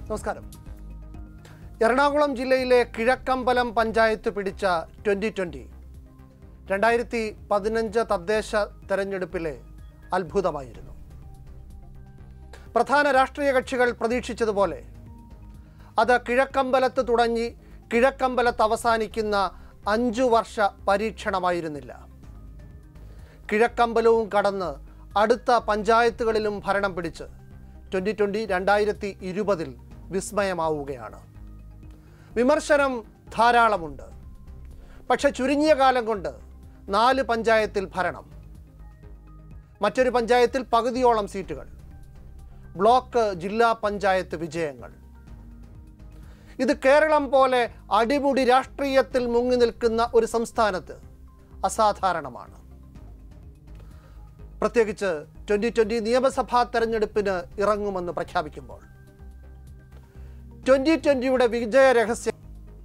നമസ്കാരം എറണാകുളം ജില്ലയിലെ കിഴക്കമ്പലം പഞ്ചായത്ത് പിടിച്ച ട്വൻ്റി ട്വൻ്റി രണ്ടായിരത്തി പതിനഞ്ച് തദ്ദേശ തെരഞ്ഞെടുപ്പിലെ അത്ഭുതമായിരുന്നു പ്രധാന രാഷ്ട്രീയ കക്ഷികൾ പ്രതീക്ഷിച്ചതുപോലെ അത് കിഴക്കമ്പലത്ത് തുടങ്ങി കിഴക്കമ്പലത്ത് അവസാനിക്കുന്ന അഞ്ചു വർഷ പരീക്ഷണമായിരുന്നില്ല കിഴക്കമ്പലവും കടന്ന് അടുത്ത പഞ്ചായത്തുകളിലും ഭരണം പിടിച്ച് ട്വൻ്റി ട്വൻ്റി രണ്ടായിരത്തി ഇരുപതിൽ വിസ്മയമാവുകയാണ് വിമർശനം ധാരാളമുണ്ട് പക്ഷെ ചുരുങ്ങിയ കാലം കൊണ്ട് നാല് പഞ്ചായത്തിൽ ഭരണം മറ്റൊരു പഞ്ചായത്തിൽ പകുതിയോളം സീറ്റുകൾ ബ്ലോക്ക് ജില്ലാ പഞ്ചായത്ത് വിജയങ്ങൾ ഇത് കേരളം പോലെ അടിമുടി രാഷ്ട്രീയത്തിൽ മുങ്ങി നിൽക്കുന്ന ഒരു സംസ്ഥാനത്ത് അസാധാരണമാണ് പ്രത്യേകിച്ച് ട്വൻ്റി ട്വൻ്റി നിയമസഭാ തെരഞ്ഞെടുപ്പിന് ഇറങ്ങുമെന്ന് പ്രഖ്യാപിക്കുമ്പോൾ ട്വൻ്റി ട്വൻ്റിയുടെ വിജയ രഹസ്യം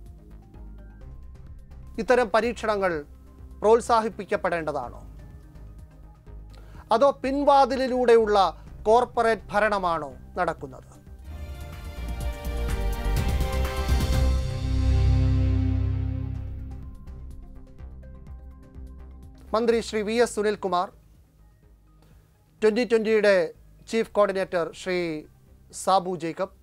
ഇത്തരം പരീക്ഷണങ്ങൾ പ്രോത്സാഹിപ്പിക്കപ്പെടേണ്ടതാണോ അതോ പിൻവാതിലിലൂടെയുള്ള കോർപ്പറേറ്റ് ഭരണമാണോ നടക്കുന്നത് മന്ത്രി Shri V S Sunilkumar twenty ട്വൻ്റിയുടെ chief coordinator Shri Sabu Jacob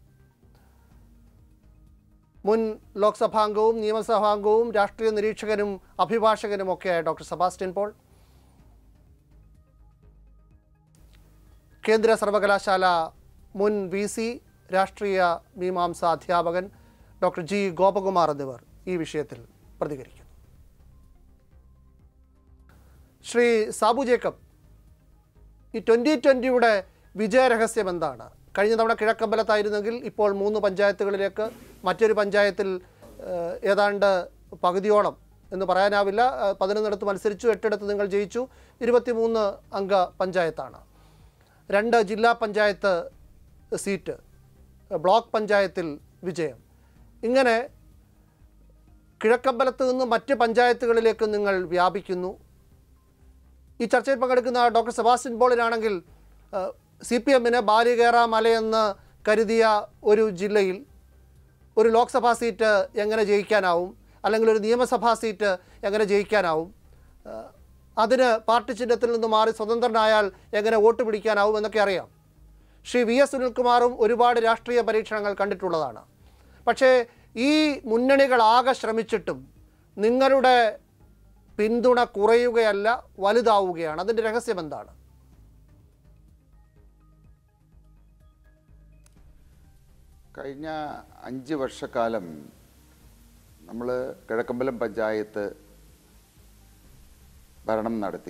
മുൻ ലോക്സഭാംഗവും നിയമസഭാംഗവും രാഷ്ട്രീയ നിരീക്ഷകനും അഭിഭാഷകനുമൊക്കെയായ ഡോക്ടർ സെബാസ്റ്റ്യൻ പോൾ കേന്ദ്ര സർവകലാശാല മുൻ വി സി രാഷ്ട്രീയ മീമാംസ അധ്യാപകൻ ഡോക്ടർ ജി ഗോപകുമാർ എന്നിവർ ഈ വിഷയത്തിൽ പ്രതികരിക്കുന്നു ശ്രീ സാബു ജേക്കബ് ഈ ട്വൻ്റി ട്വൻ്റിയുടെ വിജയരഹസ്യം എന്താണ് കഴിഞ്ഞ തവണ കിഴക്കമ്പലത്തായിരുന്നെങ്കിൽ ഇപ്പോൾ മൂന്ന് പഞ്ചായത്തുകളിലേക്ക് മറ്റൊരു പഞ്ചായത്തിൽ ഏഹ്, ഏതാണ്ട് പകുതിയോളം എന്ന് പറയാനാവില്ല ഏഹ്, പതിനൊന്നിടത്ത് മത്സരിച്ചു എട്ടിടത്ത് നിങ്ങൾ ജയിച്ചു ഇരുപത്തിമൂന്ന് അംഗ പഞ്ചായത്താണ് രണ്ട് ജില്ലാ പഞ്ചായത്ത് സീറ്റ് ബ്ലോക്ക് പഞ്ചായത്തിൽ വിജയം ഇങ്ങനെ കിഴക്കമ്പലത്ത് നിന്ന് മറ്റ് പഞ്ചായത്തുകളിലേക്ക് നിങ്ങൾ വ്യാപിക്കുന്നു ഈ ചർച്ചയിൽ പങ്കെടുക്കുന്ന ഡോക്ടർ സെബാസ്റ്റ്യൻ പോളിനാണെങ്കിൽ സി പി എമ്മിന് ബാലികേറ മലയെന്ന് കരുതിയ ഒരു ജില്ലയിൽ ഒരു ലോക്സഭാ സീറ്റ് എങ്ങനെ ജയിക്കാനാവും അല്ലെങ്കിൽ ഒരു നിയമസഭാ സീറ്റ് എങ്ങനെ ജയിക്കാനാവും ആ, അതിന് പാർട്ടി ചിഹ്നത്തിൽ നിന്ന് മാറി സ്വതന്ത്രനായാൽ എങ്ങനെ വോട്ട് പിടിക്കാനാവും എന്നൊക്കെ അറിയാം ശ്രീ വി എസ് സുനിൽകുമാറും ഒരുപാട് രാഷ്ട്രീയ പരീക്ഷണങ്ങൾ കണ്ടിട്ടുള്ളതാണ് പക്ഷേ ഈ മുന്നണികളാകെ ശ്രമിച്ചിട്ടും നിങ്ങളുടെ പിന്തുണ കുറയുകയല്ല വലുതാവുകയാണ് അതിൻ്റെ രഹസ്യം എന്താണ് കഴിഞ്ഞ അഞ്ച് വർഷക്കാലം നമ്മൾ കിഴക്കമ്പലം പഞ്ചായത്ത് ഭരണം നടത്തി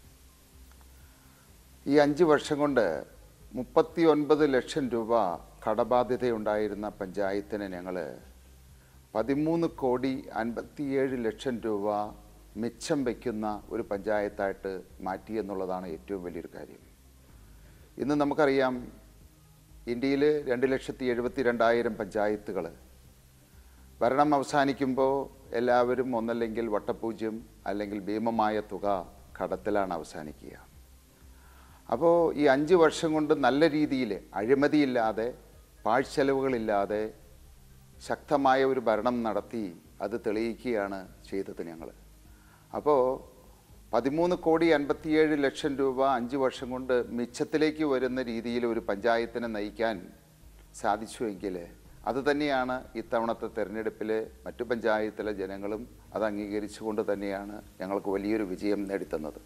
ഈ അഞ്ച് വർഷം കൊണ്ട് മുപ്പത്തി ഒൻപത് ലക്ഷം രൂപ കടബാധ്യതയുണ്ടായിരുന്ന പഞ്ചായത്തിന് ഞങ്ങൾ പതിമൂന്ന് കോടി അൻപത്തിയേഴ് ലക്ഷം രൂപ മിച്ചം വയ്ക്കുന്ന ഒരു പഞ്ചായത്തായിട്ട് മാറ്റി എന്നുള്ളതാണ് ഏറ്റവും വലിയൊരു കാര്യം ഇന്ന് നമുക്കറിയാം ഇന്ത്യയിൽ രണ്ട് ലക്ഷത്തി എഴുപത്തി രണ്ടായിരം പഞ്ചായത്തുകൾ ഭരണം അവസാനിക്കുമ്പോൾ എല്ലാവരും ഒന്നല്ലെങ്കിൽ വട്ടപൂജ്യം അല്ലെങ്കിൽ ഭീമമായ തുക കടത്തിലാണ് അവസാനിക്കുക അപ്പോൾ ഈ അഞ്ച് വർഷം കൊണ്ട് നല്ല രീതിയിൽ അഴിമതിയില്ലാതെ പാഴ്ചെലവുകളില്ലാതെ ശക്തമായ ഒരു ഭരണം നടത്തി അത് തെളിയിക്കുകയാണ് ചെയ്തത് ഞങ്ങൾ അപ്പോൾ പതിമൂന്ന് കോടി അൻപത്തിയേഴ് ലക്ഷം രൂപ അഞ്ച് വർഷം കൊണ്ട് മിച്ചത്തിലേക്ക് വരുന്ന രീതിയിൽ ഒരു പഞ്ചായത്തിനെ നയിക്കാൻ സാധിച്ചുവെങ്കിൽ അത് തന്നെയാണ് ഇത്തവണത്തെ തെരഞ്ഞെടുപ്പിൽ മറ്റു പഞ്ചായത്തിലെ ജനങ്ങളും അത് അംഗീകരിച്ചുകൊണ്ട് തന്നെയാണ് ഞങ്ങൾക്ക് വലിയൊരു വിജയം നേടിത്തന്നത്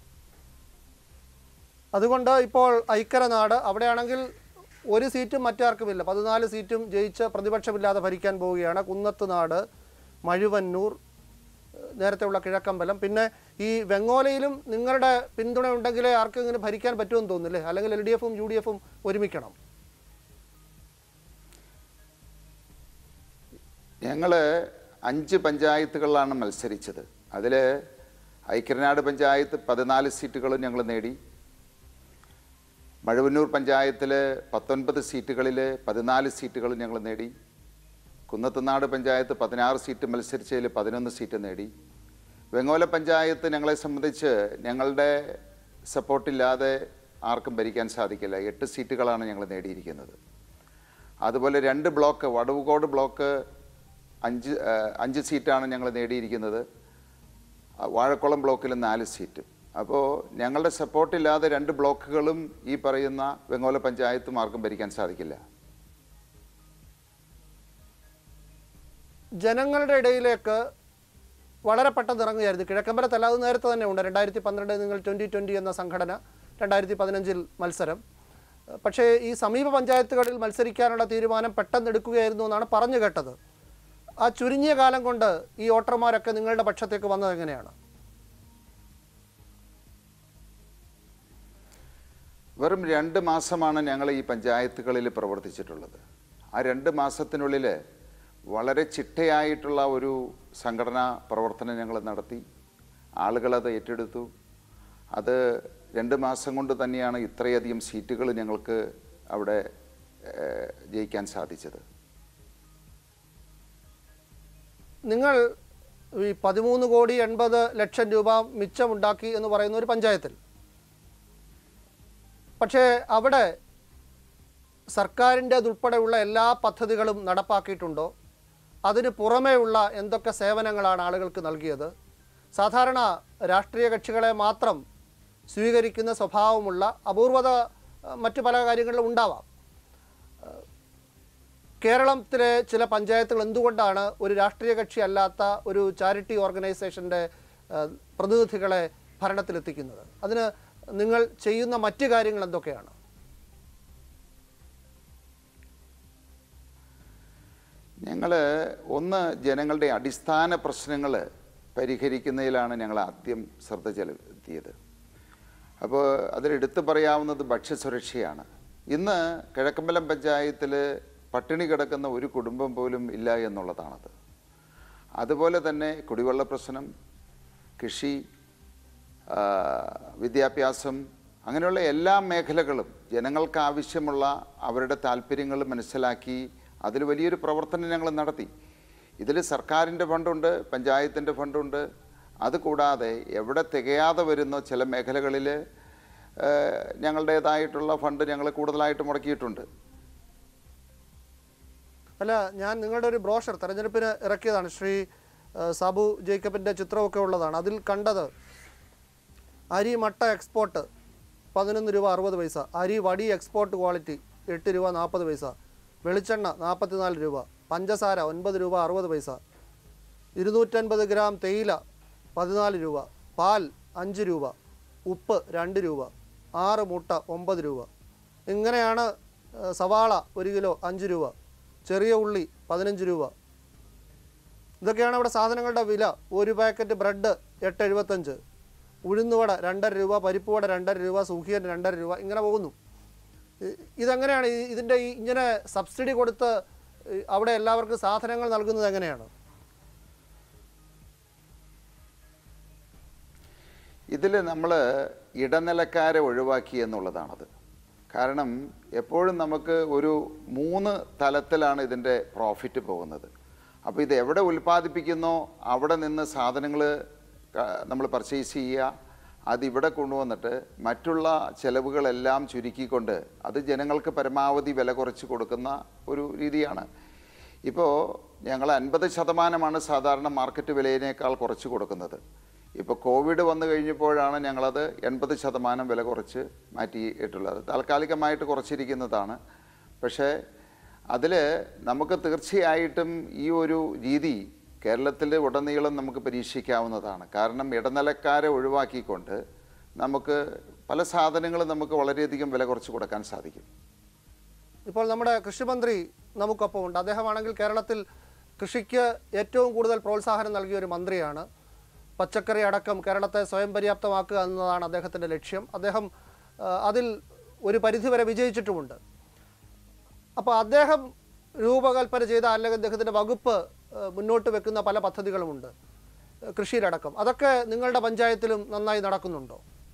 അതുകൊണ്ട് ഇപ്പോൾ ഐക്കരനാട് അവിടെയാണെങ്കിൽ ഒരു സീറ്റും മറ്റാർക്കുമില്ല പതിനാല് സീറ്റും ജയിച്ച് പ്രതിപക്ഷമില്ലാതെ ഭരിക്കാൻ പോവുകയാണ് കുന്നത്ത് നാട് മഴുവന്നൂർ ഏഹ് നേരത്തെയുള്ള കിഴക്കമ്പലം പിന്നെ ഈ വെങ്ങോലയിലും നിങ്ങളുടെ പിന്തുണ ഉണ്ടെങ്കിലേ ആർക്കെങ്കിലും ഭരിക്കാൻ പറ്റുമെന്ന് തോന്നുന്നില്ലേ അല്ലെങ്കിൽ എൽ ഡി എഫും യു ഡി എഫും ഒരുമിക്കണം ഞങ്ങൾ അഞ്ച് പഞ്ചായത്തുകളിലാണ് മത്സരിച്ചത് അതിൽ ഐക്യനാട് പഞ്ചായത്ത് പതിനാല് സീറ്റുകളും ഞങ്ങൾ നേടി മഴവന്നൂർ പഞ്ചായത്തിൽ പത്തൊൻപത് സീറ്റുകളിൽ പതിനാല് സീറ്റുകൾ ഞങ്ങൾ നേടി കുന്നത്തുനാട് പഞ്ചായത്ത് പതിനാറ് സീറ്റ് മത്സരിച്ചതിൽ പതിനൊന്ന് സീറ്റ് നേടി വെങ്ങോല പഞ്ചായത്ത് ഞങ്ങളെ സംബന്ധിച്ച് ഞങ്ങളുടെ സപ്പോർട്ടില്ലാതെ ആർക്കും ഭരിക്കാൻ സാധിക്കില്ല എട്ട് സീറ്റുകളാണ് ഞങ്ങൾ നേടിയിരിക്കുന്നത് അതുപോലെ രണ്ട് ബ്ലോക്ക് വടവുകോട് ബ്ലോക്ക് അഞ്ച് ആ, അഞ്ച് സീറ്റാണ് ഞങ്ങൾ നേടിയിരിക്കുന്നത് ആ, വാഴക്കുളം ബ്ലോക്കിൽ നാല് സീറ്റ് അപ്പോൾ ഞങ്ങളുടെ സപ്പോർട്ടില്ലാതെ രണ്ട് ബ്ലോക്കുകളും ഈ പറയുന്ന വെങ്ങോല പഞ്ചായത്തും ആർക്കും ഭരിക്കാൻ സാധിക്കില്ല ജനങ്ങളുടെ ഇടയിലേക്ക് വളരെ പെട്ടെന്ന് ഇറങ്ങുകയായിരുന്നു കിഴക്കമ്പലത്തല്ല അത് നേരത്തെ തന്നെ ഉണ്ട് രണ്ടായിരത്തി പന്ത്രണ്ട് നിങ്ങൾ ട്വൻ്റി ട്വൻ്റി എന്ന സംഘടന രണ്ടായിരത്തി പതിനഞ്ചിൽ മത്സരം പക്ഷേ ഈ സമീപ പഞ്ചായത്തുകളിൽ മത്സരിക്കാനുള്ള തീരുമാനം പെട്ടെന്ന് എടുക്കുകയായിരുന്നു എന്നാണ് പറഞ്ഞു കേട്ടത് ആ ചുരുങ്ങിയ കാലം കൊണ്ട് ഈ വോട്ടർമാരൊക്കെ നിങ്ങളുടെ പക്ഷത്തേക്ക് വന്നത് എങ്ങനെയാണ് വെറും രണ്ട് മാസമാണ് ഞങ്ങൾ ഈ പഞ്ചായത്തുകളിൽ പ്രവർത്തിച്ചിട്ടുള്ളത് ആ രണ്ട് മാസത്തിനുള്ളിൽ വളരെ ചിട്ടയായിട്ടുള്ള ഒരു സംഘടനാ പ്രവർത്തനം ഞങ്ങൾ നടത്തി ആളുകളത് ഏറ്റെടുത്തു അത് രണ്ട് മാസം കൊണ്ട് തന്നെയാണ് ഇത്രയധികം സീറ്റുകൾ ഞങ്ങൾക്ക് അവിടെ ഏഹ്, ജയിക്കാൻ സാധിച്ചത് നിങ്ങൾ ഈ പതിമൂന്ന് കോടി എൺപത് ലക്ഷം രൂപ മിച്ചമുണ്ടാക്കി എന്ന് പറയുന്ന ഒരു പഞ്ചായത്തിൽ പക്ഷേ അവിടെ സർക്കാരിൻ്റെതുൾപ്പെടെയുള്ള എല്ലാ പദ്ധതികളും നടപ്പാക്കിയിട്ടുണ്ടോ അതിന് പുറമേയുള്ള എന്തൊക്കെ സേവനങ്ങളാണ് ആളുകൾക്ക് നൽകിയത് സാധാരണ രാഷ്ട്രീയ കക്ഷികളെ മാത്രം സ്വീകരിക്കുന്ന സ്വഭാവമുള്ള അപൂർവത അഹ്, മറ്റു പല കാര്യങ്ങളിലും ഉണ്ടാവാം കേരളത്തിലെ ചില പഞ്ചായത്തുകൾ എന്തുകൊണ്ടാണ് ഒരു രാഷ്ട്രീയ കക്ഷി അല്ലാത്ത ഒരു ചാരിറ്റി ഓർഗനൈസേഷൻ്റെ ഏഹ്, പ്രതിനിധികളെ ഭരണത്തിലെത്തിക്കുന്നത് അതിന് നിങ്ങൾ ചെയ്യുന്ന മറ്റ് കാര്യങ്ങൾ എന്തൊക്കെയാണ് ഞങ്ങൾ ഒന്ന് ജനങ്ങളുടെ അടിസ്ഥാന പ്രശ്നങ്ങൾ പരിഹരിക്കുന്നതിലാണ് ഞങ്ങൾ ആദ്യം ശ്രദ്ധ ചെലുത്തിയത് അപ്പോൾ അതിലെടുത്തു പറയാവുന്നത് ഭക്ഷ്യസുരക്ഷയാണ് ഇന്ന് കിഴക്കമ്പലം പഞ്ചായത്തിൽ പട്ടിണി കിടക്കുന്ന ഒരു കുടുംബം പോലും ഇല്ല എന്നുള്ളതാണത് അതുപോലെ തന്നെ കുടിവെള്ള പ്രശ്നം കൃഷി ആ, വിദ്യാഭ്യാസം അങ്ങനെയുള്ള എല്ലാ മേഖലകളും ജനങ്ങൾക്ക് ആവശ്യമുള്ള അവരുടെ താല്പര്യങ്ങൾ മനസ്സിലാക്കി അതിൽ വലിയൊരു പ്രവർത്തനം ഞങ്ങൾ നടത്തി ഇതിൽ സർക്കാരിൻ്റെ ഫണ്ടുണ്ട് പഞ്ചായത്തിൻ്റെ ഫണ്ടുണ്ട് അതുകൂടാതെ എവിടെ തികയാതെ വരുന്ന ചില മേഖലകളിൽ ഞങ്ങളുടേതായിട്ടുള്ള ഫണ്ട് ഞങ്ങൾ കൂടുതലായിട്ട് മുടക്കിയിട്ടുണ്ട് അല്ല ഞാൻ നിങ്ങളുടെ ഒരു ബ്രോഷർ തെരഞ്ഞെടുപ്പിന് ഇറക്കിയതാണ് ശ്രീ ഏഹ്, സാബു ജേക്കബിൻ്റെ ചിത്രമൊക്കെ ഉള്ളതാണ് അതിൽ കണ്ടത് അരി മട്ട എക്സ്പോർട്ട് പതിനൊന്ന് രൂപ അറുപത് പൈസ അരി വടി എക്സ്പോർട്ട് ക്വാളിറ്റി എട്ട് രൂപ നാൽപ്പത് പൈസ വെളിച്ചെണ്ണ നാൽപ്പത്തിനാല് രൂപ പഞ്ചസാര ഒൻപത് രൂപ അറുപത് പൈസ ഇരുന്നൂറ്റൻപത് ഗ്രാം തേയില പതിനാല് രൂപ പാൽ അഞ്ച് രൂപ ഉപ്പ് രണ്ട് രൂപ ആറ് മുട്ട ഒമ്പത് രൂപ ഇങ്ങനെയാണ് ഏഹ്, സവാള ഒരു കിലോ അഞ്ച് രൂപ ചെറിയ ഉള്ളി പതിനഞ്ച് രൂപ ഇതൊക്കെയാണ് അവിടെ സാധനങ്ങളുടെ വില ഒരു പാക്കറ്റ് ബ്രെഡ് എട്ട് എഴുപത്തഞ്ച് ഉഴുന്നുവട രണ്ടര രൂപ പരിപ്പുവട രണ്ടര രൂപ സുഖിയൻ രണ്ടര രൂപ ഇങ്ങനെ പോകുന്നു ഇ- ഇതെങ്ങനെയാണ് ഈ- ഇതിൻ്റെ ഈ ഇങ്ങനെ സബ്സിഡി കൊടുത്ത് ഈ അവിടെ എല്ലാവർക്കും സാധനങ്ങൾ നൽകുന്നത് എങ്ങനെയാണ് ഇതിൽ നമ്മൾ ഇടനിലക്കാരെ ഒഴിവാക്കി എന്നുള്ളതാണത് കാരണം എപ്പോഴും നമുക്ക് ഒരു മൂന്ന് തലത്തിലാണ് ഇതിൻ്റെ പ്രോഫിറ്റ് പോകുന്നത് അപ്പോൾ ഇത് എവിടെ ഉൽപ്പാദിപ്പിക്കുന്നോ അവിടെ നിന്ന് സാധനങ്ങൾ നമ്മൾ പർച്ചേസ് ചെയ്യുക അതിവിടെ കൊണ്ടുവന്നിട്ട് മറ്റുള്ള ചെലവുകളെല്ലാം ചുരുക്കിക്കൊണ്ട് അത് ജനങ്ങൾക്ക് പരമാവധി വില കുറച്ച് കൊടുക്കുന്ന ഒരു രീതിയാണ് ഇപ്പോൾ ഞങ്ങൾ അൻപത് ശതമാനമാണ് സാധാരണ മാർക്കറ്റ് വിലയിനേക്കാൾ കുറച്ച് കൊടുക്കുന്നത് ഇപ്പോൾ കോവിഡ് വന്നു കഴിഞ്ഞപ്പോഴാണ് ഞങ്ങളത് എൺപത് ശതമാനം വില കുറച്ച് മാറ്റിയിട്ടുള്ളത് താൽക്കാലികമായിട്ട് കുറച്ചിരിക്കുന്നതാണ് പക്ഷേ അതിൽ നമുക്ക് തീർച്ചയായിട്ടും ഈ ഒരു രീതി കേരളത്തിൽ ഉടനീളം നമുക്ക് പരീക്ഷിക്കാവുന്നതാണ് കാരണം ഇടനിലക്കാരെ ഒഴിവാക്കിക്കൊണ്ട് നമുക്ക് പല സാധനങ്ങളും നമുക്ക് വളരെയധികം വില കുറച്ച് കൊടുക്കാൻ സാധിക്കും ഇപ്പോൾ നമ്മുടെ കൃഷിമന്ത്രി നമുക്കൊപ്പം ഉണ്ട് അദ്ദേഹമാണെങ്കിൽ കേരളത്തിൽ കൃഷിക്ക് ഏറ്റവും കൂടുതൽ പ്രോത്സാഹനം നൽകിയ ഒരു മന്ത്രിയാണ് പച്ചക്കറി അടക്കം കേരളത്തെ സ്വയം പര്യാപ്തമാക്കുക എന്നതാണ് അദ്ദേഹത്തിൻ്റെ ലക്ഷ്യം അദ്ദേഹം ആ, അതിൽ ഒരു പരിധിവരെ വിജയിച്ചിട്ടുമുണ്ട് അപ്പോൾ അദ്ദേഹം രൂപകൽപ്പന ചെയ്ത അല്ലെങ്കിൽ അദ്ദേഹത്തിൻ്റെ വകുപ്പ് ആ, മുന്നോട്ട് വെക്കുന്ന പല പദ്ധതികളുമുണ്ട് ആ, കൃഷിയിലടക്കം അതൊക്കെ നിങ്ങളുടെ പഞ്ചായത്തിലും നന്നായി നടക്കുന്നുണ്ടോ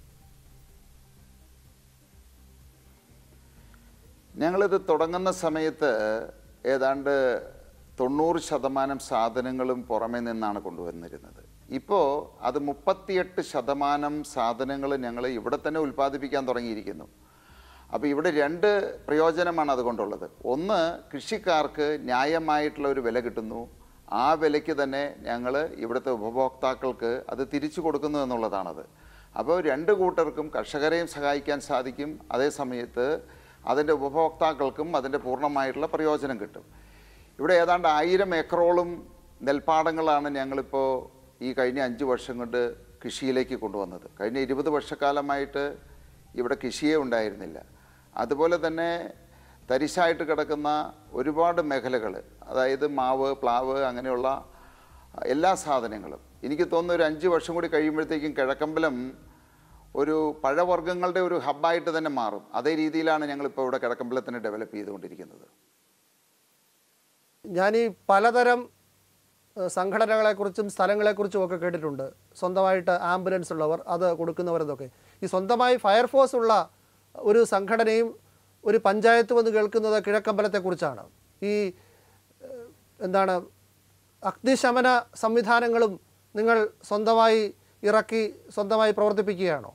ഞങ്ങളിത് തുടങ്ങുന്ന സമയത്ത് ഏതാണ്ട് തൊണ്ണൂറ് ശതമാനം സാധനങ്ങളും പുറമേ നിന്നാണ് കൊണ്ടുവന്നിരുന്നത് ഇപ്പോൾ അത് മുപ്പത്തിയെട്ട് ശതമാനം സാധനങ്ങൾ ഞങ്ങൾ ഇവിടെ തന്നെ ഉൽപ്പാദിപ്പിക്കാൻ തുടങ്ങിയിരിക്കുന്നു അപ്പോൾ ഇവിടെ രണ്ട് പ്രയോജനമാണ് അതുകൊണ്ടുള്ളത് ഒന്ന് കൃഷിക്കാർക്ക് ന്യായമായിട്ടുള്ള ഒരു വില കിട്ടുന്നു ആ വിലയ്ക്ക് തന്നെ ഞങ്ങൾ ഇവിടുത്തെ ഉപഭോക്താക്കൾക്ക് അത് തിരിച്ചു കൊടുക്കുന്നു എന്നുള്ളതാണത് അപ്പോൾ രണ്ട് കൂട്ടർക്കും കർഷകരെയും സഹായിക്കാൻ സാധിക്കും അതേ സമയത്ത് അതിൻ്റെ ഉപഭോക്താക്കൾക്കും അതിൻ്റെ പൂർണ്ണമായിട്ടുള്ള പ്രയോജനം കിട്ടും ഇവിടെ ഏതാണ്ട് ആയിരം ഏക്കറോളം നെൽപ്പാടങ്ങളാണ് ഞങ്ങളിപ്പോൾ ഈ കഴിഞ്ഞ അഞ്ച് വർഷം കൊണ്ട് കൃഷിയിലേക്ക് കൊണ്ടുവന്നത് കഴിഞ്ഞ ഇരുപത് വർഷക്കാലമായിട്ട് ഇവിടെ കൃഷിയേ ഉണ്ടായിരുന്നില്ല അതുപോലെ തന്നെ തരിശായിട്ട് കിടക്കുന്ന ഒരുപാട് മേഖലകൾ അതായത് മാവ് പ്ലാവ് അങ്ങനെയുള്ള എല്ലാ സാധനങ്ങളും എനിക്ക് തോന്നുന്നു ഒരു അഞ്ച് വർഷം കൂടി കഴിയുമ്പോഴത്തേക്കും കിഴക്കമ്പലം ഒരു പഴവർഗ്ഗങ്ങളുടെ ഒരു ഹബ്ബായിട്ട് തന്നെ മാറും അതേ രീതിയിലാണ് ഞങ്ങളിപ്പോൾ ഇവിടെ കിഴക്കമ്പലത്തിനെ ഡെവലപ്പ് ചെയ്തുകൊണ്ടിരിക്കുന്നത് ഞാൻ ഈ പലതരം ഏഹ്, സംഘടനകളെക്കുറിച്ചും സ്ഥലങ്ങളെക്കുറിച്ചും ഒക്കെ കേട്ടിട്ടുണ്ട് സ്വന്തമായിട്ട് ആംബുലൻസ് ഉള്ളവർ അത് കൊടുക്കുന്നവരെന്നൊക്കെ ഈ സ്വന്തമായി ഫയർഫോഴ്സ് ഉള്ള ഒരു സംഘടനയും ഒരു പഞ്ചായത്ത് വന്ന് കേൾക്കുന്നത് കിഴക്കമ്പലത്തെക്കുറിച്ചാണ് ഈ ഏഹ്, എന്താണ് അഗ്നിശമന സംവിധാനങ്ങളും നിങ്ങൾ സ്വന്തമായി ഇറക്കി സ്വന്തമായി പ്രവർത്തിപ്പിക്കുകയാണോ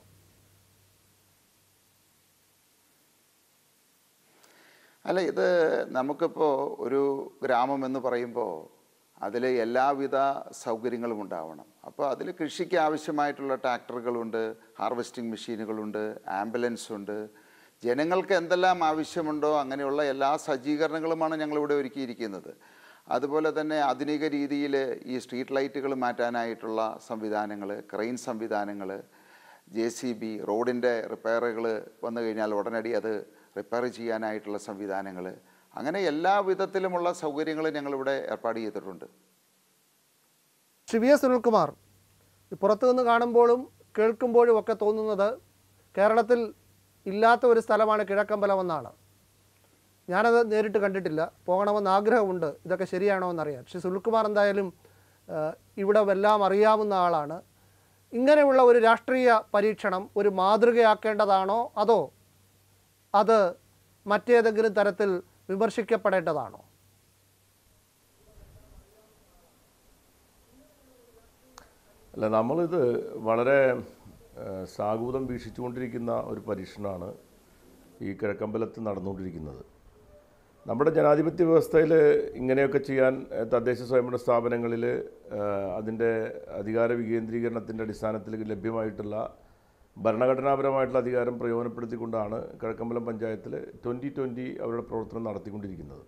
അല്ല ഇത് നമുക്കിപ്പോൾ ഒരു ഗ്രാമം എന്ന് പറയുമ്പോൾ അതിൽ എല്ലാവിധ സൗകര്യങ്ങളും ഉണ്ടാവണം അപ്പോൾ അതിൽ കൃഷിക്ക് ആവശ്യമായിട്ടുള്ള ട്രാക്ടറുകളുണ്ട് ഹാർവെസ്റ്റിംഗ് മെഷീനുകളുണ്ട് ആംബുലൻസ് ഉണ്ട് ജനങ്ങൾക്ക് എന്തെല്ലാം ആവശ്യമുണ്ടോ അങ്ങനെയുള്ള എല്ലാ സജ്ജീകരണങ്ങളുമാണ് ഞങ്ങളിവിടെ ഒരുക്കിയിരിക്കുന്നത് അതുപോലെ തന്നെ ആധുനിക രീതിയിൽ ഈ സ്ട്രീറ്റ് ലൈറ്റുകൾ മാറ്റാനായിട്ടുള്ള സംവിധാനങ്ങൾ ക്രെയിൻ സംവിധാനങ്ങൾ ജെ സി ബി റോഡിൻ്റെ റിപ്പയറുകൾ വന്നു കഴിഞ്ഞാൽ ഉടനടി അത് റിപ്പയർ ചെയ്യാനായിട്ടുള്ള സംവിധാനങ്ങൾ അങ്ങനെ എല്ലാ വിധത്തിലുമുള്ള സൗകര്യങ്ങൾ ഞങ്ങളിവിടെ ഏർപ്പാട് ചെയ്തിട്ടുണ്ട് ശ്രീ വി എസ് സുനിൽകുമാർ ഈ പുറത്തു നിന്ന് കാണുമ്പോഴും കേൾക്കുമ്പോഴും ഒക്കെ തോന്നുന്നത് കേരളത്തിൽ ഇല്ലാത്ത ഒരു സ്ഥലമാണ് കിഴക്കമ്പലം എന്നാണ് ഞാനത് നേരിട്ട് കണ്ടിട്ടില്ല പോകണമെന്ന് ആഗ്രഹമുണ്ട് ഇതൊക്കെ ശരിയാണോ എന്നറിയാൻ ശ്രീ സുനിൽകുമാർ എന്തായാലും ആ, ഇവിടെ എല്ലാം അറിയാവുന്ന ആളാണ് ഇങ്ങനെയുള്ള ഒരു രാഷ്ട്രീയ പരീക്ഷണം ഒരു മാതൃകയാക്കേണ്ടതാണോ അതോ അത് മറ്റേതെങ്കിലും തരത്തിൽ വിമർശിക്കപ്പെടേണ്ടതാണോ അല്ല നമ്മളിത് വളരെ ഏഹ്, സാഗൂതം വീക്ഷിച്ചുകൊണ്ടിരിക്കുന്ന ഒരു പരീക്ഷണമാണ് ഈ കിഴക്കമ്പലത്ത് നടന്നുകൊണ്ടിരിക്കുന്നത് നമ്മുടെ ജനാധിപത്യ വ്യവസ്ഥയിൽ ഇങ്ങനെയൊക്കെ ചെയ്യാൻ ഏഹ്, തദ്ദേശ സ്വയംഭരണ സ്ഥാപനങ്ങളിൽ ഏഹ്, അതിൻ്റെ അധികാര വികേന്ദ്രീകരണത്തിൻ്റെ അടിസ്ഥാനത്തിൽ ലഭ്യമായിട്ടുള്ള ഭരണഘടനാപരമായിട്ടുള്ള അധികാരം പ്രയോജനപ്പെടുത്തിക്കൊണ്ടാണ് കിഴക്കമ്പലം പഞ്ചായത്തിൽ ട്വൻ്റി ട്വൻ്റി അവരുടെ പ്രവർത്തനം നടത്തിക്കൊണ്ടിരിക്കുന്നത്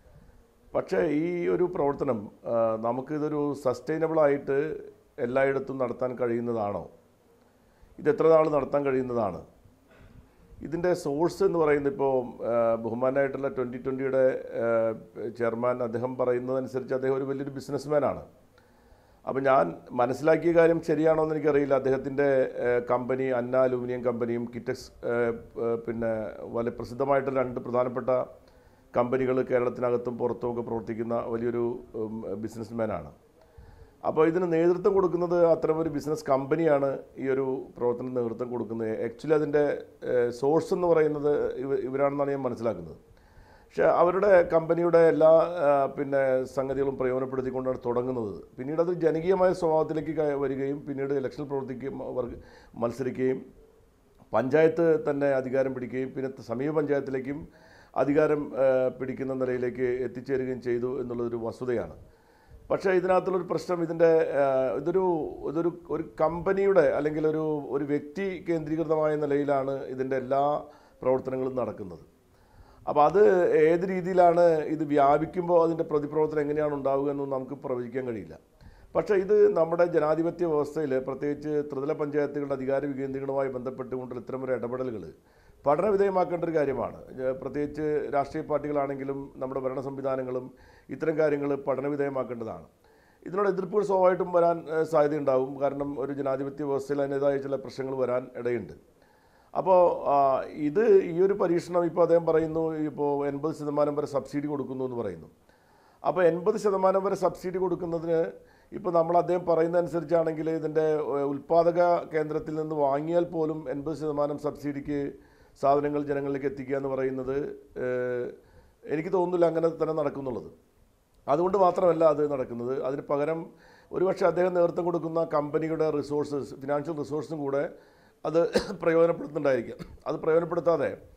പക്ഷേ ഈ ഒരു പ്രവർത്തനം ആ, നമുക്കിതൊരു സസ്റ്റൈനബിളായിട്ട് എല്ലായിടത്തും നടത്താൻ കഴിയുന്നതാണോ ഇത് എത്ര നാൾ നടത്താൻ കഴിയുന്നതാണ് ഇതിൻ്റെ സോഴ്സ് എന്ന് പറയുന്നത് ഇപ്പോൾ ബഹുമാനായിട്ടുള്ള ട്വൻ്റി ട്വൻ്റിയുടെ ചെയർമാൻ അദ്ദേഹം പറയുന്നതനുസരിച്ച് അദ്ദേഹം ഒരു വലിയൊരു ബിസിനസ്മാനാണ് അപ്പോൾ ഞാൻ മനസ്സിലാക്കിയ കാര്യം ശരിയാണോ എന്ന് എനിക്കറിയില്ല അദ്ദേഹത്തിൻ്റെ കമ്പനി അന്ന അലൂമിനിയം കമ്പനിയും കിറ്റക്സ് ഏഹ്, ഏഹ്, പിന്നെ വളരെ പ്രസിദ്ധമായിട്ടുള്ള രണ്ട് പ്രധാനപ്പെട്ട കമ്പനികൾ കേരളത്തിനകത്തും പുറത്തും ഒക്കെ പ്രവർത്തിക്കുന്ന വലിയൊരു ബിസിനസ്മാനാണ് അപ്പോൾ ഇതിന് നേതൃത്വം കൊടുക്കുന്നത് അത്തരമൊരു ബിസിനസ് കമ്പനിയാണ് ഈ ഒരു പ്രവർത്തനം നേതൃത്വം കൊടുക്കുന്നത് ആക്ച്വലി അതിൻ്റെ സോഴ്സ് എന്ന് പറയുന്നത് ഇവ ഇവരാണെന്നാണ് ഞാൻ മനസ്സിലാക്കുന്നത് പക്ഷേ അവരുടെ കമ്പനിയുടെ എല്ലാ ആ, പിന്നെ സംഗതികളും പ്രയോജനപ്പെടുത്തിക്കൊണ്ടാണ് തുടങ്ങുന്നത് പിന്നീട് അത് ജനകീയമായ സ്വഭാവത്തിലേക്ക് ക- വരികയും പിന്നീട് ഇലക്ഷനിൽ പ്രവർത്തിക്കുകയും അവർ മത്സരിക്കുകയും പഞ്ചായത്ത് തന്നെ അധികാരം പിടിക്കുകയും പിന്നെ സമീപ പഞ്ചായത്തിലേക്കും അധികാരം ആ, പിടിക്കുന്ന നിലയിലേക്ക് എത്തിച്ചേരുകയും ചെയ്തു എന്നുള്ളതൊരു വസ്തുതയാണ് പക്ഷേ ഇതിനകത്തുള്ളൊരു പ്രശ്നം ഇതിൻ്റെ ആ, ഇതൊരു ഇതൊരു ഒരു കമ്പനിയുടെ അല്ലെങ്കിൽ ഒരു ഒരു വ്യക്തി കേന്ദ്രീകൃതമായ നിലയിലാണ് ഇതിൻ്റെ എല്ലാ പ്രവർത്തനങ്ങളും നടക്കുന്നത് അപ്പോൾ അത് ഏത് രീതിയിലാണ് ഇത് വ്യാപിക്കുമ്പോൾ അതിൻ്റെ പ്രതിപ്രവർത്തനം എങ്ങനെയാണ് ഉണ്ടാവുക എന്നൊന്നും നമുക്ക് പ്രവചിക്കാൻ കഴിയില്ല പക്ഷേ ഇത് നമ്മുടെ ജനാധിപത്യ വ്യവസ്ഥയിൽ പ്രത്യേകിച്ച് ത്രിതല പഞ്ചായത്തുകളുടെ അധികാര വികേന്ദ്രീകരണവുമായി ബന്ധപ്പെട്ടുകൊണ്ടുള്ള ഇത്തരം ഒരു ഇടപെടലുകൾ പഠനവിധേയമാക്കേണ്ട ഒരു കാര്യമാണ് ഏഹ് പ്രത്യേകിച്ച് രാഷ്ട്രീയ പാർട്ടികളാണെങ്കിലും നമ്മുടെ ഭരണ സംവിധാനങ്ങളും ഇത്തരം കാര്യങ്ങൾ പഠനവിധേയമാക്കേണ്ടതാണ് ഇതിനോട് എതിർപ്പുകൾ സ്വാഭാവികമായിട്ടും വരാൻ ഏഹ് സാധ്യതയുണ്ടാവും കാരണം ഒരു ജനാധിപത്യ വ്യവസ്ഥയിൽ അതിൻ്റെതായ ചില പ്രശ്നങ്ങൾ വരാൻ ഇടയുണ്ട് അപ്പോൾ ഇത് ഈ ഒരു പരീക്ഷണം ഇപ്പോൾ അദ്ദേഹം പറയുന്നു ഇപ്പോൾ എൺപത് ശതമാനം വരെ സബ്സിഡി കൊടുക്കുന്നു എന്ന് പറയുന്നു അപ്പോൾ എൺപത് ശതമാനം വരെ സബ്സിഡി കൊടുക്കുന്നതിന് ഇപ്പോൾ നമ്മൾ അദ്ദേഹം പറയുന്നതനുസരിച്ചാണെങ്കിൽ ഇതിൻ്റെ ഏഹ്, ഉൽപ്പാദക കേന്ദ്രത്തിൽ നിന്ന് വാങ്ങിയാൽ പോലും എൺപത് ശതമാനം സബ്സിഡിക്ക് സാധനങ്ങൾ ജനങ്ങളിലേക്ക് എത്തിക്കുക എന്ന് പറയുന്നത് ഏഹ്, എനിക്ക് തോന്നുന്നില്ല അങ്ങനെ തന്നെ നടക്കുന്നുള്ളത് അതുകൊണ്ട് മാത്രമല്ല അത് നടക്കുന്നത് അതിന് പകരം ഒരുപക്ഷെ അദ്ദേഹം നേതൃത്വം കൊടുക്കുന്ന കമ്പനിയുടെ റിസോഴ്സസ് ഫിനാൻഷ്യൽ റിസോഴ്സും കൂടെ അത് പ്രയോജനപ്പെടുത്തുന്നുണ്ടായിരിക്കാം അത് പ്രയോജനപ്പെടുത്താതെ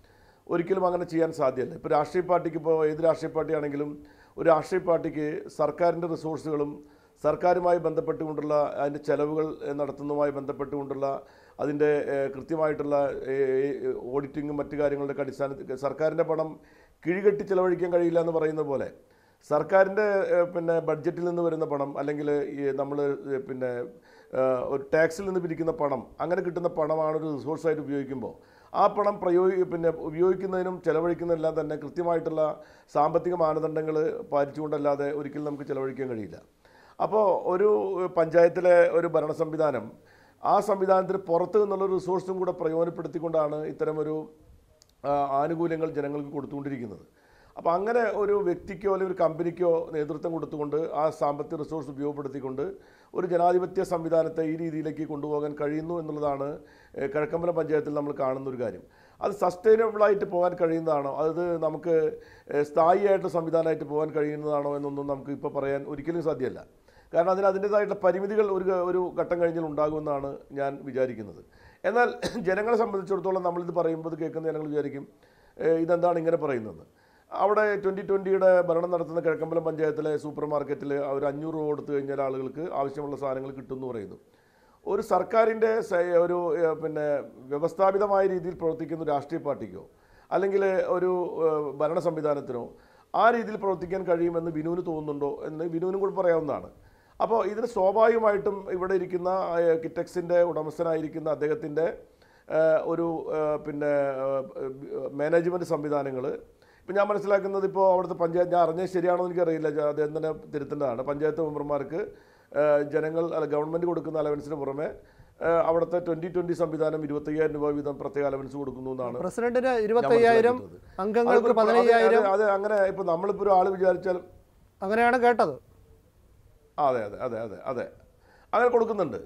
ഒരിക്കലും അങ്ങനെ ചെയ്യാൻ സാധ്യമല്ല ഇപ്പോൾ രാഷ്ട്രീയ പാർട്ടിക്ക് ഇപ്പോൾ ഏത് രാഷ്ട്രീയ പാർട്ടിയാണെങ്കിലും ഒരു രാഷ്ട്രീയ പാർട്ടിക്ക് സർക്കാരിൻ്റെ റിസോഴ്സുകളും സർക്കാരുമായി ബന്ധപ്പെട്ടുകൊണ്ടുള്ള അതിൻ്റെ ചെലവുകൾ ഏഹ്, നടത്തുന്നതുമായി ബന്ധപ്പെട്ടുകൊണ്ടുള്ള അതിൻ്റെ ഏഹ്, കൃത്യമായിട്ടുള്ള ഏഹ്, ഓഡിറ്റിങ്ങും മറ്റു കാര്യങ്ങളുടെയൊക്കെ അടിസ്ഥാനത്തിൽ സർക്കാരിൻ്റെ പണം കിഴികെട്ടി ചെലവഴിക്കാൻ കഴിയില്ല എന്ന് പറയുന്ന പോലെ സർക്കാരിൻ്റെ ഏഹ്, പിന്നെ ബഡ്ജറ്റിൽ നിന്ന് വരുന്ന പണം അല്ലെങ്കിൽ ഈ നമ്മൾ പിന്നെ ഏഹ്, ഒരു ടാക്സിൽ നിന്ന് പിരിക്കുന്ന പണം അങ്ങനെ കിട്ടുന്ന പണമാണ് ഒരു റിസോഴ്സായിട്ട് ഉപയോഗിക്കുമ്പോൾ ആ പണം പ്രയോഗി പിന്നെ ഉപയോഗിക്കുന്നതിനും ചെലവഴിക്കുന്നതിനെല്ലാം തന്നെ കൃത്യമായിട്ടുള്ള സാമ്പത്തിക മാനദണ്ഡങ്ങൾ പാലിച്ചുകൊണ്ടല്ലാതെ ഒരിക്കലും നമുക്ക് ചെലവഴിക്കാൻ കഴിയില്ല അപ്പോൾ ഒരു പഞ്ചായത്തിലെ ഒരു ഭരണ സംവിധാനം ആ സംവിധാനത്തിന് പുറത്ത് നിന്നുള്ള റിസോഴ്സും കൂടെ പ്രയോജനപ്പെടുത്തിക്കൊണ്ടാണ് ഇത്തരമൊരു ആ, ആനുകൂല്യങ്ങൾ ജനങ്ങൾക്ക് കൊടുത്തുകൊണ്ടിരിക്കുന്നത് അപ്പോൾ അങ്ങനെ ഒരു വ്യക്തിക്കോ അല്ലെങ്കിൽ ഒരു കമ്പനിക്കോ നേതൃത്വം കൊടുത്തുകൊണ്ട് ആ സാമ്പത്തിക റിസോഴ്സ് ഉപയോഗപ്പെടുത്തിക്കൊണ്ട് ഒരു ജനാധിപത്യ സംവിധാനത്തെ ഈ രീതിയിലേക്ക് കൊണ്ടുപോകാൻ കഴിയുന്നു എന്നുള്ളതാണ് ഏഹ്, കിഴക്കമ്പലം പഞ്ചായത്തിൽ നമ്മൾ കാണുന്ന ഒരു കാര്യം അത് സസ്റ്റൈനബിളായിട്ട് പോകാൻ കഴിയുന്നതാണോ അത് നമുക്ക് ഏഹ്, സ്ഥായിയായിട്ട് സംവിധാനമായിട്ട് പോകാൻ കഴിയുന്നതാണോ എന്നൊന്നും നമുക്ക് ഇപ്പോൾ പറയാൻ ഒരിക്കലും സാധ്യമല്ല കാരണം അതിന് അതിൻ്റേതായിട്ടുള്ള പരിമിതികൾ ഒരു ഘ- ഒരു ഘട്ടം കഴിഞ്ഞാൽ ഉണ്ടാകുമെന്നാണ് ഞാൻ വിചാരിക്കുന്നത് എന്നാൽ ജനങ്ങളെ സംബന്ധിച്ചിടത്തോളം നമ്മളിത് പറയുമ്പോൾ ഇത് കേൾക്കുന്ന ജനങ്ങൾ വിചാരിക്കും "ഏഹ്, ഇതെന്താണ് ഇങ്ങനെ പറയുന്നത് അവിടെ ട്വൻറ്റി ട്വൻറ്റിയുടെ ഭരണം നടത്തുന്ന കിഴക്കമ്പലം പഞ്ചായത്തിലെ സൂപ്പർ മാർക്കറ്റിൽ ഒരു അഞ്ഞൂറ് രൂപ കൊടുത്തു കഴിഞ്ഞാൽ ആളുകൾക്ക് ആവശ്യമുള്ള സാധനങ്ങൾ കിട്ടുമെന്ന് പറയുന്നു ഒരു സർക്കാരിൻ്റെ സ- ഒരു ഏഹ്, പിന്നെ വ്യവസ്ഥാപിതമായ രീതിയിൽ പ്രവർത്തിക്കുന്ന ഒരു രാഷ്ട്രീയ പാർട്ടിക്കോ അല്ലെങ്കിൽ ഒരു ഏഹ്, ഭരണ സംവിധാനത്തിനോ ആ രീതിയിൽ പ്രവർത്തിക്കാൻ കഴിയുമെന്ന് ബിനുവിന് തോന്നുന്നുണ്ടോ എന്ന് ബിനുവിനും കൂടി പറയാവുന്നതാണ് അപ്പോൾ ഇതിന് സ്വാഭാവികമായിട്ടും ഇവിടെ ഇരിക്കുന്ന ഏഹ്, കിറ്റക്സിൻ്റെ ഉടമസ്ഥനായിരിക്കുന്ന അദ്ദേഹത്തിൻ്റെ ഏഹ്, ഒരു ഏഹ്, പിന്നെ മാനേജ്മെൻറ്റ് സംവിധാനങ്ങൾ ഇപ്പം ഞാൻ മനസ്സിലാക്കുന്നത് ഇപ്പോൾ അവിടുത്തെ പഞ്ചായത്ത് ഞാൻ അറിഞ്ഞത് ശരിയാണോ എന്ന് എനിക്കറിയില്ല ജ- അദ്ദേഹം തന്നെ തിരുത്തേണ്ടതാണ് പഞ്ചായത്ത് മെമ്പർമാർക്ക് ഏഹ്, ജനങ്ങൾ അല്ല ഗവൺമെൻറ് കൊടുക്കുന്ന അലവൻസിന് പുറമെ ഏഹ്, അവിടുത്തെ ട്വൻറ്റി ട്വൻറ്റി സംവിധാനം ഇരുപത്തയ്യായിരം രൂപ വീതം പ്രത്യേക അലവൻസ് കൊടുക്കുന്നു എന്നാണ് പ്രസിഡന്റിന് ഇരുപത്തയ്യായിരം മനസ്സിലാക്കിയിട്ടുള്ളത്. അംഗങ്ങൾക്ക് അതിപ്പോ- അത് പതിനയ്യായിരം അത് അങ്ങനെ ഇപ്പോൾ നമ്മളിപ്പോൾ ഒരു ആൾ വിചാരിച്ചാൽ അങ്ങനെയാണ് കേട്ടത് ആ, അതെ അതെ അതെ അതെ അതെ അങ്ങനെ കൊടുക്കുന്നുണ്ട്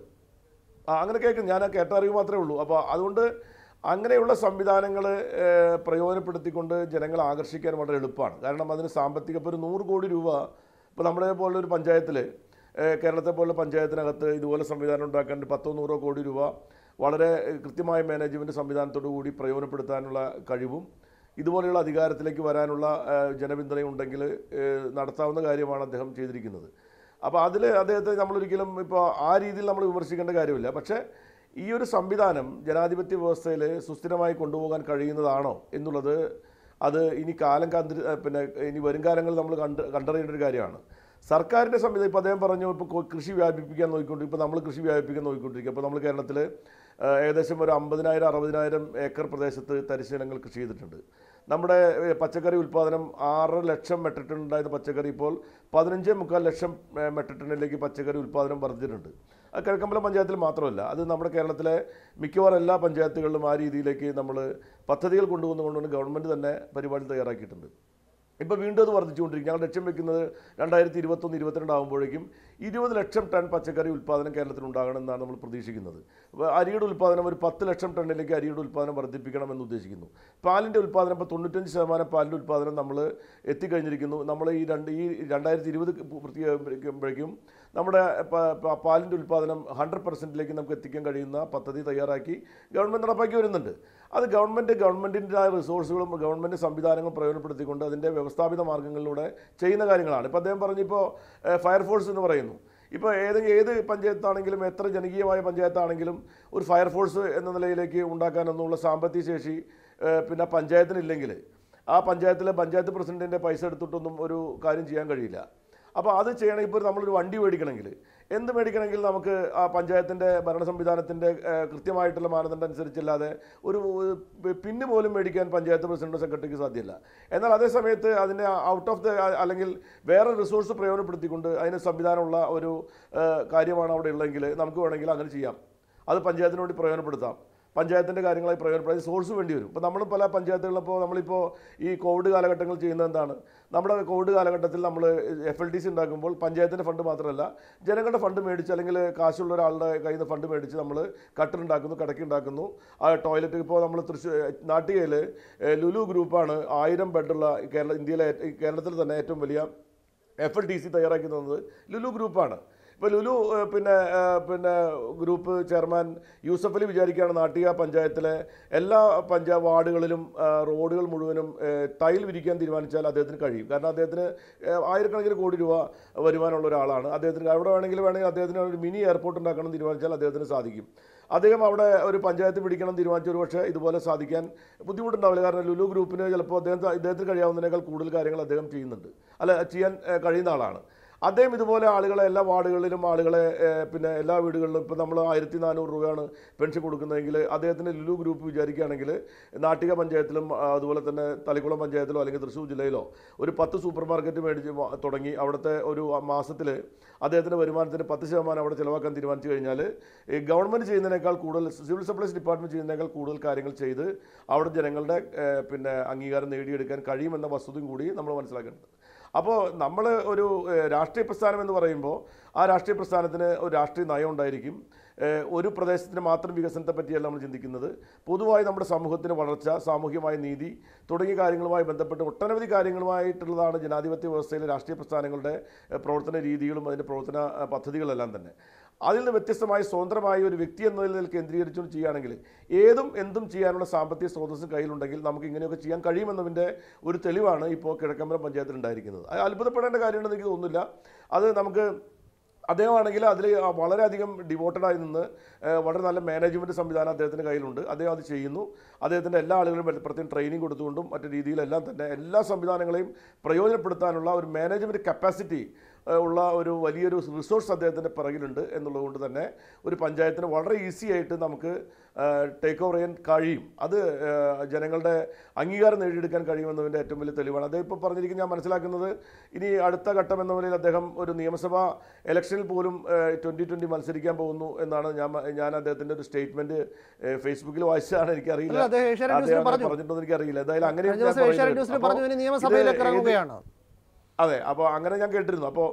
ആ അങ്ങനെ കേൾക്കും ഞാൻ ആ കേട്ടറിവ് മാത്രമേ ഉള്ളൂ അപ്പോൾ അതുകൊണ്ട് അങ്ങനെയുള്ള സംവിധാനങ്ങൾ പ്രയോജനപ്പെടുത്തിക്കൊണ്ട് ജനങ്ങളെ ആകർഷിക്കാൻ വളരെ എളുപ്പമാണ് കാരണം അതിന് സാമ്പത്തിക ഇപ്പോൾ ഒരു നൂറ് കോടി രൂപ ഇപ്പോൾ നമ്മുടെ പോലുള്ള ഒരു പഞ്ചായത്തിൽ കേരളത്തെ പോലുള്ള പഞ്ചായത്തിനകത്ത് ഇതുപോലെ സംവിധാനം ഉണ്ടാക്കാൻ ഒരു പത്തോ നൂറോ കോടി രൂപ വളരെ ഏഹ്, കൃത്യമായ മാനേജ്മെൻറ്റ് സംവിധാനത്തോടു കൂടി പ്രയോജനപ്പെടുത്താനുള്ള കഴിവും ഇതുപോലെയുള്ള അധികാരത്തിലേക്ക് വരാനുള്ള ഏഹ്, ജനപിന്തുണയും ഉണ്ടെങ്കിൽ ഏഹ്, നടത്താവുന്ന കാര്യമാണ് അദ്ദേഹം ചെയ്തിരിക്കുന്നത് അപ്പോൾ അതിൽ അദ്ദേഹത്തെ നമ്മളൊരിക്കലും ഇപ്പോൾ ആ രീതിയിൽ നമ്മൾ വിമർശിക്കേണ്ട കാര്യമില്ല പക്ഷേ ഈ ഒരു സംവിധാനം ജനാധിപത്യ വ്യവസ്ഥയിൽ സുസ്ഥിരമായി കൊണ്ടുപോകാൻ കഴിയുന്നതാണോ എന്നുള്ളത് അത് ഇനി കാലം കണ്ടി പിന്നെ ഇനി വരും കാലങ്ങളിൽ നമ്മൾ കണ്ട് കണ്ടറിയേണ്ട ഒരു കാര്യമാണ് സർക്കാരിൻ്റെ സംവിധാനം ഇപ്പോൾ അദ്ദേഹം പറഞ്ഞു ഇപ്പോൾ കൃഷി വ്യാപിപ്പിക്കാൻ നോക്കിക്കൊണ്ട് ഇപ്പോൾ നമ്മൾ കൃഷി വ്യാപിപ്പിക്കാൻ നോക്കിക്കൊണ്ടിരിക്കുക അപ്പോൾ നമ്മൾ കേരളത്തിൽ ഏകദേശം ഒരു അമ്പതിനായിരം അറുപതിനായിരം ഏക്കർ പ്രദേശത്ത് തരിശീലങ്ങൾ കൃഷി ചെയ്തിട്ടുണ്ട് നമ്മുടെ ഏഹ്, പച്ചക്കറി ഉൽപ്പാദനം ആറ് ലക്ഷം മെട്രിക് ടൺ ഉണ്ടായിരുന്ന പച്ചക്കറി ഇപ്പോൾ പതിനഞ്ച് മുക്കാൽ ലക്ഷം ഏഹ്, മെട്രിക് ടണ്ണിലേക്ക് പച്ചക്കറി ഉൽപ്പാദനം വർദ്ധിച്ചിട്ടുണ്ട് അത് കിഴക്കമ്പലം പഞ്ചായത്തിൽ മാത്രമല്ല അത് നമ്മുടെ കേരളത്തിലെ മിക്കവാറും എല്ലാ പഞ്ചായത്തുകളിലും ആ രീതിയിലേക്ക് നമ്മൾ പദ്ധതികൾ കൊണ്ടുവന്നുകൊണ്ടാണ് ഗവൺമെൻറ് തന്നെ പരിപാടി തയ്യാറാക്കിയിട്ടുണ്ട് ഇപ്പോൾ വീണ്ടും അത് വർദ്ധിച്ചുകൊണ്ടിരിക്കും ഞങ്ങൾ ലക്ഷ്യം വെക്കുന്നത് രണ്ടായിരത്തി ഇരുപത്തൊന്ന് ഇരുപത്തിരണ്ട് ആകുമ്പോഴേക്കും ഇരുപത് ലക്ഷം ടൺ പച്ചക്കറി ഉൽപ്പാദനം കേരളത്തിൽ ഉണ്ടാകണമെന്നാണ് നമ്മൾ പ്രതീക്ഷിക്കുന്നത് അപ്പോൾ അരിയുടെ ഉൽപ്പാദനം ഒരു പത്ത് ലക്ഷം ടണ്ണിലേക്ക് അരിയുടെ ഉൽപ്പാദനം വർദ്ധിപ്പിക്കണമെന്ന് ഉദ്ദേശിക്കുന്നു പാലിൻ്റെ ഉൽപ്പാദനം ഇപ്പോൾ തൊണ്ണൂറ്റഞ്ച് ശതമാനം പാലിൻ്റെ ഉൽപ്പാദനം നമ്മൾ എത്തിക്കഴിഞ്ഞിരിക്കുന്നു നമ്മൾ ഈ രണ്ട് ഈ രണ്ടായിരത്തി ഇരുപത് പൂർത്തിയാകുമ്പോഴേക്കും നമ്മുടെ പ- പ- പാലിൻ്റെ ഉൽപ്പാദനം ഹൺഡ്രഡ് പെർസെൻറ്റിലേക്ക് നമുക്ക് എത്തിക്കാൻ കഴിയുന്ന പദ്ധതി തയ്യാറാക്കി ഗവൺമെൻറ് നടപ്പാക്കി വരുന്നുണ്ട് അത് ഗവൺമെൻറ് ഗവൺമെൻറ്റിൻ്റെതായ റിസോഴ്സുകളും ഗവൺമെൻറ് സംവിധാനങ്ങളും പ്രയോജനപ്പെടുത്തിക്കൊണ്ട് അതിൻ്റെ വ്യവസ്ഥാപിത മാർഗ്ഗങ്ങളിലൂടെ ചെയ്യുന്ന കാര്യങ്ങളാണ് ഇപ്പോൾ അദ്ദേഹം പറഞ്ഞിപ്പോൾ ഫയർഫോഴ്സ് എന്ന് പറയുന്നു ഇപ്പോൾ ഏതെങ്കിലും ഏത് പഞ്ചായത്താണെങ്കിലും എത്ര ജനകീയമായ പഞ്ചായത്താണെങ്കിലും ഒരു ഫയർഫോഴ്സ് എന്ന നിലയിലേക്ക് ഉണ്ടാക്കാനൊന്നുള്ള സാമ്പത്തിക ശേഷി ഏഹ്, പിന്നെ പഞ്ചായത്തിനില്ലെങ്കിൽ ആ പഞ്ചായത്തിലെ പഞ്ചായത്ത് പ്രസിഡന്റിൻ്റെ പൈസ എടുത്തിട്ടൊന്നും ഒരു കാര്യം ചെയ്യാൻ കഴിയില്ല അപ്പോൾ അത് ചെയ്യണമെങ്കിൽ ഇപ്പോൾ നമ്മളൊരു വണ്ടി മേടിക്കണമെങ്കിൽ എന്ത് മേടിക്കണമെങ്കിൽ നമുക്ക് ആ പഞ്ചായത്തിൻ്റെ ഭരണ സംവിധാനത്തിൻ്റെ ഏഹ്, കൃത്യമായിട്ടുള്ള മാനദണ്ഡം അനുസരിച്ചല്ലാതെ ഒരു ഒരു പിന്ന് പോലും മേടിക്കാൻ പഞ്ചായത്ത് പ്രസിഡന്റോ സെക്രട്ടറിക്ക് സാധ്യമല്ല എന്നാൽ അതേ സമയത്ത് അതിനെ ഔട്ട് ഓഫ് ദ അല്ലെങ്കിൽ വേറെ റിസോഴ്സ് പ്രയോജനപ്പെടുത്തിക്കൊണ്ട് അതിന് സംവിധാനമുള്ള ഒരു ഏഹ്, കാര്യമാണ് അവിടെ ഉള്ളതെങ്കിൽ നമുക്ക് വേണമെങ്കിൽ അങ്ങനെ ചെയ്യാം അത് പഞ്ചായത്തിന് വേണ്ടി പ്രയോജനപ്പെടുത്താം പഞ്ചായത്തിൻ്റെ കാര്യങ്ങളായി പ്രയോജനപ്പെടുത്താൻ സോഴ്സ് വേണ്ടി വരും ഇപ്പോൾ നമ്മൾ പല പഞ്ചായത്തുകളിലും ഇപ്പോൾ നമ്മളിപ്പോൾ ഈ കോവിഡ് കാലഘട്ടങ്ങൾ ചെയ്യുന്നത് എന്താണ് നമ്മുടെ കോവിഡ് കാലഘട്ടത്തിൽ നമ്മൾ എഫ് എൽ ടി സി ഉണ്ടാക്കുമ്പോൾ പഞ്ചായത്തിൻ്റെ ഫണ്ട് മാത്രമല്ല ജനങ്ങളുടെ ഫണ്ട് മേടിച്ച് അല്ലെങ്കിൽ കാശുള്ള ഒരാളുടെ കയ്യിൽ നിന്ന് ഫണ്ട് മേടിച്ച് നമ്മൾ കട്ടിലുണ്ടാക്കുന്നു കടക്കി ഉണ്ടാക്കുന്നു ആ ടോയ്ലറ്റ് ഇപ്പോൾ നമ്മൾ തൃശ്ശൂർ നാട്ടികയിൽ ലുലു ഗ്രൂപ്പാണ് ആയിരം ബെഡുള്ള കേരള ഇന്ത്യയിലെ ഏറ്റ- കേരളത്തിൽ തന്നെ ഏറ്റവും വലിയ എഫ് എൽ ടി സി തയ്യാറാക്കി തന്നത് ലുലു ഗ്രൂപ്പാണ് ഇപ്പോൾ ലുലു ഏഹ്, പിന്നെ ഏഹ്, പിന്നെ ഗ്രൂപ്പ് ചെയർമാൻ യൂസഫ് അലി വിചാരിക്കുകയാണ് നാട്ടിക പഞ്ചായത്തിലെ എല്ലാ പഞ്ചായത്ത് വാർഡുകളിലും ആ, റോഡുകൾ മുഴുവനും ഏഹ്, ടൈൽ വിരിക്കാൻ തീരുമാനിച്ചാൽ അദ്ദേഹത്തിന് കഴിയും കാരണം അദ്ദേഹത്തിന് ഏഹ്, ആയിരക്കണക്കിന് കോടി രൂപ വരുമാനമുള്ള ഒരാളാണ് അദ്ദേഹത്തിന് അവിടെ വേണമെങ്കിൽ വേണമെങ്കിൽ അദ്ദേഹത്തിന് ഒരു മിനി എയർപോർട്ട് ഉണ്ടാക്കണം എന്ന് തീരുമാനിച്ചാൽ അദ്ദേഹത്തിന് സാധിക്കും അദ്ദേഹം അവിടെ ഒരു പഞ്ചായത്ത് പിടിക്കണം തീരുമാനിച്ച ഒരു പക്ഷേ ഇതുപോലെ സാധിക്കാൻ ബുദ്ധിമുട്ടുണ്ടാവില്ല കാരണം ലുലു ഗ്രൂപ്പിന് ചിലപ്പോൾ അദ്ദേഹം ഇദ്ദേഹത്തിന് കഴിയാവുന്നതിനേക്കാൾ കൂടുതൽ കാര്യങ്ങൾ അദ്ദേഹം ചെയ്യുന്നുണ്ട് അല്ല ചെയ്യാൻ ഏഹ്, കഴിയുന്ന ആളാണ് അദ്ദേഹം ഇതുപോലെ ആളുകളെ എല്ലാ വാർഡുകളിലും ആളുകളെ ഏഹ്, പിന്നെ എല്ലാ വീടുകളിലും ഇപ്പം നമ്മൾ ആയിരത്തി നാനൂറ് രൂപയാണ് പെൻഷൻ കൊടുക്കുന്നതെങ്കിൽ അദ്ദേഹത്തിന് ലുലു ഗ്രൂപ്പ് വിചാരിക്കുകയാണെങ്കിൽ നാട്ടിക പഞ്ചായത്തിലും ആ, അതുപോലെ തന്നെ തളിക്കുളം പഞ്ചായത്തിലോ അല്ലെങ്കിൽ തൃശ്ശൂർ ജില്ലയിലോ ഒരു പത്ത് സൂപ്പർ മാർക്കറ്റ് മേടിച്ച് വ- തുടങ്ങി അവിടുത്തെ ഒരു മാസത്തിൽ അദ്ദേഹത്തിൻ്റെ വരുമാനത്തിന് പത്ത് ശതമാനം അവിടെ ചിലവാക്കാൻ തീരുമാനിച്ചു കഴിഞ്ഞാൽ ഈ ഗവൺമെൻറ് ചെയ്യുന്നതിനേക്കാൾ കൂടുതൽ സിവിൽ സപ്ലൈസ് ഡിപ്പാർട്ട്മെൻറ്റ് ചെയ്യുന്നതിനേക്കാൾ കൂടുതൽ കാര്യങ്ങൾ ചെയ്ത് അവിടെ ജനങ്ങളുടെ ഏഹ്, പിന്നെ അംഗീകാരം നേടിയെടുക്കാൻ കഴിയുമെന്ന വസ്തുതയും കൂടി നമ്മൾ മനസ്സിലാക്കേണ്ടത് അപ്പോൾ നമ്മൾ ഒരു ഏഹ്, രാഷ്ട്രീയ പ്രസ്ഥാനം എന്ന് പറയുമ്പോൾ ആ രാഷ്ട്രീയ പ്രസ്ഥാനത്തിന് ഒരു രാഷ്ട്രീയ നയം ഉണ്ടായിരിക്കും ഏഹ്, ഒരു പ്രദേശത്തിന് മാത്രം വികസനത്തെ പറ്റിയല്ല നമ്മൾ ചിന്തിക്കുന്നത് പൊതുവായി നമ്മുടെ സമൂഹത്തിന് വളർച്ച സാമൂഹികമായ നീതി തുടങ്ങിയ കാര്യങ്ങളുമായി ബന്ധപ്പെട്ട് ഒട്ടനവധി കാര്യങ്ങളുമായിട്ടുള്ളതാണ് ജനാധിപത്യ വ്യവസ്ഥയിലെ രാഷ്ട്രീയ പ്രസ്ഥാനങ്ങളുടെ ഏഹ്, പ്രവർത്തന രീതികളും അതിൻ്റെ പ്രവർത്തന ഏഹ്, പദ്ധതികളെല്ലാം തന്നെ അതിൽ നിന്ന് വ്യത്യസ്തമായി സ്വതന്ത്രമായി ഒരു വ്യക്തി എന്ന നിലയിൽ കേന്ദ്രീകരിച്ചുകൊണ്ട് ചെയ്യുകയാണെങ്കിൽ ഏതും എന്തും ചെയ്യാനുള്ള സാമ്പത്തിക സ്രോതസ്സും കയ്യിലുണ്ടെങ്കിൽ നമുക്ക് ഇങ്ങനെയൊക്കെ ചെയ്യാൻ കഴിയുമെന്നതിൻ്റെ ഒരു തെളിവാണ് ഇപ്പോൾ കിഴക്കമ്പലം പഞ്ചായത്തിൽ ഉണ്ടായിരിക്കുന്നത് അത് അത്ഭുതപ്പെടേണ്ട കാര്യമുണ്ടെന്ന് എനിക്ക് തോന്നുന്നില്ല അത് നമുക്ക് അദ്ദേഹമാണെങ്കിൽ അതിൽ വളരെയധികം ഡിവോട്ടഡായി നിന്ന് ഏഹ്, വളരെ നല്ല മാനേജ്മെൻറ്റ് സംവിധാനം അദ്ദേഹത്തിൻ്റെ കയ്യിലുണ്ട് അദ്ദേഹം അത് ചെയ്യുന്നു അദ്ദേഹത്തിൻ്റെ എല്ലാ ആളുകളും പ്രത്യേകം ട്രെയിനിങ് കൊടുത്തുകൊണ്ടും മറ്റു രീതിയിലെല്ലാം തന്നെ എല്ലാ സംവിധാനങ്ങളെയും പ്രയോജനപ്പെടുത്താനുള്ള ഒരു മാനേജ്മെൻറ്റ് കപ്പാസിറ്റി ഏഹ്, ഉള്ള ഒരു വലിയൊരു റിസോഴ്സ് അദ്ദേഹത്തിൻ്റെ പിറകിലുണ്ട് എന്നുള്ളതുകൊണ്ട് തന്നെ ഒരു പഞ്ചായത്തിന് വളരെ ഈസി ആയിട്ട് നമുക്ക് ടേക്ക് ഓവർ ചെയ്യാൻ കഴിയും അത് ഏഹ്, ജനങ്ങളുടെ അംഗീകാരം നേടിയെടുക്കാൻ കഴിയുമെന്നതിൻ്റെ ഏറ്റവും വലിയ തെളിവാണ് അദ്ദേഹം ഇപ്പോൾ പറഞ്ഞിരിക്കുന്നത് ഞാൻ മനസ്സിലാക്കുന്നത് ഇനി അടുത്ത ഘട്ടം എന്ന നിലയിൽ അദ്ദേഹം ഒരു നിയമസഭാ ഇലക്ഷനിൽ പോലും ട്വൻ്റി ട്വൻ്റി മത്സരിക്കാൻ പോകുന്നു എന്നാണ് ഞാൻ മ- ഞാൻ അദ്ദേഹത്തിൻ്റെ ഒരു സ്റ്റേറ്റ്മെൻറ്റ് ഫേസ്ബുക്കിൽ വായിച്ചതാണ് എനിക്കറിയില്ല അല്ല, അദ്ദേഹം ഏഷ്യാനെറ്റ് ന്യൂസിൽ അദ്ദേഹം അങ്ങനെ പറഞ്ഞു. പറഞ്ഞിട്ടുണ്ടോ എനിക്കറിയില്ല എന്തായാലും അങ്ങനെ കഴിഞ്ഞ ദിവസം ഏഷ്യാനെറ്റ് ന്യൂസിൽ പറഞ്ഞു ഇനി നിയമസഭയിലേക്ക് ഇറങ്ങുകയാണ് അതെ അപ്പോൾ അങ്ങനെ ഞാൻ കേട്ടിരുന്നു അപ്പോൾ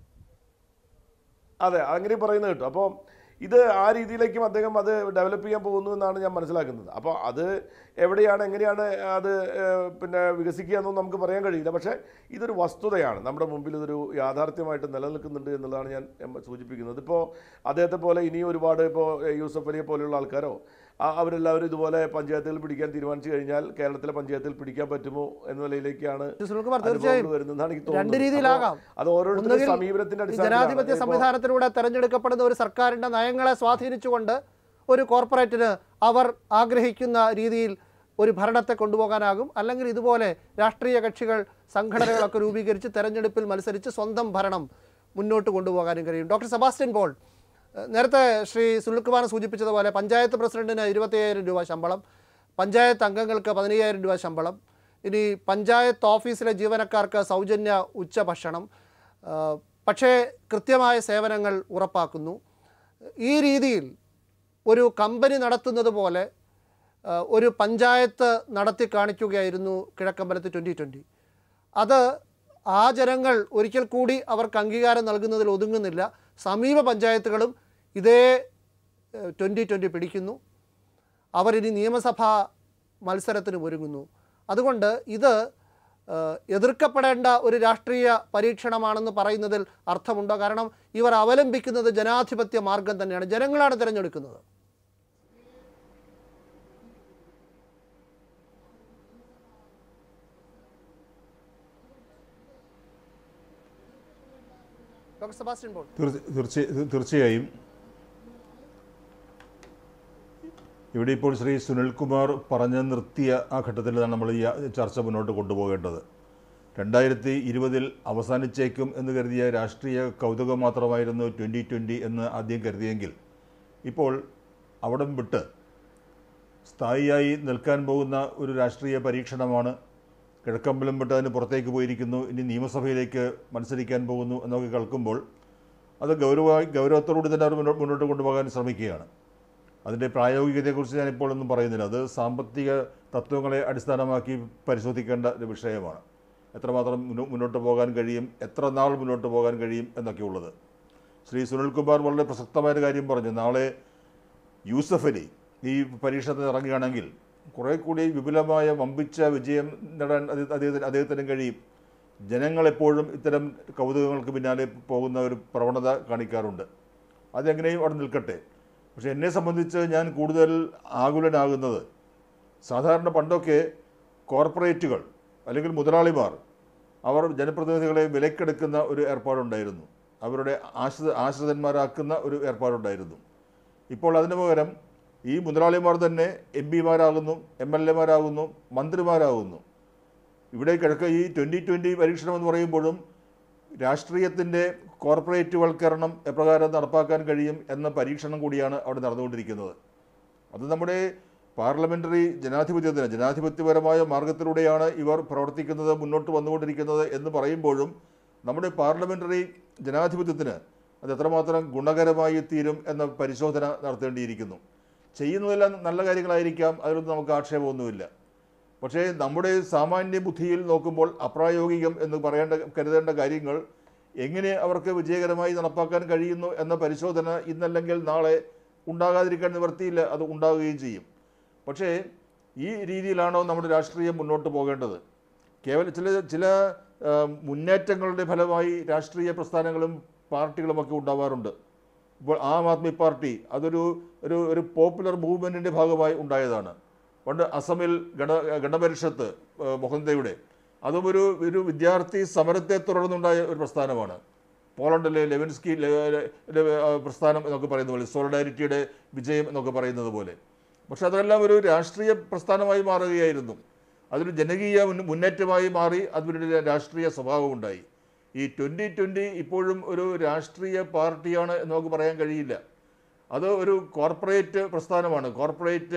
അതെ അങ്ങനെ പറയുന്നത് കേട്ടു അപ്പോൾ ഇത് ആ രീതിയിലേക്കും അദ്ദേഹം അത് ഡെവലപ്പ് ചെയ്യാൻ പോകുന്നു എന്നാണ് ഞാൻ മനസ്സിലാക്കുന്നത് അപ്പോൾ അത് എവിടെയാണ് എങ്ങനെയാണ് അത് ഏഹ്, പിന്നെ വികസിക്കുക എന്നൊന്നും നമുക്ക് പറയാൻ കഴിയില്ല പക്ഷേ ഇതൊരു വസ്തുതയാണ് നമ്മുടെ മുമ്പിൽ ഇതൊരു യാഥാർത്ഥ്യമായിട്ട് നിലനിൽക്കുന്നുണ്ട് എന്നുള്ളതാണ് ഞാൻ എം, സൂചിപ്പിക്കുന്നത് ഇപ്പോൾ അദ്ദേഹത്തെ പോലെ ഇനിയും ഒരുപാട് ഇപ്പോൾ യൂസഫ് അലിയെ പോലെയുള്ള ആൾക്കാരോ ആ- അവരെല്ലാവരും ഇതുപോലെ പഞ്ചായത്തുകൾ പിടിക്കാൻ തീരുമാനിച്ചു കഴിഞ്ഞാൽ കേരളത്തിലെ പഞ്ചായത്തിൽ പിടിക്കാൻ പറ്റുമോ എന്ന നിലയിലേക്കാണ് സുനിൽകുമാർ അനുഭവങ്ങൾ തീർച്ചയായും വരുന്നതെന്നാണ് എനിക്ക് രണ്ട് തോന്നുന്നത്. രീതിയിലാകാം അപ്പോൾ അത് ഓരോരുത്തരുടെ ഒന്നുകിൽ സമീപനത്തിന്റെ ഈ അടിസ്ഥാനത്തിലാണ്. ജനാധിപത്യ ഇപ്പോൾ- സംവിധാനത്തിലൂടെ തെരഞ്ഞെടുക്കപ്പെടുന്ന ഒരു സർക്കാരിന്റെ നയങ്ങളെ സ്വാധീനിച്ചുകൊണ്ട് ഒരു കോർപ്പറേറ്റിന് അവർ ആഗ്രഹിക്കുന്ന രീതിയിൽ ഒരു ഭരണത്തെ കൊണ്ടുപോകാനാകും അല്ലെങ്കിൽ ഇതുപോലെ രാഷ്ട്രീയ കക്ഷികൾ സംഘടനകളൊക്കെ രൂപീകരിച്ച് തെരഞ്ഞെടുപ്പിൽ മത്സരിച്ച് സ്വന്തം ഭരണം മുന്നോട്ട് കൊണ്ടുപോകാനും കഴിയും ഡോക്ടർ സെബാസ്റ്റ്യൻ പോൾ ഏഹ് നേരത്തെ ശ്രീ സുനിൽകുമാർ സൂചിപ്പിച്ചതുപോലെ പഞ്ചായത്ത് പ്രസിഡന്റിന് ഇരുപത്തയ്യായിരം രൂപ ശമ്പളം പഞ്ചായത്ത് അംഗങ്ങൾക്ക് പതിനയ്യായിരം രൂപ ശമ്പളം ഇനി പഞ്ചായത്ത് ഓഫീസിലെ ജീവനക്കാർക്ക് സൗജന്യ ഉച്ചഭക്ഷണം ഏഹ് പക്ഷേ കൃത്യമായ സേവനങ്ങൾ ഉറപ്പാക്കുന്നു ഈ രീതിയിൽ ഒരു കമ്പനി നടത്തുന്നത് പോലെ ഏഹ് ഒരു പഞ്ചായത്ത് നടത്തി കാണിക്കുകയായിരുന്നു കിഴക്കമ്പലത്ത് ട്വൻ്റി ട്വൻ്റി അത് ആ ജനങ്ങൾ ഒരിക്കൽ കൂടി അവർക്ക് അംഗീകാരം നൽകുന്നതിൽ ഒതുങ്ങുന്നില്ല സമീപ പഞ്ചായത്തുകളും ഇതേ ട്വൻ്റി ട്വൻ്റി പിടിക്കുന്നു അവരിനി നിയമസഭാ മത്സരത്തിന് ഒരുങ്ങുന്നു അതുകൊണ്ട് ഇത് ഏഹ്, എതിർക്കപ്പെടേണ്ട ഒരു രാഷ്ട്രീയ പരീക്ഷണമാണെന്ന് പറയുന്നതിൽ അർത്ഥമുണ്ടോ കാരണം ഇവർ അവലംബിക്കുന്നത് ജനാധിപത്യ മാർഗം തന്നെയാണ് ജനങ്ങളാണ് തിരഞ്ഞെടുക്കുന്നത് ഡോക്ടർ സെബാസ്റ്റ്യൻ പോൾ തീർച്ച- തീർച്ച- തീർച്ചയായും ഇവിടെ ഇപ്പോൾ ശ്രീ സുനിൽകുമാർ പറഞ്ഞു നിർത്തിയ ആ ഘട്ടത്തിലാണ് നമ്മൾ ഈ ചർച്ച മുന്നോട്ട് കൊണ്ടുപോകേണ്ടത് രണ്ടായിരത്തി ഇരുപതിൽ അവസാനിച്ചേക്കും എന്ന് കരുതിയ രാഷ്ട്രീയ കൗതുകം മാത്രമായിരുന്നു ട്വൻ്റി ട്വൻ്റി എന്ന് ആദ്യം കരുതിയെങ്കിൽ ഇപ്പോൾ അവിടം വിട്ട് സ്ഥായിയായി നിൽക്കാൻ പോകുന്ന ഒരു രാഷ്ട്രീയ പരീക്ഷണമാണ് കിഴക്കമ്പലം വിട്ട് അതിന് പുറത്തേക്ക് പോയിരിക്കുന്നു ഇനി നിയമസഭയിലേക്ക് മത്സരിക്കാൻ പോകുന്നു എന്നൊക്കെ കേൾക്കുമ്പോൾ അത് ഗൗരവ ഗൗരവത്തോടുകൂടി തന്നെ അവർ മുന്നോ- മുന്നോട്ട് കൊണ്ടുപോകാൻ ശ്രമിക്കുകയാണ് അതിൻ്റെ പ്രായോഗികതയെക്കുറിച്ച് ഞാനിപ്പോൾ ഒന്നും പറയുന്നില്ല അത് സാമ്പത്തിക തത്വങ്ങളെ അടിസ്ഥാനമാക്കി പരിശോധിക്കേണ്ട ഒരു വിഷയമാണ് എത്രമാത്രം മുന്നോ- മുന്നോട്ട് പോകാൻ കഴിയും എത്ര നാൾ മുന്നോട്ട് പോകാൻ കഴിയും എന്നൊക്കെയുള്ളത് ശ്രീ സുനിൽകുമാർ വളരെ പ്രസക്തമായ ഒരു കാര്യം പറഞ്ഞു നാളെ യൂസഫ് അലി ഈ പരീക്ഷണത്തിന് ഇറങ്ങുകയാണെങ്കിൽ കുറേ കൂടി വിപുലമായ വമ്പിച്ച വിജയം നേടാൻ അദ്ദേഹ- അദ്ദേഹത്തിന് അദ്ദേഹത്തിനും കഴിയും ജനങ്ങളെപ്പോഴും ഇത്തരം കൗതുകങ്ങൾക്ക് പിന്നാലെ പോകുന്ന ഒരു പ്രവണത കാണിക്കാറുണ്ട് അതെങ്ങനെയും അവിടെ നിൽക്കട്ടെ പക്ഷേ എന്നെ സംബന്ധിച്ച് ഞാൻ കൂടുതൽ ആകുലനാകുന്നത് സാധാരണ പണ്ടൊക്കെ കോർപ്പറേറ്റുകൾ അല്ലെങ്കിൽ മുതലാളിമാർ അവർ ജനപ്രതിനിധികളെ വിലക്കെടുക്കുന്ന ഒരു ഏർപ്പാടുണ്ടായിരുന്നു അവരുടെ ആശ്രിത ആശ്രിതന്മാരാക്കുന്ന ഒരു ഏർപ്പാടുണ്ടായിരുന്നു ഇപ്പോൾ അതിനു പകരം ഈ മുതലാളിമാർ തന്നെ എം പിമാരാകുന്നു എം എൽ എമാരാകുന്നു മന്ത്രിമാരാകുന്നു ഇവിടെ കിഴക്ക് ഈ ട്വൻ്റി ട്വൻ്റി പരീക്ഷണം എന്ന് പറയുമ്പോഴും രാഷ്ട്രീയത്തിൻ്റെ കോർപ്പറേറ്റ് വൽക്കരണം എപ്രകാരം നടപ്പാക്കാൻ കഴിയും എന്ന പരീക്ഷണം കൂടിയാണ് അവിടെ നടന്നുകൊണ്ടിരിക്കുന്നത് അത് നമ്മുടെ പാർലമെൻ്ററി ജനാധിപത്യത്തിന് ജനാധിപത്യപരമായ മാർഗത്തിലൂടെയാണ് ഇവർ പ്രവർത്തിക്കുന്നത് മുന്നോട്ട് വന്നുകൊണ്ടിരിക്കുന്നത് എന്ന് പറയുമ്പോഴും നമ്മുടെ പാർലമെൻ്ററി ജനാധിപത്യത്തിന് അത് എത്രമാത്രം ഗുണകരമായി തീരും എന്ന പരിശോധന നടത്തേണ്ടിയിരിക്കുന്നു ചെയ്യുന്നതെല്ലാം നല്ല കാര്യങ്ങളായിരിക്കാം അതിലൊന്നും നമുക്ക് ആക്ഷേപമൊന്നുമില്ല പക്ഷേ നമ്മുടെ സാമാന്യ ബുദ്ധിയിൽ നോക്കുമ്പോൾ അപ്രായോഗികം എന്ന് പറയേണ്ട കരുതേണ്ട കാര്യങ്ങൾ എങ്ങനെ അവർക്ക് വിജയകരമായി നടപ്പാക്കാൻ കഴിയുന്നു എന്ന പരിശോധന ഇന്നല്ലെങ്കിൽ നാളെ ഉണ്ടാകാതിരിക്കാൻ നിവർത്തിയില്ല അത് ഉണ്ടാവുകയും ചെയ്യും പക്ഷേ ഈ രീതിയിലാണോ നമ്മുടെ രാഷ്ട്രീയം മുന്നോട്ട് പോകേണ്ടത് കേവലം ചില ചില ആ, മുന്നേറ്റങ്ങളുടെ ഫലമായി രാഷ്ട്രീയ പ്രസ്ഥാനങ്ങളും പാർട്ടികളുമൊക്കെ ഉണ്ടാവാറുണ്ട് ഇപ്പോൾ ആം ആദ്മി പാർട്ടി അതൊരു ഒരു ഒരു പോപ്പുലർ മൂവ്മെൻറ്റിൻ്റെ ഭാഗമായി ഉണ്ടായതാണ് പണ്ട് അസമിൽ ഗണ ഗണപരിഷത്ത് ആ, മൊഹന്തയുടെ അതും ഒരു ഒരു വിദ്യാർത്ഥി സമരത്തെ തുടർന്നുണ്ടായ ഒരു പ്രസ്ഥാനമാണ് പോളണ്ടിലെ ലെവൻസ്കി ലെ- ലെ- ലെ- ആ, പ്രസ്ഥാനം എന്നൊക്കെ പറയുന്ന പോലെ സോളിഡാരിറ്റിയുടെ വിജയം എന്നൊക്കെ പറയുന്നത് പോലെ പക്ഷെ അതെല്ലാം ഒരു രാഷ്ട്രീയ പ്രസ്ഥാനമായി മാറുകയായിരുന്നു അതൊരു ജനകീയ മുന്ന- മുന്നേറ്റമായി മാറി അതിനൊരു രാഷ്ട്രീയ സ്വഭാവമുണ്ടായി ഈ ട്വൻ്റി ട്വൻ്റി ഇപ്പോഴും ഒരു രാഷ്ട്രീയ പാർട്ടിയാണ് എന്ന് നമുക്ക് പറയാൻ കഴിയില്ല അത് ഒരു കോർപ്പറേറ്റ് പ്രസ്ഥാനമാണ് കോർപ്പറേറ്റ്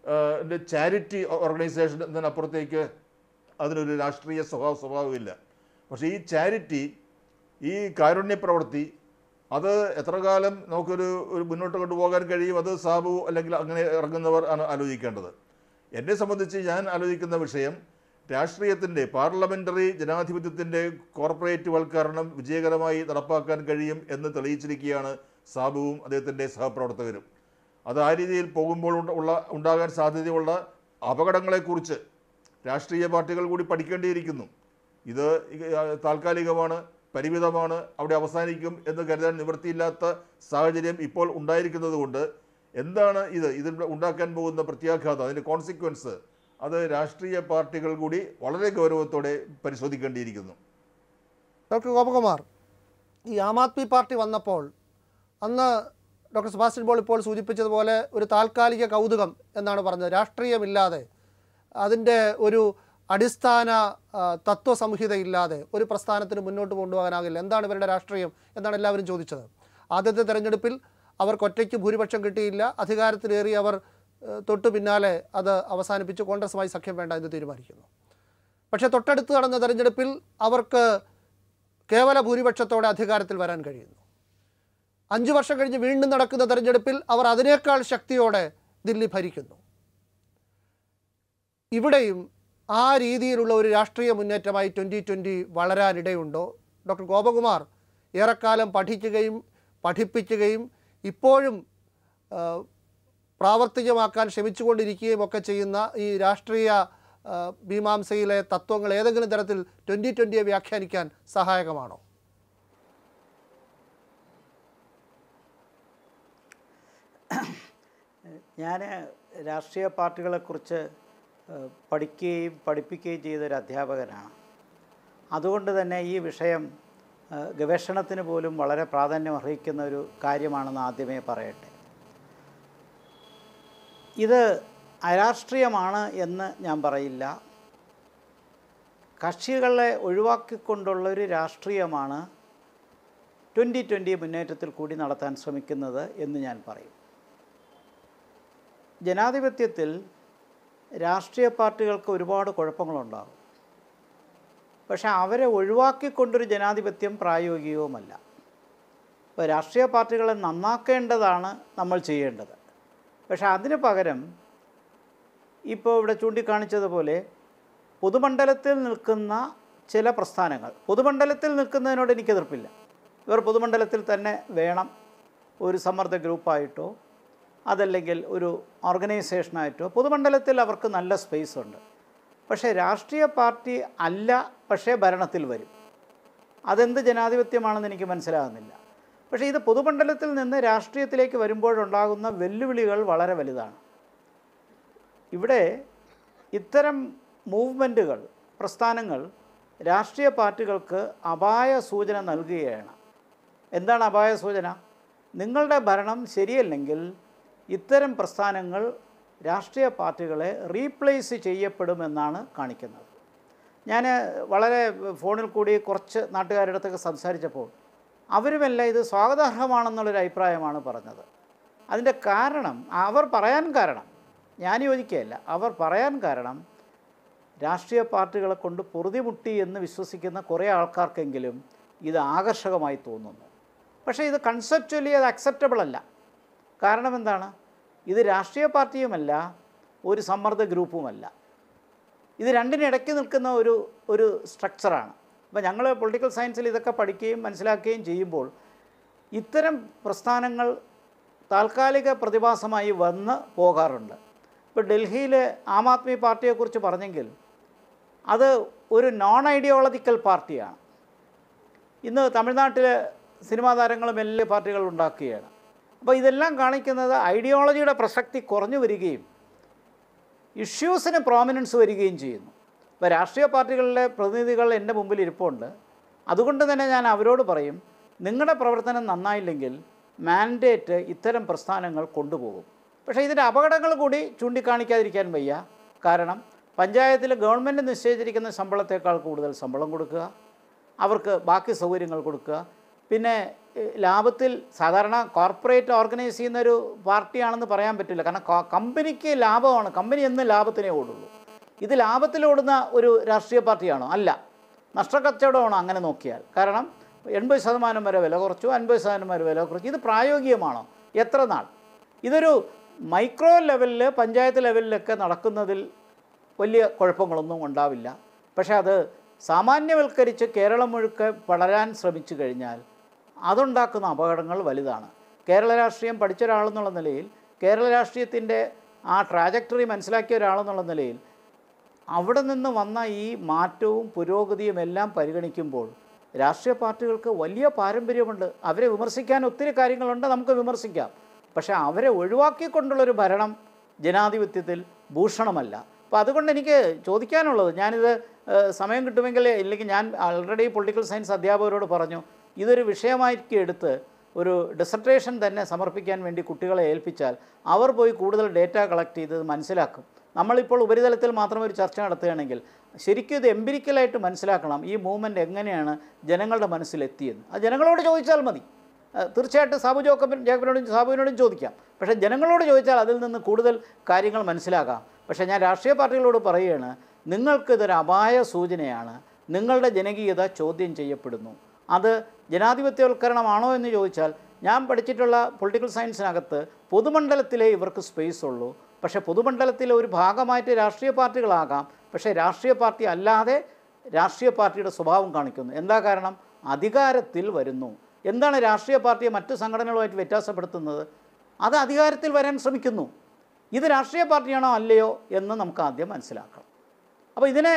ചാരിറ്റി ഓർഗനൈസേഷൻ എന്നതിനപ്പുറത്തേക്ക് അതിനൊരു രാഷ്ട്രീയ സ്വഭാവ സ്വഭാവമില്ല പക്ഷേ ഈ ചാരിറ്റി ഈ കാരുണ്യ പ്രവൃത്തി അത് എത്ര കാലം നമുക്കൊരു ഒരു മുന്നോട്ട് കൊണ്ടുപോകാൻ കഴിയും അത് സാബു അല്ലെങ്കിൽ അങ്ങനെ ഇറങ്ങുന്നവർ ആണ് ആലോചിക്കേണ്ടത് എന്നെ സംബന്ധിച്ച് ഞാൻ ആലോചിക്കുന്ന വിഷയം രാഷ്ട്രീയത്തിൻ്റെ പാർലമെൻ്ററി ജനാധിപത്യത്തിൻ്റെ കോർപ്പറേറ്റ് വൽക്കരണം വിജയകരമായി നടപ്പാക്കാൻ കഴിയും എന്ന് തെളിയിച്ചിരിക്കുകയാണ് സാബുവും അദ്ദേഹത്തിൻ്റെ സഹപ്രവർത്തകരും അത് ആ രീതിയിൽ പോകുമ്പോൾ ഉണ്ട- ഉള്ള ഉണ്ടാകാൻ സാധ്യതയുള്ള അപകടങ്ങളെക്കുറിച്ച് രാഷ്ട്രീയ പാർട്ടികൾ കൂടി പഠിക്കേണ്ടിയിരിക്കുന്നു ഇത് ഈ, ആ, താൽക്കാലികമാണ് പരിമിതമാണ് അവിടെ അവസാനിക്കും എന്ന് കരുതാൻ നിവൃത്തിയില്ലാത്ത സാഹചര്യം ഇപ്പോൾ ഉണ്ടായിരിക്കുന്നത് കൊണ്ട് എന്താണ് ഇത് ഇതിൽ ഉണ്ടാക്കാൻ പോകുന്ന പ്രത്യാഘാതം അതിൻ്റെ കോൺസിക്വൻസ് അത് രാഷ്ട്രീയ പാർട്ടികൾ കൂടി വളരെ ഗൗരവത്തോടെ പരിശോധിക്കേണ്ടിയിരിക്കുന്നു ഡോക്ടർ ഗോപകുമാർ ഈ ആം ആദ്മി പാർട്ടി വന്നപ്പോൾ അന്ന് ഡോക്ടർ സുഭാഷ് ബോൾ ഇപ്പോൾ സൂചിപ്പിച്ചതുപോലെ ഒരു താൽക്കാലിക കൗതുകം എന്നാണ് പറഞ്ഞത് രാഷ്ട്രീയമില്ലാതെ അതിൻ്റെ ഒരു അടിസ്ഥാന ആ, തത്വസംഹിതയില്ലാതെ ഒരു പ്രസ്ഥാനത്തിന് മുന്നോട്ട് കൊണ്ടുപോകാനാകില്ല എന്താണ് ഇവരുടെ രാഷ്ട്രീയം എന്നാണ് എല്ലാവരും ചോദിച്ചത് ആദ്യത്തെ തെരഞ്ഞെടുപ്പിൽ അവർക്ക് ഒറ്റയ്ക്ക് ഭൂരിപക്ഷം കിട്ടിയില്ല അധികാരത്തിലേറി അവർ ഏഹ്, തൊട്ടു പിന്നാലെ അത് അവസാനിപ്പിച്ച് കോൺഗ്രസുമായി സഖ്യം വേണ്ട എന്ന് തീരുമാനിക്കുന്നു പക്ഷേ തൊട്ടടുത്ത് നടന്ന തെരഞ്ഞെടുപ്പിൽ അവർക്ക് കേവല ഭൂരിപക്ഷത്തോടെ അധികാരത്തിൽ വരാൻ കഴിയുന്നു അഞ്ച് വർഷം കഴിഞ്ഞ് വീണ്ടും നടക്കുന്ന തെരഞ്ഞെടുപ്പിൽ അവർ അതിനേക്കാൾ ശക്തിയോടെ ദില്ലി ഭരിക്കുന്നു ഇവിടെയും ആ രീതിയിലുള്ള ഒരു രാഷ്ട്രീയ മുന്നേറ്റമായി ട്വൻ്റി ട്വൻ്റി വളരാനിടയുണ്ടോ ഡോക്ടർ ഗോപകുമാർ ഏറെക്കാലം പഠിക്കുകയും പഠിപ്പിക്കുകയും ഇപ്പോഴും ആ, പ്രാവർത്തികമാക്കാൻ ശ്രമിച്ചുകൊണ്ടിരിക്കുകയും ഒക്കെ ചെയ്യുന്ന ഈ രാഷ്ട്രീയ ആ, മീമാംസയിലെ തത്വങ്ങൾ ഏതെങ്കിലും തരത്തിൽ ട്വൻ്റി ട്വൻ്റിയെ വ്യാഖ്യാനിക്കാൻ സഹായകമാണോ ഞാൻ രാഷ്ട്രീയ പാർട്ടികളെക്കുറിച്ച് ഏഹ്, പഠിക്കുകയും പഠിപ്പിക്കുകയും ചെയ്ത ഒരു അധ്യാപകനാണ് അതുകൊണ്ട് തന്നെ ഈ വിഷയം ഏഹ്, ഗവേഷണത്തിന് പോലും വളരെ പ്രാധാന്യം അർഹിക്കുന്ന ഒരു കാര്യമാണെന്ന് ആദ്യമേ പറയട്ടെ ഇത് അരാഷ്ട്രീയമാണ് എന്ന് ഞാൻ പറയില്ല കക്ഷികളെ ഒഴിവാക്കിക്കൊണ്ടുള്ളൊരു രാഷ്ട്രീയമാണ് ട്വൻ്റി ട്വൻ്റി മുന്നേറ്റത്തിൽ കൂടി നടത്താൻ ശ്രമിക്കുന്നത് എന്ന് ഞാൻ പറയും ജനാധിപത്യത്തിൽ രാഷ്ട്രീയ പാർട്ടികൾക്ക് ഒരുപാട് കുഴപ്പങ്ങളുണ്ടാകും പക്ഷെ അവരെ ഒഴിവാക്കിക്കൊണ്ടൊരു ജനാധിപത്യം പ്രായോഗികവുമല്ല ഇപ്പോൾ രാഷ്ട്രീയ പാർട്ടികളെ നന്നാക്കേണ്ടതാണ് നമ്മൾ ചെയ്യേണ്ടത് പക്ഷെ അതിന് പകരം ഇപ്പോൾ ഇവിടെ ചൂണ്ടിക്കാണിച്ചതുപോലെ പൊതുമണ്ഡലത്തിൽ നിൽക്കുന്ന ചില പ്രസ്ഥാനങ്ങൾ പൊതുമണ്ഡലത്തിൽ നിൽക്കുന്നതിനോട് എനിക്ക് എതിർപ്പില്ല ഇവർ പൊതുമണ്ഡലത്തിൽ തന്നെ വേണം ഒരു സമ്മർദ്ദ ഗ്രൂപ്പായിട്ടോ അതല്ലെങ്കിൽ ഒരു ഓർഗനൈസേഷനായിട്ടോ പൊതുമണ്ഡലത്തിൽ അവർക്ക് നല്ല സ്പേസ് ഉണ്ട് പക്ഷേ രാഷ്ട്രീയ പാർട്ടി അല്ല പക്ഷേ ഭരണത്തിൽ വരും അതെന്ത് ജനാധിപത്യമാണെന്ന് എനിക്ക് മനസ്സിലാകുന്നില്ല പക്ഷേ ഇത് പൊതുമണ്ഡലത്തിൽ നിന്ന് രാഷ്ട്രീയത്തിലേക്ക് വരുമ്പോഴുണ്ടാകുന്ന വെല്ലുവിളികൾ വളരെ വലുതാണ് ഇവിടെ ഇത്തരം മൂവ്മെൻറ്റുകൾ പ്രസ്ഥാനങ്ങൾ രാഷ്ട്രീയ പാർട്ടികൾക്ക് അപായ സൂചന നൽകുകയാണ് എന്താണ് അപായ സൂചന നിങ്ങളുടെ ഭരണം ശരിയല്ലെങ്കിൽ ഇത്തരം പ്രസ്ഥാനങ്ങൾ രാഷ്ട്രീയ പാർട്ടികളെ റീപ്ലേസ് ചെയ്യപ്പെടുമെന്നാണ് കാണിക്കുന്നത് ഞാൻ വളരെ ഫോണിൽ കൂടി കുറച്ച് നാട്ടുകാരുടെ അടുത്തൊക്കെ സംസാരിച്ചപ്പോൾ അവരുമെല്ലാം ഇത് സ്വാഗതാർഹമാണെന്നുള്ളൊരു അഭിപ്രായമാണ് പറഞ്ഞത് അതിൻ്റെ കാരണം അവർ പറയാൻ കാരണം ഞാൻ യോജിക്കുകയല്ല അവർ പറയാൻ കാരണം രാഷ്ട്രീയ പാർട്ടികളെ കൊണ്ട് പൊറുതിമുട്ടി എന്ന് വിശ്വസിക്കുന്ന കുറേ ആൾക്കാർക്കെങ്കിലും ഇത് ആകർഷകമായി തോന്നുന്നു പക്ഷേ ഇത് കൺസെപ്ച്വലി അത് അക്സെപ്റ്റബിൾ അല്ല കാരണം എന്താണ് ഇത് രാഷ്ട്രീയ പാർട്ടിയുമല്ല ഒരു സമ്മർദ്ദ ഗ്രൂപ്പുമല്ല ഇത് രണ്ടിനിടയ്ക്ക് നിൽക്കുന്ന ഒരു ഒരു സ്ട്രക്ചറാണ് അപ്പോൾ ഞങ്ങൾ പൊളിറ്റിക്കൽ സയൻസിൽ ഇതൊക്കെ പഠിക്കുകയും മനസ്സിലാക്കുകയും ചെയ്യുമ്പോൾ ഇത്തരം പ്രസ്ഥാനങ്ങൾ താൽക്കാലിക പ്രതിഭാസമായി വന്ന് പോകാറുണ്ട് ഇപ്പോൾ ഡൽഹിയിലെ ആം ആദ്മി പാർട്ടിയെക്കുറിച്ച് പറഞ്ഞെങ്കിൽ അത് ഒരു നോൺ ഐഡിയോളജിക്കൽ പാർട്ടിയാണ് ഇന്ന് തമിഴ്നാട്ടിലെ സിനിമാ താരങ്ങളും എല്ലാ പാർട്ടികൾ ഉണ്ടാക്കുകയാണ് അപ്പോൾ ഇതെല്ലാം കാണിക്കുന്നത് ഐഡിയോളജിയുടെ പ്രസക്തി കുറഞ്ഞു വരികയും ഇഷ്യൂസിന് പ്രോമിനൻസ് വരികയും ചെയ്യുന്നു ഇപ്പോൾ രാഷ്ട്രീയ പാർട്ടികളിലെ പ്രതിനിധികൾ എൻ്റെ മുമ്പിൽ ഇരിപ്പുണ്ട് അതുകൊണ്ട് തന്നെ ഞാൻ അവരോട് പറയും നിങ്ങളുടെ പ്രവർത്തനം നന്നായില്ലെങ്കിൽ മാൻഡേറ്റ് ഇത്തരം പ്രസ്ഥാനങ്ങൾ കൊണ്ടുപോകും പക്ഷേ ഇതിൻ്റെ അപകടങ്ങൾ കൂടി ചൂണ്ടിക്കാണിക്കാതിരിക്കാൻ വയ്യ കാരണം പഞ്ചായത്തിൽ ഗവൺമെൻറ് നിശ്ചയിച്ചിരിക്കുന്ന ശമ്പളത്തേക്കാൾ കൂടുതൽ ശമ്പളം കൊടുക്കുക അവർക്ക് ബാക്കി സൗകര്യങ്ങൾ കൊടുക്കുക പിന്നെ ഏഹ്, ലാഭത്തിൽ സാധാരണ കോർപ്പറേറ്റ് ഓർഗനൈസ് ചെയ്യുന്ന ഒരു പാർട്ടിയാണെന്ന് പറയാൻ പറ്റില്ല കാരണം ക- കമ്പനിക്ക് ലാഭമാണ് കമ്പനി എന്ന് ലാഭത്തിനേ ഓടുള്ളൂ ഇത് ലാഭത്തിൽ ഓടുന്ന ഒരു രാഷ്ട്രീയ പാർട്ടിയാണോ അല്ല നഷ്ടക്കച്ചവടമാണോ അങ്ങനെ നോക്കിയാൽ കാരണം എൺപത് ശതമാനം വരെ വില കുറച്ചു അൻപത് ശതമാനം വരെ വില കുറച്ചു ഇത് പ്രായോഗികമാണോ എത്ര നാൾ ഇതൊരു മൈക്രോ ലെവലിൽ പഞ്ചായത്ത് ലെവലിലൊക്കെ നടക്കുന്നതിൽ വലിയ കുഴപ്പങ്ങളൊന്നും ഉണ്ടാവില്ല പക്ഷേ അത് സാമാന്യവൽക്കരിച്ച് കേരളം മുഴുക്കെ വളരാൻ ശ്രമിച്ചു കഴിഞ്ഞാൽ അതുണ്ടാക്കുന്ന അപകടങ്ങൾ വലുതാണ് കേരള രാഷ്ട്രീയം പഠിച്ച ഒരാളെന്നുള്ള നിലയിൽ കേരള രാഷ്ട്രീയത്തിൻ്റെ ആ ട്രാജക്ടറി മനസ്സിലാക്കിയ ഒരാളെന്നുള്ള നിലയിൽ അവിടെ നിന്ന് വന്ന ഈ മാറ്റവും പുരോഗതിയും എല്ലാം പരിഗണിക്കുമ്പോൾ രാഷ്ട്രീയ പാർട്ടികൾക്ക് വലിയ പാരമ്പര്യമുണ്ട് അവരെ വിമർശിക്കാൻ ഒത്തിരി കാര്യങ്ങളുണ്ട് നമുക്ക് വിമർശിക്കാം പക്ഷേ അവരെ ഒഴിവാക്കിക്കൊണ്ടുള്ളൊരു ഭരണം ജനാധിപത്യത്തിൽ ഭൂഷണമല്ല അപ്പോൾ അതുകൊണ്ട് എനിക്ക് ചോദിക്കാനുള്ളത് ഞാനിത് ഏഹ്, സമയം കിട്ടുമെങ്കിൽ ഇല്ലെങ്കിൽ ഞാൻ ആൾറെഡി പൊളിറ്റിക്കൽ സയൻസ് അധ്യാപകരോട് പറഞ്ഞു ഇതൊരു വിഷയമാക്കി എടുത്ത് ഒരു ഡിസർട്ടേഷൻ തന്നെ സമർപ്പിക്കാൻ വേണ്ടി കുട്ടികളെ ഏൽപ്പിച്ചാൽ അവർ പോയി കൂടുതൽ ഡേറ്റ കളക്ട് ചെയ്ത് ഇത് മനസ്സിലാക്കും നമ്മളിപ്പോൾ ഉപരിതലത്തിൽ മാത്രം ഒരു ചർച്ച നടത്തുകയാണെങ്കിൽ ശരിക്കും ഇത് എംപിരിക്കലായിട്ട് മനസ്സിലാക്കണം ഈ മൂവ്മെൻറ്റ് എങ്ങനെയാണ് ജനങ്ങളുടെ മനസ്സിലെത്തിയെന്ന് അത് ജനങ്ങളോട് ചോദിച്ചാൽ മതി ഏഹ് തീർച്ചയായിട്ടും സാബു ജോക്കബിൻ ജേക്കബിനോടും സാബുവിനോടും ചോദിക്കാം പക്ഷേ ജനങ്ങളോട് ചോദിച്ചാൽ അതിൽ നിന്ന് കൂടുതൽ കാര്യങ്ങൾ മനസ്സിലാക്കാം പക്ഷേ ഞാൻ രാഷ്ട്രീയ പാർട്ടികളോട് പറയുകയാണ് നിങ്ങൾക്കിതൊരു അപായ സൂചനയാണ് നിങ്ങളുടെ ജനകീയത ചോദ്യം ചെയ്യപ്പെടുന്നു അത് ജനാധിപത്യവൽക്കരണമാണോ എന്ന് ചോദിച്ചാൽ ഞാൻ പഠിച്ചിട്ടുള്ള പൊളിറ്റിക്കൽ സയൻസിനകത്ത് പൊതുമണ്ഡലത്തിലേ ഇവർക്ക് സ്പേസ് ഉള്ളൂ പക്ഷേ പൊതുമണ്ഡലത്തിലെ ഒരു ഭാഗമായിട്ട് രാഷ്ട്രീയ പാർട്ടികളാകാം പക്ഷേ രാഷ്ട്രീയ പാർട്ടി അല്ലാതെ രാഷ്ട്രീയ പാർട്ടിയുടെ സ്വഭാവം കാണിക്കുന്നു എന്താ കാരണം അധികാരത്തിൽ വരുന്നു എന്താണ് രാഷ്ട്രീയ പാർട്ടിയെ മറ്റ് സംഘടനകളുമായിട്ട് വ്യത്യാസപ്പെടുത്തുന്നത് അത് അധികാരത്തിൽ വരാൻ ശ്രമിക്കുന്നു ഇത് രാഷ്ട്രീയ പാർട്ടിയാണോ അല്ലയോ എന്ന് നമുക്ക് ആദ്യം മനസ്സിലാക്കണം അപ്പോൾ ഇതിനെ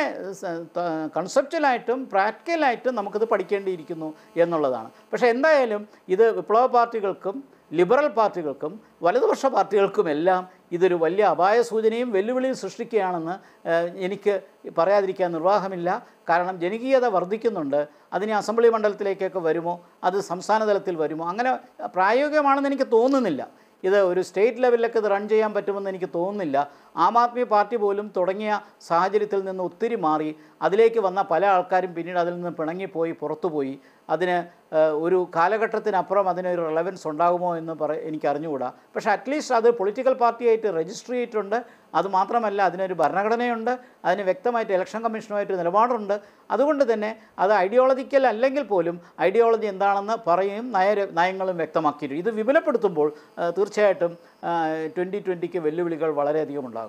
കൺസെപ്റ്റലായിട്ടും പ്രാക്ടിക്കലായിട്ടും നമുക്കിത് പഠിക്കേണ്ടിയിരിക്കുന്നു എന്നുള്ളതാണ് പക്ഷേ എന്തായാലും ഇത് വിപ്ലവ പാർട്ടികൾക്കും ലിബറൽ പാർട്ടികൾക്കും വലതുപക്ഷ പാർട്ടികൾക്കും എല്ലാം ഇതൊരു വലിയ അപായ സൂചനയും വെല്ലുവിളിയും സൃഷ്ടിക്കുകയാണെന്ന് ഏഹ്, എനിക്ക് പറയാതിരിക്കാൻ നിർവാഹമില്ല കാരണം ജനകീയത വർദ്ധിക്കുന്നുണ്ട് അതിന് അസംബ്ലി മണ്ഡലത്തിലേക്കൊക്കെ വരുമോ അത് സംസ്ഥാന തലത്തിൽ വരുമോ അങ്ങനെ പ്രായോഗികമാണെന്ന് എനിക്ക് തോന്നുന്നില്ല ഇത് ഒരു സ്റ്റേറ്റ് ലെവലിലൊക്കെ ഇത് റൺ ചെയ്യാൻ പറ്റുമെന്ന് എനിക്ക് തോന്നുന്നില്ല ആം ആദ്മി പാർട്ടി പോലും തുടങ്ങിയ സാഹചര്യത്തിൽ നിന്ന് ഒത്തിരി മാറി അതിലേക്ക് വന്ന പല ആൾക്കാരും പിന്നീട് അതിൽ നിന്ന് പിണങ്ങിപ്പോയി പുറത്തുപോയി അതിന് ഏഹ്, ഒരു കാലഘട്ടത്തിനപ്പുറം അതിനൊരു റെലവൻസ് ഉണ്ടാകുമോ എന്ന് പറ എനിക്ക് അറിഞ്ഞുകൂടാ പക്ഷേ അറ്റ്ലീസ്റ്റ് അത് പൊളിറ്റിക്കൽ പാർട്ടിയായിട്ട് രജിസ്റ്റർ ചെയ്തിട്ടുണ്ട് അതുമാത്രമല്ല അതിനൊരു ഭരണഘടനയുണ്ട് അതിന് വ്യക്തമായിട്ട് ഇലക്ഷൻ കമ്മീഷനുമായിട്ട് നിലപാടുണ്ട് അതുകൊണ്ട് തന്നെ അത് ഐഡിയോളജിക്കൽ അല്ലെങ്കിൽ പോലും ഐഡിയോളജി എന്താണെന്ന് പറയും നയ നയങ്ങളും വ്യക്തമാക്കിയിട്ടുണ്ട് ഇത് വിപുലപ്പെടുത്തുമ്പോൾ ഏഹ്, തീർച്ചയായിട്ടും ട്വൻറ്റി ട്വൻറ്റിക്ക് വെല്ലുവിളികൾ വളരെയധികം ഉണ്ടാകും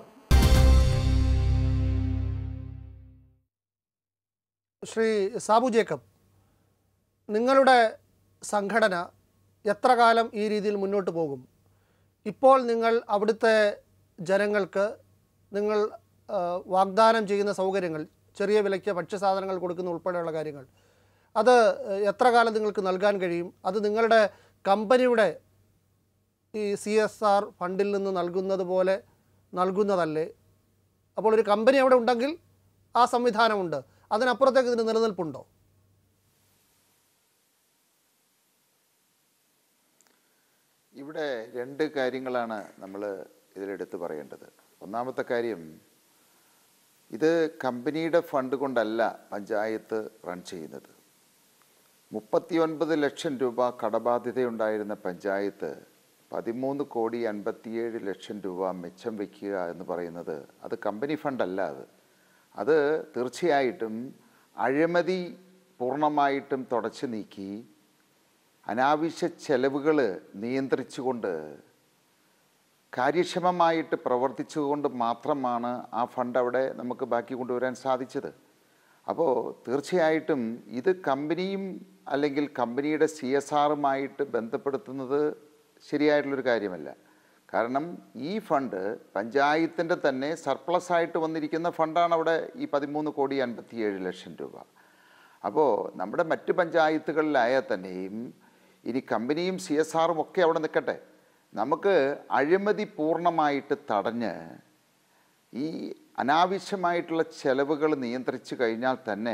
ശ്രീ സാബു ജേക്കബ് നിങ്ങളുടെ സംഘടന എത്ര കാലം ഈ രീതിയിൽ മുന്നോട്ട് പോകും ഇപ്പോൾ നിങ്ങൾ അവിടുത്തെ ജനങ്ങൾക്ക് നിങ്ങൾ ആ, വാഗ്ദാനം ചെയ്യുന്ന സൗകര്യങ്ങൾ ചെറിയ വിലയ്ക്ക് ഭക്ഷ്യസാധനങ്ങൾ കൊടുക്കുന്ന ഉൾപ്പെടെയുള്ള കാര്യങ്ങൾ അത് ഏഹ്, എത്ര കാലം നിങ്ങൾക്ക് നൽകാൻ കഴിയും അത് നിങ്ങളുടെ കമ്പനിയുടെ ഈ സി എസ് ആർ ഫണ്ടിൽ നിന്ന് നൽകുന്നത് പോലെ നൽകുന്നതല്ലേ അപ്പോൾ ഒരു കമ്പനി അവിടെ ഉണ്ടെങ്കിൽ ആ സംവിധാനമുണ്ട് അതിനപ്പുറത്തേക്ക് ഇതിന് നിലനിൽപ്പുണ്ടോ ഇവിടെ രണ്ട് കാര്യങ്ങളാണ് നമ്മൾ ഇതിലെടുത്ത് പറയേണ്ടത് ഒന്നാമത്തെ കാര്യം ഇത് കമ്പനിയുടെ ഫണ്ട് കൊണ്ടല്ല പഞ്ചായത്ത് റൺ ചെയ്യുന്നത് മുപ്പത്തിയൊൻപത് ലക്ഷം രൂപ കടബാധ്യതയുണ്ടായിരുന്ന പഞ്ചായത്ത് പതിമൂന്ന് കോടി അൻപത്തിയേഴ് ലക്ഷം രൂപ മിച്ചം വയ്ക്കുക എന്ന് പറയുന്നത് അത് കമ്പനി ഫണ്ടല്ല അത് അത് തീർച്ചയായിട്ടും അഴിമതി പൂർണ്ണമായിട്ടും തുടച്ചു നീക്കി അനാവശ്യ ചെലവുകൾ നിയന്ത്രിച്ചുകൊണ്ട് കാര്യക്ഷമമായിട്ട് പ്രവർത്തിച്ചുകൊണ്ട് മാത്രമാണ് ആ ഫണ്ട് അവിടെ നമുക്ക് ബാക്കി കൊണ്ടുവരാൻ സാധിച്ചത് അപ്പോൾ തീർച്ചയായിട്ടും ഇത് കമ്പനിയും അല്ലെങ്കിൽ കമ്പനിയുടെ സി എസ് ആറുമായിട്ട് ബന്ധപ്പെടുത്തുന്നത് ശരിയായിട്ടുള്ളൊരു കാര്യമല്ല കാരണം ഈ ഫണ്ട് പഞ്ചായത്തിൻ്റെ തന്നെ സർപ്ലസ് ആയിട്ട് വന്നിരിക്കുന്ന ഫണ്ടാണ് അവിടെ ഈ പതിമൂന്ന് കോടി അൻപത്തിയേഴ് ലക്ഷം രൂപ അപ്പോൾ നമ്മുടെ മറ്റ് പഞ്ചായത്തുകളിലായാൽ തന്നെയും ഇനി കമ്പനിയും സി എസ് ആറും ഒക്കെ അവിടെ നിൽക്കട്ടെ നമുക്ക് അഴിമതി പൂർണ്ണമായിട്ട് തടഞ്ഞ് ഈ അനാവശ്യമായിട്ടുള്ള ചെലവുകൾ നിയന്ത്രിച്ചു കഴിഞ്ഞാൽ തന്നെ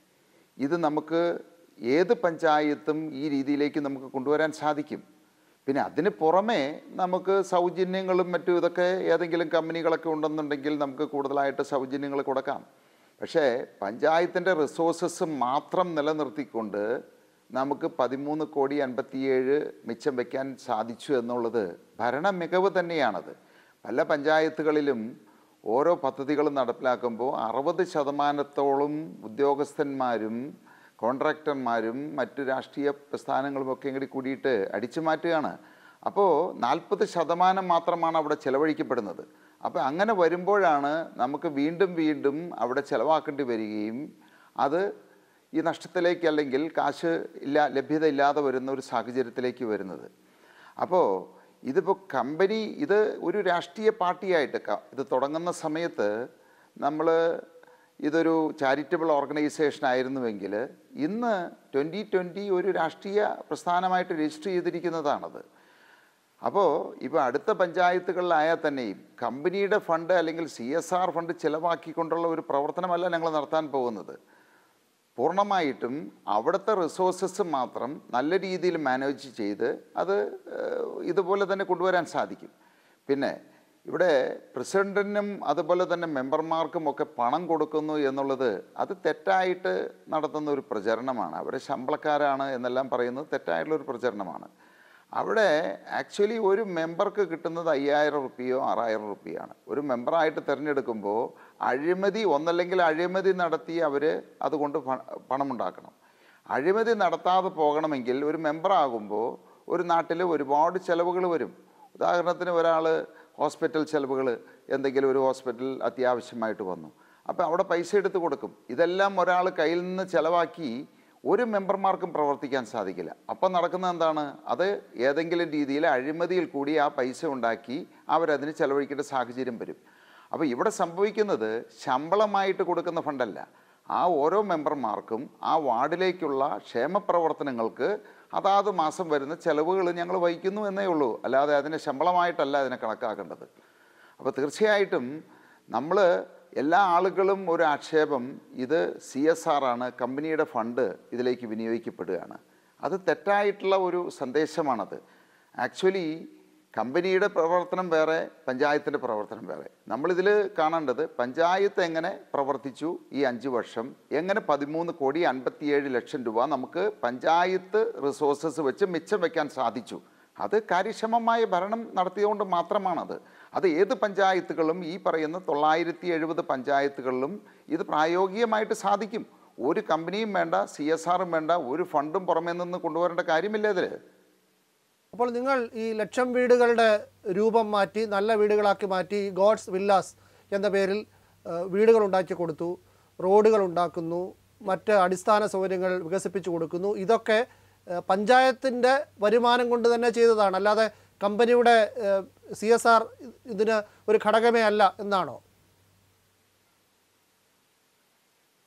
ഇത് നമുക്ക് ഏത് പഞ്ചായത്തും ഈ രീതിയിലേക്ക് നമുക്ക് കൊണ്ടുവരാൻ സാധിക്കും പിന്നെ അതിന് പുറമെ നമുക്ക് സൗജന്യങ്ങളും മറ്റും ഇതൊക്കെ ഏതെങ്കിലും കമ്പനികളൊക്കെ ഉണ്ടെന്നുണ്ടെങ്കിൽ നമുക്ക് കൂടുതലായിട്ട് സൗജന്യങ്ങൾ കൊടുക്കാം പക്ഷേ പഞ്ചായത്തിൻ്റെ റിസോഴ്സസ് മാത്രം നിലനിർത്തിക്കൊണ്ട് നമുക്ക് പതിമൂന്ന് കോടി അൻപത്തിയേഴ് മിച്ചം വയ്ക്കാൻ സാധിച്ചു എന്നുള്ളത് ഭരണ മികവ് തന്നെയാണത് പല പഞ്ചായത്തുകളിലും ഓരോ പദ്ധതികളും നടപ്പിലാക്കുമ്പോൾ അറുപത് ശതമാനത്തോളം ഉദ്യോഗസ്ഥന്മാരും കോൺട്രാക്ടർമാരും മറ്റു രാഷ്ട്രീയ പ്രസ്ഥാനങ്ങളുമൊക്കെ ഇങ്ങോട്ട് കൂടിയിട്ട് അടിച്ചു മാറ്റുകയാണ് അപ്പോൾ നാൽപ്പത് ശതമാനം മാത്രമാണ് അവിടെ ചിലവഴിക്കപ്പെടുന്നത് അപ്പോൾ അങ്ങനെ വരുമ്പോഴാണ് നമുക്ക് വീണ്ടും വീണ്ടും അവിടെ ചിലവാക്കേണ്ടി വരികയും അത് ഈ നഷ്ടത്തിലേക്ക് അല്ലെങ്കിൽ കാശ് ഇല്ല ലഭ്യത ഇല്ലാതെ വരുന്ന ഒരു സാഹചര്യത്തിലേക്ക് വരുന്നത് അപ്പോൾ ഇതിപ്പോൾ കമ്പനി ഇത് ഒരു രാഷ്ട്രീയ പാർട്ടിയായിട്ട് ക- ഇത് തുടങ്ങുന്ന സമയത്ത് നമ്മൾ ഇതൊരു ചാരിറ്റബിൾ ഓർഗനൈസേഷൻ ആയിരുന്നുവെങ്കിൽ ഇന്ന് ട്വൻ്റി ട്വൻ്റി ഒരു രാഷ്ട്രീയ പ്രസ്ഥാനമായിട്ട് രജിസ്റ്റർ ചെയ്തിരിക്കുന്നതാണത് അപ്പോൾ ഇപ്പോൾ അടുത്ത പഞ്ചായത്തുകളിലായാൽ തന്നെയും കമ്പനിയുടെ ഫണ്ട് അല്ലെങ്കിൽ സി എസ് ആർ ഫണ്ട് ചിലവാക്കിക്കൊണ്ടുള്ള ഒരു പ്രവർത്തനമല്ല ഞങ്ങൾ നടത്താൻ പോകുന്നത് പൂർണ്ണമായിട്ടും അവിടുത്തെ റിസോഴ്സസ് മാത്രം നല്ല രീതിയിൽ മാനേജ് ചെയ്ത് അത് ഏഹ്, ഇതുപോലെ തന്നെ കൊണ്ടുവരാൻ സാധിക്കും പിന്നെ ഇവിടെ പ്രസിഡന്റിനും അതുപോലെ തന്നെ മെമ്പർമാർക്കും ഒക്കെ പണം കൊടുക്കുന്നു എന്നുള്ളത് അത് തെറ്റായിട്ട് നടത്തുന്ന ഒരു പ്രചരണമാണ് അവരെ ശമ്പളക്കാരാണ് എന്നെല്ലാം പറയുന്നത് തെറ്റായിട്ടുള്ള ഒരു പ്രചരണമാണ് അവിടെ ആക്ച്വലി ഒരു മെമ്പർക്ക് കിട്ടുന്നത് അയ്യായിരം റുപ്യയോ ആറായിരം റുപ്യയാണ് ഒരു മെമ്പറായിട്ട് തിരഞ്ഞെടുക്കുമ്പോൾ അഴിമതി ഒന്നല്ലെങ്കിൽ അഴിമതി നടത്തി അവർ അതുകൊണ്ട് പ- പണമുണ്ടാക്കണം അഴിമതി നടത്താതെ പോകണമെങ്കിൽ ഒരു മെമ്പറാകുമ്പോൾ ഒരു നാട്ടിൽ ഒരുപാട് ചിലവുകൾ വരും ഉദാഹരണത്തിന് ഒരാൾ ഹോസ്പിറ്റൽ ചിലവുകൾ എന്തെങ്കിലും ഒരു ഹോസ്പിറ്റൽ അത്യാവശ്യമായിട്ട് വന്നു അപ്പോൾ അവിടെ പൈസ എടുത്ത് കൊടുക്കും ഇതെല്ലാം ഒരാൾ കയ്യിൽ നിന്ന് ചിലവാക്കി ഒരു മെമ്പർമാർക്കും പ്രവർത്തിക്കാൻ സാധിക്കില്ല അപ്പം നടക്കുന്നത് എന്താണ് അത് ഏതെങ്കിലും രീതിയിൽ അഴിമതിയിൽ കൂടി ആ പൈസ ഉണ്ടാക്കി അവരതിന് ചെലവഴിക്കേണ്ട സാഹചര്യം വരും അപ്പോൾ ഇവിടെ സംഭവിക്കുന്നത് ശമ്പളമായിട്ട് കൊടുക്കുന്ന ഫണ്ടല്ല ആ ഓരോ മെമ്പർമാർക്കും ആ വാർഡിലേക്കുള്ള ക്ഷേമ പ്രവർത്തനങ്ങൾക്ക് അതാത് മാസം വരുന്ന ചെലവുകൾ ഞങ്ങൾ വഹിക്കുന്നു എന്നേ ഉള്ളൂ അല്ലാതെ അതിനെ ശമ്പളമായിട്ടല്ല അതിനെ കണക്കാക്കേണ്ടത് അപ്പോൾ തീർച്ചയായിട്ടും നമ്മൾ എല്ലാ ആളുകളും ഒരു ആക്ഷേപം ഇത് സി എസ് ആർ ആണ് കമ്പനിയുടെ ഫണ്ട് ഇതിലേക്ക് വിനിയോഗിക്കപ്പെടുകയാണ് അത് തെറ്റായിട്ടുള്ള ഒരു സന്ദേശമാണത് ആക്ച്വലി കമ്പനിയുടെ പ്രവർത്തനം വേറെ പഞ്ചായത്തിൻ്റെ പ്രവർത്തനം വേറെ നമ്മളിതിൽ കാണേണ്ടത് പഞ്ചായത്ത് എങ്ങനെ പ്രവർത്തിച്ചു ഈ അഞ്ച് വർഷം എങ്ങനെ പതിമൂന്ന് കോടി അൻപത്തിയേഴ് ലക്ഷം രൂപ നമുക്ക് പഞ്ചായത്ത് റിസോഴ്സസ് വെച്ച് മിച്ചം വയ്ക്കാൻ സാധിച്ചു അത് കാര്യക്ഷമമായ ഭരണം നടത്തിയതുകൊണ്ട് മാത്രമാണത് അത് ഏത് പഞ്ചായത്തുകളും ഈ പറയുന്ന തൊള്ളായിരത്തി എഴുപത് പഞ്ചായത്തുകളിലും ഇത് പ്രായോഗികമായിട്ട് സാധിക്കും ഒരു കമ്പനിയും വേണ്ട സി എസ് ആറും വേണ്ട ഒരു ഫണ്ടും പുറമേ നിന്ന് കൊണ്ടുവരേണ്ട കാര്യമില്ല ഇതിൽ അപ്പോൾ നിങ്ങൾ ഈ ലക്ഷം വീടുകളുടെ രൂപം മാറ്റി നല്ല വീടുകളാക്കി മാറ്റി ഗോഡ്സ് വില്ലാസ് എന്ന പേരിൽ ആ, വീടുകൾ ഉണ്ടാക്കി കൊടുത്തു റോഡുകൾ ഉണ്ടാക്കുന്നു മറ്റ് അടിസ്ഥാന സൗകര്യങ്ങൾ വികസിപ്പിച്ചു കൊടുക്കുന്നു ഇതൊക്കെ പഞ്ചായത്തിൻ്റെ വരുമാനം കൊണ്ട് തന്നെ ചെയ്തതാണ് അല്ലാതെ കമ്പനിയുടെ സി എസ് ആർ ഇതിന് ഒരു ഘടകമേ അല്ല എന്നാണോ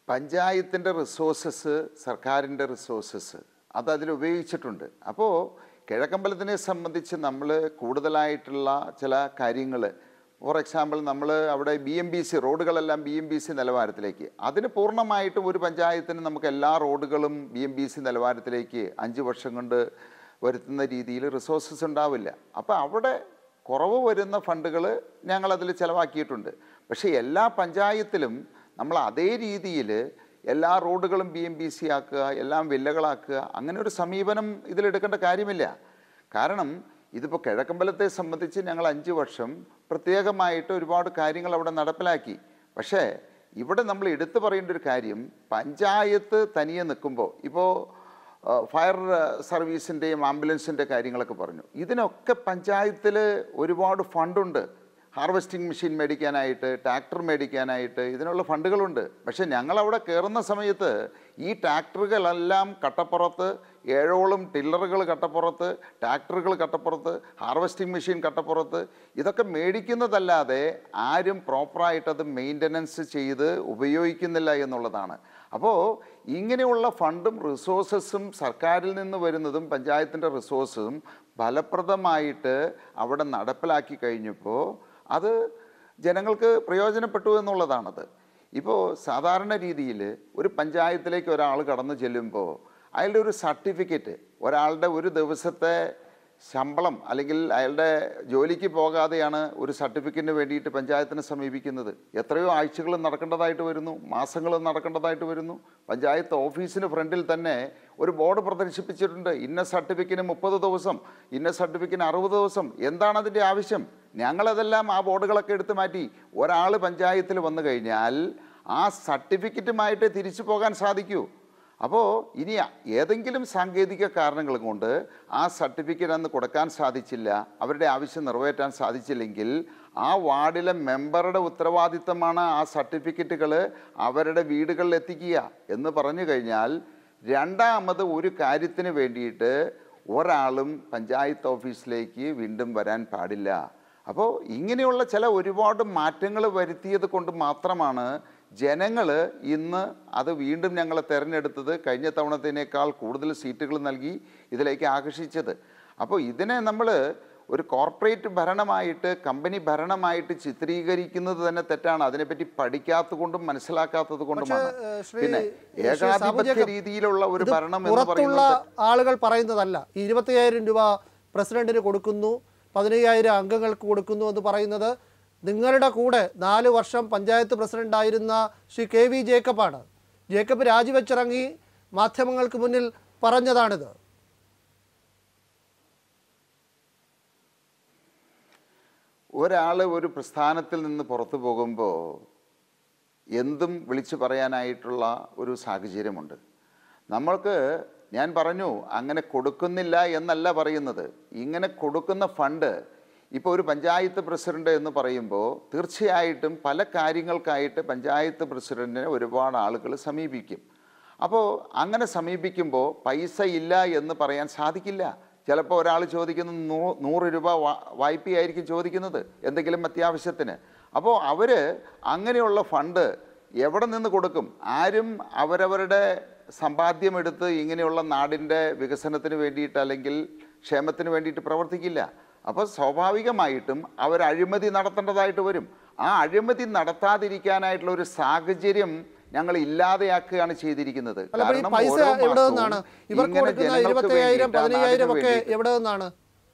പഞ്ചായത്തിൻ്റെ റിസോഴ്സസ് സർക്കാരിൻ്റെ റിസോഴ്സസ് അത് അതിൽ ഉപയോഗിച്ചിട്ടുണ്ട് അപ്പോൾ കിഴക്കമ്പലത്തിനെ സംബന്ധിച്ച് നമ്മൾ കൂടുതലായിട്ടുള്ള ചില കാര്യങ്ങൾ ഫോർ എക്സാമ്പിൾ നമ്മൾ അവിടെ ബി എം ബി സി റോഡുകളെല്ലാം ബി എം ബി സി നിലവാരത്തിലേക്ക് അതിന് പൂർണ്ണമായിട്ടും ഒരു പഞ്ചായത്തിന് നമുക്ക് എല്ലാ റോഡുകളും ബി എം ബി സി നിലവാരത്തിലേക്ക് അഞ്ച് വർഷം കൊണ്ട് വരുത്തുന്ന രീതിയിൽ റിസോഴ്സസ് ഉണ്ടാവില്ല അപ്പോൾ അവിടെ കുറവ് വരുന്ന ഫണ്ടുകൾ ഞങ്ങളതിൽ ചിലവാക്കിയിട്ടുണ്ട് പക്ഷേ എല്ലാ പഞ്ചായത്തിലും നമ്മൾ അതേ രീതിയിൽ എല്ലാ റോഡുകളും ബി എം ബി സി ആക്കുക എല്ലാം വില്ലകളാക്കുക അങ്ങനെ ഒരു സമീപനം ഇതിലെടുക്കേണ്ട കാര്യമില്ല കാരണം ഇതിപ്പോൾ കിഴക്കമ്പലത്തെ സംബന്ധിച്ച് ഞങ്ങൾ അഞ്ച് വർഷം പ്രത്യേകമായിട്ട് ഒരുപാട് കാര്യങ്ങൾ അവിടെ നടപ്പിലാക്കി പക്ഷേ ഇവിടെ നമ്മൾ എടുത്തു പറയേണ്ട ഒരു കാര്യം പഞ്ചായത്ത് തനിയെ നിൽക്കുമ്പോൾ ഇപ്പോൾ ഫയർ സർവീസിൻ്റെയും ആംബുലൻസിൻ്റെ കാര്യങ്ങളൊക്കെ പറഞ്ഞു ഇതിനൊക്കെ പഞ്ചായത്തിൽ ഒരുപാട് ഫണ്ടുണ്ട് ഹാർവെസ്റ്റിംഗ് മെഷീൻ മേടിക്കാനായിട്ട് ട്രാക്ടർ മേടിക്കാനായിട്ട് ഇതിനുള്ള ഫണ്ടുകളുണ്ട് പക്ഷേ ഞങ്ങളവിടെ കയറുന്ന സമയത്ത് ഈ ട്രാക്ടറുകളെല്ലാം കട്ടപ്പുറത്ത് ഏഴോളം ടില്ലറുകൾ കട്ടപ്പുറത്ത് ട്രാക്ടറുകൾ കട്ടപ്പുറത്ത് ഹാർവെസ്റ്റിംഗ് മെഷീൻ കട്ടപ്പുറത്ത് ഇതൊക്കെ മേടിക്കുന്നതല്ലാതെ ആരും പ്രോപ്പറായിട്ട് അത് മെയിൻ്റനൻസ് ചെയ്ത് ഉപയോഗിക്കുന്നില്ല എന്നുള്ളതാണ് അപ്പോൾ ഇങ്ങനെയുള്ള ഫണ്ടും റിസോഴ്സസും സർക്കാരിൽ നിന്ന് വരുന്നതും പഞ്ചായത്തിൻ്റെ റിസോഴ്സും ഫലപ്രദമായിട്ട് അവിടെ നടപ്പിലാക്കി കഴിഞ്ഞപ്പോൾ അത് ജനങ്ങൾക്ക് പ്രയോജനപ്പെട്ടു എന്നുള്ളതാണത് ഇപ്പോൾ സാധാരണ രീതിയിൽ ഒരു പഞ്ചായത്തിലേക്ക് ഒരാൾ കടന്നു ചെല്ലുമ്പോൾ അയാളുടെ ഒരു സർട്ടിഫിക്കറ്റ് ഒരാളുടെ ഒരു ദിവസത്തെ ശമ്പളം അല്ലെങ്കിൽ അയാളുടെ ജോലിക്ക് പോകാതെയാണ് ഒരു സർട്ടിഫിക്കറ്റിന് വേണ്ടിയിട്ട് പഞ്ചായത്തിനെ സമീപിക്കുന്നത് എത്രയോ ആഴ്ചകൾ നടക്കേണ്ടതായിട്ട് വരുന്നു മാസങ്ങൾ നടക്കേണ്ടതായിട്ട് വരുന്നു പഞ്ചായത്ത് ഓഫീസിന് ഫ്രണ്ടിൽ തന്നെ ഒരു ബോർഡ് പ്രദർശിപ്പിച്ചിട്ടുണ്ട് ഇന്ന സർട്ടിഫിക്കറ്റിന് മുപ്പത് ദിവസം ഇന്ന സർട്ടിഫിക്കറ്റിന് അറുപത് ദിവസം എന്താണ് അതിൻ്റെ ആവശ്യം ഞങ്ങളതെല്ലാം ആ ബോർഡുകളൊക്കെ എടുത്ത് മാറ്റി ഒരാൾ പഞ്ചായത്തിൽ വന്നു കഴിഞ്ഞാൽ ആ സർട്ടിഫിക്കറ്റുമായിട്ട് തിരിച്ചു പോകാൻ സാധിക്കൂ അപ്പോൾ ഇനി ഏതെങ്കിലും സാങ്കേതിക കാരണങ്ങൾ കൊണ്ട് ആ സർട്ടിഫിക്കറ്റ് അന്ന് കൊടുക്കാൻ സാധിച്ചില്ല അവരുടെ ആവശ്യം നിറവേറ്റാൻ സാധിച്ചില്ലെങ്കിൽ ആ വാർഡിലെ മെമ്പറുടെ ഉത്തരവാദിത്തമാണ് ആ സർട്ടിഫിക്കറ്റുകൾ അവരുടെ വീടുകളിൽ എത്തിക്കുക എന്ന് പറഞ്ഞു കഴിഞ്ഞാൽ രണ്ടാമത് ഒരു കാര്യത്തിന് വേണ്ടിയിട്ട് ഒരാളും പഞ്ചായത്ത് ഓഫീസിലേക്ക് വീണ്ടും വരാൻ പാടില്ല അപ്പോൾ ഇങ്ങനെയുള്ള ചില ഒരുപാട് മാറ്റങ്ങൾ വരുത്തിയത് കൊണ്ട് മാത്രമാണ് ജനങ്ങൾ ഇന്ന് അത് വീണ്ടും ഞങ്ങളെ തിരഞ്ഞെടുത്തത് കഴിഞ്ഞ തവണത്തേനേക്കാൾ കൂടുതൽ സീറ്റുകൾ നൽകി ഇതിലേക്ക് ആകർഷിച്ചത് അപ്പോൾ ഇതിനെ നമ്മൾ ഒരു കോർപ്പറേറ്റ് ഭരണമായിട്ട് കമ്പനി ഭരണമായിട്ട് ചിത്രീകരിക്കുന്നത് തന്നെ തെറ്റാണ് അതിനെപ്പറ്റി പഠിക്കാത്തത് കൊണ്ടും മനസ്സിലാക്കാത്തത് കൊണ്ടുമാണ് ഏഹ്, ശ്രീ- പിന്നെ ശ്രീ സാബു ഏകാധിപത്യ ജേക്കബ്, രീതിയിലുള്ള ഒരു ഇത് ഭരണം എന്ന് പുറത്തുള്ള പറയുന്നത് ആളുകൾ പറയുന്നതല്ല ഈ ഇരുപത്തയ്യായിരം രൂപ പ്രസിഡന്റിന് കൊടുക്കുന്നു പതിനയ്യായിരം അംഗങ്ങൾക്ക് കൊടുക്കുന്നു എന്ന് പറയുന്നത് നിങ്ങളുടെ കൂടെ നാല് വർഷം പഞ്ചായത്ത് പ്രസിഡന്റായിരുന്ന ശ്രീ കെ വി ജേക്കബാണ് ജേക്കബ് രാജിവെച്ചിറങ്ങി മാധ്യമങ്ങൾക്ക് മുന്നിൽ പറഞ്ഞതാണിത് ഒരാൾ ഒരു പ്രസ്ഥാനത്തിൽ നിന്ന് പുറത്തു പോകുമ്പോൾ എന്തും വിളിച്ചു പറയാനായിട്ടുള്ള ഒരു സാഹചര്യമുണ്ട് നമ്മൾക്ക് ഞാൻ പറഞ്ഞു അങ്ങനെ കൊടുക്കുന്നില്ല എന്നല്ല പറയുന്നത് ഇങ്ങനെ കൊടുക്കുന്ന ഫണ്ട് ഇപ്പോൾ ഒരു പഞ്ചായത്ത് പ്രസിഡന്റ് എന്ന് പറയുമ്പോൾ തീർച്ചയായിട്ടും പല കാര്യങ്ങൾക്കായിട്ട് പഞ്ചായത്ത് പ്രസിഡന്റിനെ ഒരുപാട് ആളുകൾ സമീപിക്കും അപ്പോൾ അങ്ങനെ സമീപിക്കുമ്പോൾ പൈസ ഇല്ല എന്ന് പറയാൻ സാധിക്കില്ല ചിലപ്പോൾ ഒരാൾ ചോദിക്കുന്നത് നൂ നൂറ് രൂപ വാ- വായ്പയായിരിക്കും ചോദിക്കുന്നത് എന്തെങ്കിലും അത്യാവശ്യത്തിന് അപ്പോൾ അവർ അങ്ങനെയുള്ള ഫണ്ട് എവിടെ നിന്ന് കൊടുക്കും ആരും അവരവരുടെ സമ്പാദ്യമെടുത്ത് ഇങ്ങനെയുള്ള നാടിൻ്റെ വികസനത്തിന് വേണ്ടിയിട്ട് അല്ലെങ്കിൽ ക്ഷേമത്തിന് വേണ്ടിയിട്ട് പ്രവർത്തിക്കില്ല അപ്പോൾ സ്വാഭാവികമായിട്ടും അവർ അഴിമതി നടത്തേണ്ടതായിട്ട് വരും ആ അഴിമതി നടത്താതിരിക്കാനായിട്ടുള്ള ഒരു സാഹചര്യം ഞങ്ങൾ ഇല്ലാതെയാക്കുകയാണ് ചെയ്തിരിക്കുന്നത് അല്ല അപ്പോൾ ഈ കാരണം പൈസ ഓരോ എവിടെ മാസവും നിന്നാണ് ഇവർക്ക് ഇങ്ങനെ കൊടുക്കുന്ന ജനങ്ങൾക്ക് ഇരുപത്തയ്യായിരം വേണ്ടിയിട്ട്, ആ പതിനയ്യായിരം നാടിന് ഒക്കെ വേണ്ടിയിട്ട് എവിടെ നിന്നാണ്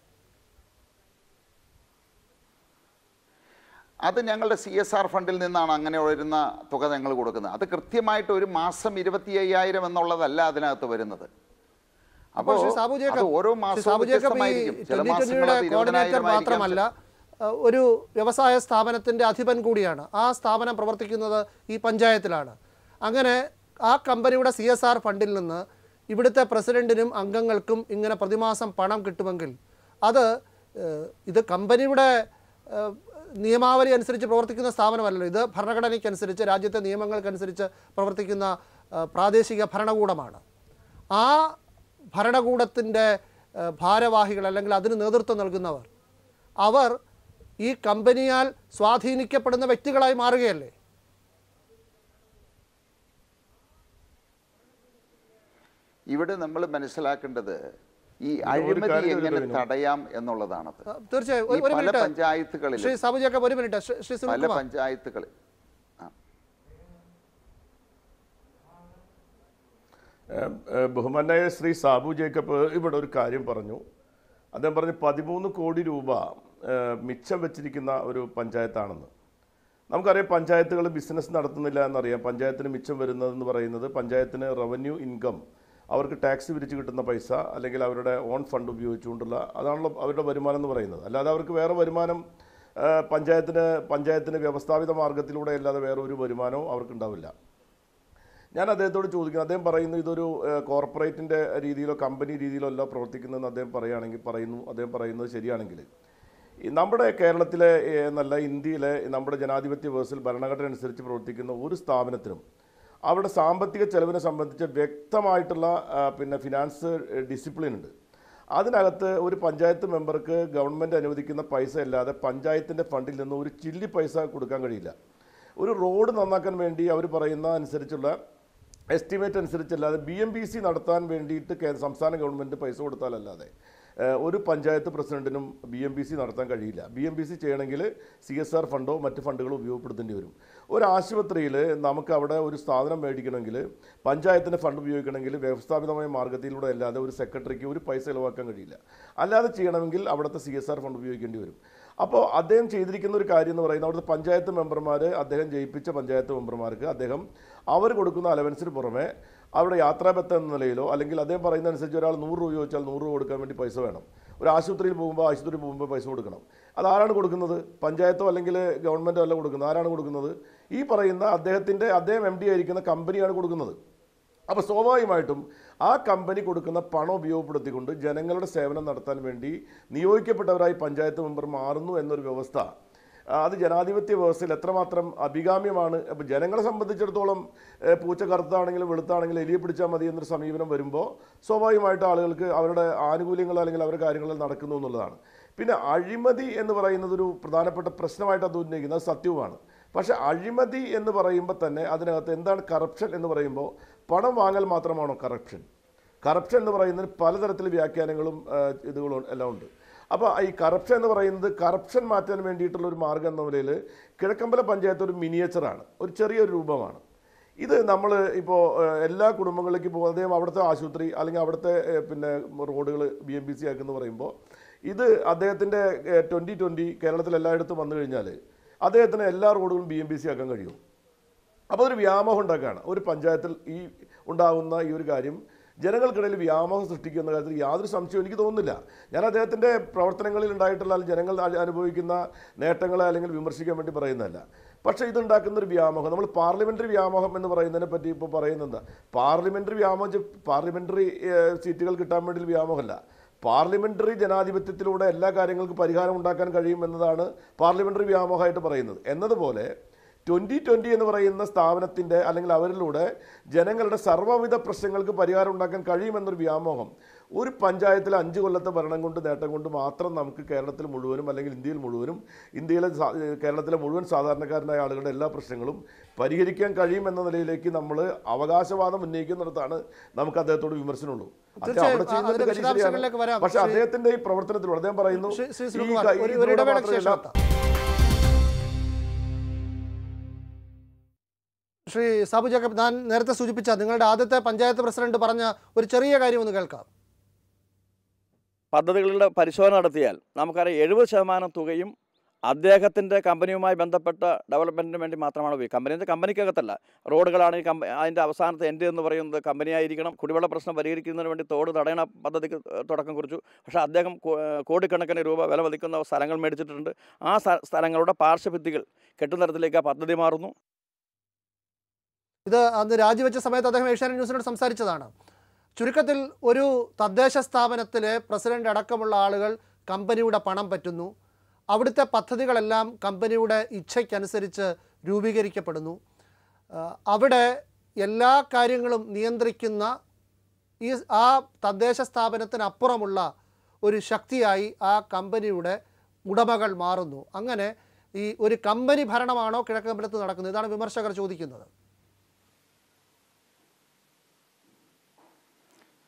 അത് ഞങ്ങളുടെ സി എസ് ആർ ഫണ്ടിൽ നിന്നാണ് അങ്ങനെ വരുന്ന തുക ഞങ്ങൾ കൊടുക്കുന്നത് അത് കൃത്യമായിട്ട് ഒരു മാസം ഇരുപത്തി അയ്യായിരം എന്നുള്ളതല്ല അതിനകത്ത് വരുന്നത് അപ്പോൾ ശ്രീ സാബു അത് ജേക്കബ് ഓരോ ശ്രീ മാസവും സാബു ജേക്കബ് ഈ വ്യത്യസ്തമായിരിക്കും ചില ട്വന്റി മാസങ്ങൾ ട്വന്റിയുടെ അത് കോർഡിനേറ്റർ ഇരുപതിനായിരം മാത്രമല്ല അഹ്, ഒരു വ്യവസായ സ്ഥാപനത്തിന്റെ അധിപൻ കൂടിയാണ് ആ സ്ഥാപനം പ്രവർത്തിക്കുന്നത് ഈ പഞ്ചായത്തിലാണ് അങ്ങനെ ആ കമ്പനിയുടെ സി എസ് ആർ ഫണ്ടിൽ നിന്ന് ഇവിടുത്തെ പ്രസിഡന്റിനും അംഗങ്ങൾക്കും ഇങ്ങനെ പ്രതിമാസം പണം കിട്ടുമെങ്കിൽ അത് ഏഹ്, ഇത് കമ്പനിയുടെ ഏഹ്, നിയമാവലി അനുസരിച്ച് പ്രവർത്തിക്കുന്ന സ്ഥാപനമല്ലല്ലോ ഇത് ഭരണഘടനയ്ക്കനുസരിച്ച് രാജ്യത്തെ നിയമങ്ങൾക്കനുസരിച്ച് പ്രവർത്തിക്കുന്ന ഏഹ്, പ്രാദേശിക ഭരണകൂടമാണ് ആ ഭരണകൂടത്തിൻ്റെ ഏഹ്, ഭാരവാഹികൾ അല്ലെങ്കിൽ അതിന് നേതൃത്വം നൽകുന്നവർ അവർ ഈ കമ്പനിയാൽ സ്വാധീനിക്കപ്പെടുന്ന വ്യക്തികളായി മാറുകയല്ലേ ഇവിടെ നമ്മൾ മനസ്സിലാക്കേണ്ടത് ഈ ഒരു അഴിമതി കാര്യം എങ്ങനെ ഒരു തടയാം എന്നുള്ളതാണത് ആ, തീർച്ചയായും ഈ ഒരു- ഒരു പല മിനിറ്റ് പഞ്ചായത്തുകളിൽ ശ്രീ സാബു ജേക്കബ് ഒരു മിനിറ്റ് ശ്രീ- ശ്രീ പല സുനിൽകുമാർ പഞ്ചായത്തുകളിൽ ആ ഏഹ് ഏഹ് ബഹുമാനായ ശ്രീ സാബു ജേക്കബ് ഇവിടെ ഒരു കാര്യം പറഞ്ഞു അദ്ദേഹം പറഞ്ഞു പതിമൂന്ന് കോടി രൂപ ഏഹ് മിച്ചം വെച്ചിരിക്കുന്ന ഒരു പഞ്ചായത്താണെന്ന് നമുക്കറിയാം പഞ്ചായത്തുകൾ ബിസിനസ് നടത്തുന്നില്ല എന്നറിയാം പഞ്ചായത്തിന് മിച്ചം വരുന്നതെന്ന് പറയുന്നത് പഞ്ചായത്തിന് റവന്യൂ ഇൻകം അവർക്ക് ടാക്സ് പിരിച്ച് കിട്ടുന്ന പൈസ അല്ലെങ്കിൽ അവരുടെ ഓൺ ഫണ്ട് ഉപയോഗിച്ചുകൊണ്ടുള്ള അതാണല്ലോ അവരുടെ വരുമാനം എന്ന് പറയുന്നത് അല്ലാതെ അവർക്ക് വേറെ വരുമാനം ഏഹ് പഞ്ചായത്തിന് പഞ്ചായത്തിന് വ്യവസ്ഥാപിത മാർഗത്തിലൂടെ അല്ലാതെ വേറെ ഒരു വരുമാനവും അവർക്കുണ്ടാവില്ല ഞാൻ അദ്ദേഹത്തോട് ചോദിക്കുന്നു അദ്ദേഹം പറയുന്നു ഇതൊരു ഏഹ്, കോർപ്പറേറ്റിൻ്റെ രീതിയിലോ കമ്പനി രീതിയിലോ അല്ല പ്രവർത്തിക്കുന്നതെന്ന് അദ്ദേഹം പറയുകയാണെങ്കിൽ പറയുന്നു അദ്ദേഹം പറയുന്നത് ശരിയാണെങ്കിൽ ഈ നമ്മുടെ കേരളത്തിലെ ഏഹ്, എന്നല്ല ഇന്ത്യയിലെ നമ്മുടെ ജനാധിപത്യ വ്യവസ്ഥയിൽ ഭരണഘടന അനുസരിച്ച് പ്രവർത്തിക്കുന്ന ഒരു സ്ഥാപനത്തിനും അവരുടെ സാമ്പത്തിക ചെലവിനെ സംബന്ധിച്ച് വ്യക്തമായിട്ടുള്ള ആ, പിന്നെ ഫിനാൻസ് ഡിസിപ്ലിൻ ഉണ്ട് അതിനകത്ത് ഒരു പഞ്ചായത്ത് മെമ്പർക്ക് ഗവൺമെൻറ് അനുവദിക്കുന്ന പൈസ അല്ലാതെ പഞ്ചായത്തിൻ്റെ ഫണ്ടിൽ നിന്ന് ഒരു ചില്ലി പൈസ കൊടുക്കാൻ കഴിയില്ല ഒരു റോഡ് നന്നാക്കാൻ വേണ്ടി അവർ പറയുന്ന അനുസരിച്ചുള്ള എസ്റ്റിമേറ്റ് അനുസരിച്ചല്ലാതെ ബി എം ബി സി നടത്താൻ വേണ്ടിയിട്ട് കേ- സംസ്ഥാന ഗവൺമെൻറ് പൈസ കൊടുത്താലല്ലാതെ ഏഹ്, ഒരു പഞ്ചായത്ത് പ്രസിഡന്റിനും ബി എം ബി സി നടത്താൻ കഴിയില്ല ബി എം ബി സി ചെയ്യണമെങ്കിൽ സി എസ് ആർ ഫണ്ടോ മറ്റ് ഫണ്ടുകളോ ഉപയോഗപ്പെടുത്തേണ്ടി വരും ഒരു ആശുപത്രിയിൽ നമുക്ക് അവിടെ ഒരു സ്ഥാപനം മേടിക്കണമെങ്കിൽ പഞ്ചായത്തിൻ്റെ ഫണ്ട് ഉപയോഗിക്കണമെങ്കിൽ വ്യവസ്ഥാപിതമായ മാർഗ്ഗത്തിലൂടെ അല്ലാതെ ഒരു സെക്രട്ടറിക്ക് ഒരു പൈസ ചിലവാക്കാൻ കഴിയില്ല അല്ലാതെ ചെയ്യണമെങ്കിൽ അവിടുത്തെ സി എസ് ആർ ഫണ്ട് ഉപയോഗിക്കേണ്ടി വരും അപ്പോൾ അദ്ദേഹം ചെയ്തിരിക്കുന്ന ഒരു കാര്യം എന്ന് പറയുന്നത് അവിടുത്തെ പഞ്ചായത്ത് മെമ്പർമാർ അദ്ദേഹം ജയിപ്പിച്ച പഞ്ചായത്ത് മെമ്പർമാർക്ക് അദ്ദേഹം അവർ കൊടുക്കുന്ന അലവൻസിന് പുറമെ അവിടെ യാത്രാബത്ത എന്ന നിലയിലോ അല്ലെങ്കിൽ അദ്ദേഹം പറയുന്ന അനുസരിച്ച് ഒരാൾ നൂറ് രൂപ ചോദിച്ചാൽ നൂറ് രൂപ കൊടുക്കാൻ വേണ്ടി പൈസ വേണം ഒരു ആശുപത്രിയിൽ പോകുമ്പോൾ ആശുപത്രിയിൽ പോകുമ്പോൾ പൈസ കൊടുക്കണം അത് ആരാണ് കൊടുക്കുന്നത് പഞ്ചായത്തോ അല്ലെങ്കിൽ ഗവൺമെൻറ്റോ അല്ല കൊടുക്കുന്നത് ആരാണ് കൊടുക്കുന്നത് ഈ പറയുന്ന അദ്ദേഹത്തിൻ്റെ അദ്ദേഹം എം ഡി ആയിരിക്കുന്ന കമ്പനിയാണ് കൊടുക്കുന്നത് അപ്പോൾ സ്വാഭാവികമായിട്ടും ആ കമ്പനി കൊടുക്കുന്ന പണം ഉപയോഗപ്പെടുത്തിക്കൊണ്ട് ജനങ്ങളുടെ സേവനം നടത്താൻ വേണ്ടി നിയോഗിക്കപ്പെട്ടവരായി പഞ്ചായത്ത് മെമ്പർ മാറുന്നു എന്നൊരു വ്യവസ്ഥ ആ, അത് ജനാധിപത്യ വ്യവസ്ഥയിൽ എത്രമാത്രം അഭികാമ്യമാണ് അപ്പോൾ ജനങ്ങളെ സംബന്ധിച്ചിടത്തോളം ഏഹ്, പൂച്ച കറുത്താണെങ്കിലും വെളുത്താണെങ്കിലും എലിയെ പിടിച്ചാൽ മതി എന്നൊരു സമീപനം വരുമ്പോൾ സ്വാഭാവികമായിട്ട് ആളുകൾക്ക് അവരുടെ ആനുകൂല്യങ്ങൾ അല്ലെങ്കിൽ അവരുടെ കാര്യങ്ങൾ നടക്കുന്നു എന്നുള്ളതാണ് പിന്നെ അഴിമതി എന്ന് പറയുന്നത് ഒരു പ്രധാനപ്പെട്ട പ്രശ്നമായിട്ട് അത് ഉന്നയിക്കുന്നത് അത് സത്യവുമാണ് പക്ഷേ അഴിമതി എന്ന് പറയുമ്പോൾ തന്നെ അതിനകത്ത് എന്താണ് കറപ്ഷൻ എന്ന് പറയുമ്പോൾ പണം വാങ്ങൽ മാത്രമാണോ കറപ്ഷൻ കറപ്ഷൻ എന്ന് പറയുന്നതിന് പലതരത്തിൽ വ്യാഖ്യാനങ്ങളും ആ, ഇതുകളും എല്ലാം ഉണ്ട് അപ്പോൾ ഈ കറപ്ഷൻ എന്ന് പറയുന്നത് കറപ്ഷൻ മാറ്റാൻ വേണ്ടിയിട്ടുള്ള ഒരു മാർഗ്ഗം എന്ന നിലയിൽ കിഴക്കമ്പല പഞ്ചായത്ത് ഒരു മിനിയേച്ചറാണ് ഒരു ചെറിയൊരു രൂപമാണ് ഇത് നമ്മൾ ഇപ്പോൾ എല്ലാ കുടുംബങ്ങളിലേക്ക് പോകും അദ്ദേഹം അവിടുത്തെ ആശുപത്രി അല്ലെങ്കിൽ അവിടുത്തെ ഏ, പിന്നെ റോഡുകൾ ബി എം ബി സി ആക്കുമെന്ന് പറയുമ്പോൾ ഇത് അദ്ദേഹത്തിൻ്റെ ട്വൻറ്റി ട്വൻറ്റി കേരളത്തിൽ എല്ലായിടത്തും വന്നു കഴിഞ്ഞാൽ അദ്ദേഹത്തിന് എല്ലാ റോഡുകളും ബി എം ബി സി ആക്കാൻ കഴിയും അപ്പോൾ ഒരു വ്യാമോഹം ഉണ്ടാക്കുകയാണ് ഒരു പഞ്ചായത്തിൽ ഈ ഉണ്ടാകുന്ന ഈ ഒരു കാര്യം ജനങ്ങൾക്കിടയിൽ വ്യാമോഹം സൃഷ്ടിക്കുന്ന കാര്യത്തിൽ യാതൊരു സംശയവും എനിക്ക് തോന്നുന്നില്ല ഞാൻ അദ്ദേഹത്തിൻ്റെ പ്രവർത്തനങ്ങളിൽ ഉണ്ടായിട്ടുള്ള അല്ലെങ്കിൽ ജനങ്ങൾ അ- അനുഭവിക്കുന്ന നേട്ടങ്ങളെ അല്ലെങ്കിൽ വിമർശിക്കാൻ വേണ്ടി പറയുന്നതല്ല പക്ഷേ ഇതുണ്ടാക്കുന്ന ഒരു വ്യാമോഹം നമ്മൾ പാർലമെൻ്ററി വ്യാമോഹം എന്ന് പറയുന്നതിനെ പറ്റി ഇപ്പോൾ പറയുന്നത് എന്താ പാർലമെൻ്ററി വ്യാമോഹം പാർലമെൻ്ററി സീറ്റുകൾ കിട്ടാൻ വേണ്ടി വ്യാമോഹമല്ല പാർലമെൻ്ററി ജനാധിപത്യത്തിലൂടെ എല്ലാ കാര്യങ്ങൾക്കും പരിഹാരം ഉണ്ടാക്കാൻ കഴിയും എന്നതാണ് പാർലമെൻ്ററി വ്യാമോഹമായിട്ട് പറയുന്നത് എന്നതുപോലെ ട്വൻ്റി ട്വൻ്റി എന്ന് പറയുന്ന സ്ഥാപനത്തിൻ്റെ അല്ലെങ്കിൽ അവരിലൂടെ ജനങ്ങളുടെ സർവ്വവിധ പ്രശ്നങ്ങൾക്ക് പരിഹാരം ഉണ്ടാക്കാൻ കഴിയുമെന്നൊരു വ്യാമോഹം ഒരു പഞ്ചായത്തിൽ അഞ്ച് കൊല്ലത്തെ ഭരണം കൊണ്ട് നേട്ടം കൊണ്ട് മാത്രം നമുക്ക് കേരളത്തിൽ മുഴുവനും അല്ലെങ്കിൽ ഇന്ത്യയിൽ മുഴുവനും ഇന്ത്യയിലെ സാ- കേരളത്തിലെ മുഴുവൻ സാധാരണക്കാരനായ ആളുകളുടെ എല്ലാ പ്രശ്നങ്ങളും പരിഹരിക്കാൻ കഴിയുമെന്ന നിലയിലേക്ക് നമ്മൾ അവകാശവാദം ഉന്നയിക്കുന്നിടത്താണ് നമുക്ക് അദ്ദേഹത്തോട് വിമർശനമുള്ളൂ അദ്ദേഹം തീർച്ചയായും, അവിടെ ആ, ചെയ്യുന്നത് അതിന്റെ കാര്യം ശരിയാണ്. വിശദാംശങ്ങളിലേക്ക് വരാം. പക്ഷേ ശ്രീ- അദ്ദേഹത്തിന്റെ ഈ പ്രവർത്തനത്തിലൂടെ അദ്ദേഹം പറയുന്നു ശ്രീ ശ്രീ ഈ സുനിൽകുമാർ ക- ഒരു ഒരു ഇതിലൂടെ ഇടവേളയ്ക്ക് മാത്രമല്ല ശേഷം എത്താം. ശ്രീ സാബു ജേക്കബ് ഞാൻ നേരത്തെ സൂചിപ്പിച്ച നിങ്ങളുടെ ആദ്യത്തെ പഞ്ചായത്ത് പ്രസിഡന്റ് പറഞ്ഞ ഒരു ചെറിയ കാര്യം ഒന്ന് കേൾക്കാം പദ്ധതികളുടെ പരിശോധന നടത്തിയാൽ നമുക്കറിയാം എഴുപത് ശതമാനം തുകയും അദ്ദേഹത്തിൻ്റെ കമ്പനിയുമായി ബന്ധപ്പെട്ട ഡെവലപ്മെൻറ്റിന് വേണ്ടി മാത്രമാണ് ഉപയോഗിക്കുക കമ്പനി കമ്പനിക്കകത്തല്ല റോഡുകളാണ് ഈ കമ്പ അതിൻ്റെ അവസാനത്തെ എൻഡ് എന്ന് പറയുന്നത് കമ്പനിയായിരിക്കണം കുടിവെള്ള പ്രശ്നം പരിഹരിക്കുന്നതിന് വേണ്ടി തോട് തടയണ പദ്ധതിക്ക് തുടക്കം കുറിച്ചു പക്ഷേ അദ്ദേഹം കോ- കോടിക്കണക്കിന് രൂപ വില മതിക്കുന്ന സ്ഥലങ്ങൾ മേടിച്ചിട്ടുണ്ട് ആ സ്ഥ- സ്ഥലങ്ങളുടെ പാർശ്വഭിത്തികൾ കെട്ടുന്നതരത്തിലേക്ക് ആ പദ്ധതി മാറുന്നു ഇത് അന്ന് രാജിവെച്ച സമയത്ത് അദ്ദേഹം ഏഷ്യാനെറ്റ് ന്യൂസിനോട് സംസാരിച്ചതാണ് ചുരുക്കത്തിൽ ഒരു തദ്ദേശ സ്ഥാപനത്തിലെ പ്രസിഡന്റ് അടക്കമുള്ള ആളുകൾ കമ്പനിയുടെ പണം പറ്റുന്നു അവിടുത്തെ പദ്ധതികളെല്ലാം കമ്പനിയുടെ ഇച്ഛയ്ക്കനുസരിച്ച് രൂപീകരിക്കപ്പെടുന്നു ആ, അവിടെ എല്ലാ കാര്യങ്ങളും നിയന്ത്രിക്കുന്ന ഈ ആ തദ്ദേശ സ്ഥാപനത്തിനപ്പുറമുള്ള ഒരു ശക്തിയായി ആ കമ്പനിയുടെ ഉടമകൾ മാറുന്നു അങ്ങനെ ഈ ഒരു കമ്പനി ഭരണമാണോ കിഴക്കമ്പലത്ത് നടക്കുന്നത് ഇതാണ് വിമർശകർ ചോദിക്കുന്നത്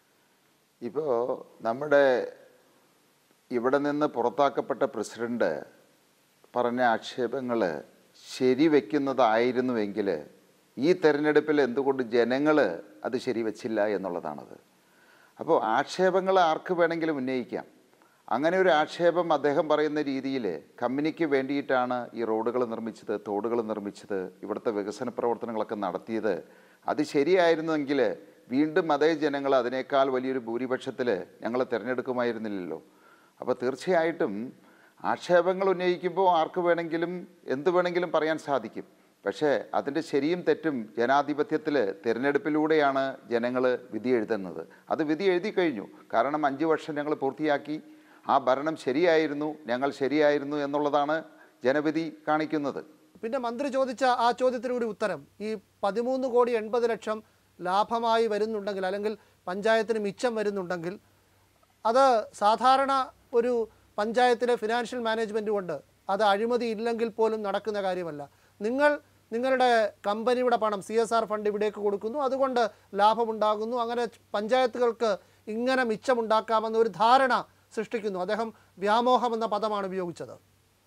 ഇപ്പോൾ നമ്മുടെ ഇവിടെ നിന്ന് പുറത്താക്കപ്പെട്ട പ്രസിഡന്റ് പറഞ്ഞ ആക്ഷേപങ്ങൾ ശരിവെക്കുന്നതായിരുന്നുവെങ്കിൽ ഈ തെരഞ്ഞെടുപ്പിൽ എന്തുകൊണ്ട് ജനങ്ങൾ അത് ശരിവെച്ചില്ല എന്നുള്ളതാണത് അപ്പോൾ ആക്ഷേപങ്ങൾ ആർക്ക് വേണമെങ്കിലും ഉന്നയിക്കാം അങ്ങനെ ഒരു ആക്ഷേപം അദ്ദേഹം പറയുന്ന രീതിയിൽ കമ്പനിക്ക് വേണ്ടിയിട്ടാണ് ഈ റോഡുകൾ നിർമ്മിച്ചത് തോടുകൾ നിർമ്മിച്ചത് ഇവിടുത്തെ വികസന പ്രവർത്തനങ്ങളൊക്കെ നടത്തിയത് അത് ശരിയായിരുന്നെങ്കിൽ വീണ്ടും അതേ ജനങ്ങൾ അതിനേക്കാൾ വലിയൊരു ഭൂരിപക്ഷത്തിൽ ഞങ്ങൾ തിരഞ്ഞെടുക്കുമായിരുന്നില്ലല്ലോ അപ്പോൾ തീർച്ചയായിട്ടും ആക്ഷേപങ്ങൾ ഉന്നയിക്കുമ്പോൾ ആർക്ക് വേണമെങ്കിലും എന്ത് വേണമെങ്കിലും പറയാൻ സാധിക്കും പക്ഷേ അതിൻ്റെ ശരിയും തെറ്റും ജനാധിപത്യത്തിൽ തിരഞ്ഞെടുപ്പിലൂടെയാണ് ജനങ്ങൾ വിധി എഴുതുന്നത് അത് വിധി എഴുതി കഴിഞ്ഞു കാരണം അഞ്ച് വർഷം ഞങ്ങൾ പൂർത്തിയാക്കി ആ ഭരണം ശരിയായിരുന്നു ഞങ്ങൾ ശരിയായിരുന്നു എന്നുള്ളതാണ് ജനവിധി കാണിക്കുന്നത് പിന്നെ മന്ത്രി ചോദിച്ച ആ ചോദ്യത്തിനൂടി ഉത്തരം ഈ പതിമൂന്ന് കോടി എൺപത് ലക്ഷം ലാഭമായി വരുന്നുണ്ടെങ്കിൽ അല്ലെങ്കിൽ പഞ്ചായത്തിന് മിച്ചം വരുന്നുണ്ടെങ്കിൽ അത് സാധാരണ ഒരു പഞ്ചായത്തിലെ ഫിനാൻഷ്യൽ മാനേജ്മെൻറ്റ് കൊണ്ട് അത് അഴിമതി ഇല്ലെങ്കിൽ പോലും നടക്കുന്ന കാര്യമല്ല നിങ്ങൾ നിങ്ങളുടെ കമ്പനിയുടെ പണം സി എസ് ആർ ഫണ്ട് ഇവിടേക്ക് കൊടുക്കുന്നു അതുകൊണ്ട് ലാഭമുണ്ടാകുന്നു അങ്ങനെ പഞ്ചായത്തുകൾക്ക് ഇങ്ങനെ മിച്ചമുണ്ടാക്കാമെന്ന ഒരു ധാരണ സൃഷ്ടിക്കുന്നു അദ്ദേഹം വ്യാമോഹം എന്ന പദമാണ് ഉപയോഗിച്ചത്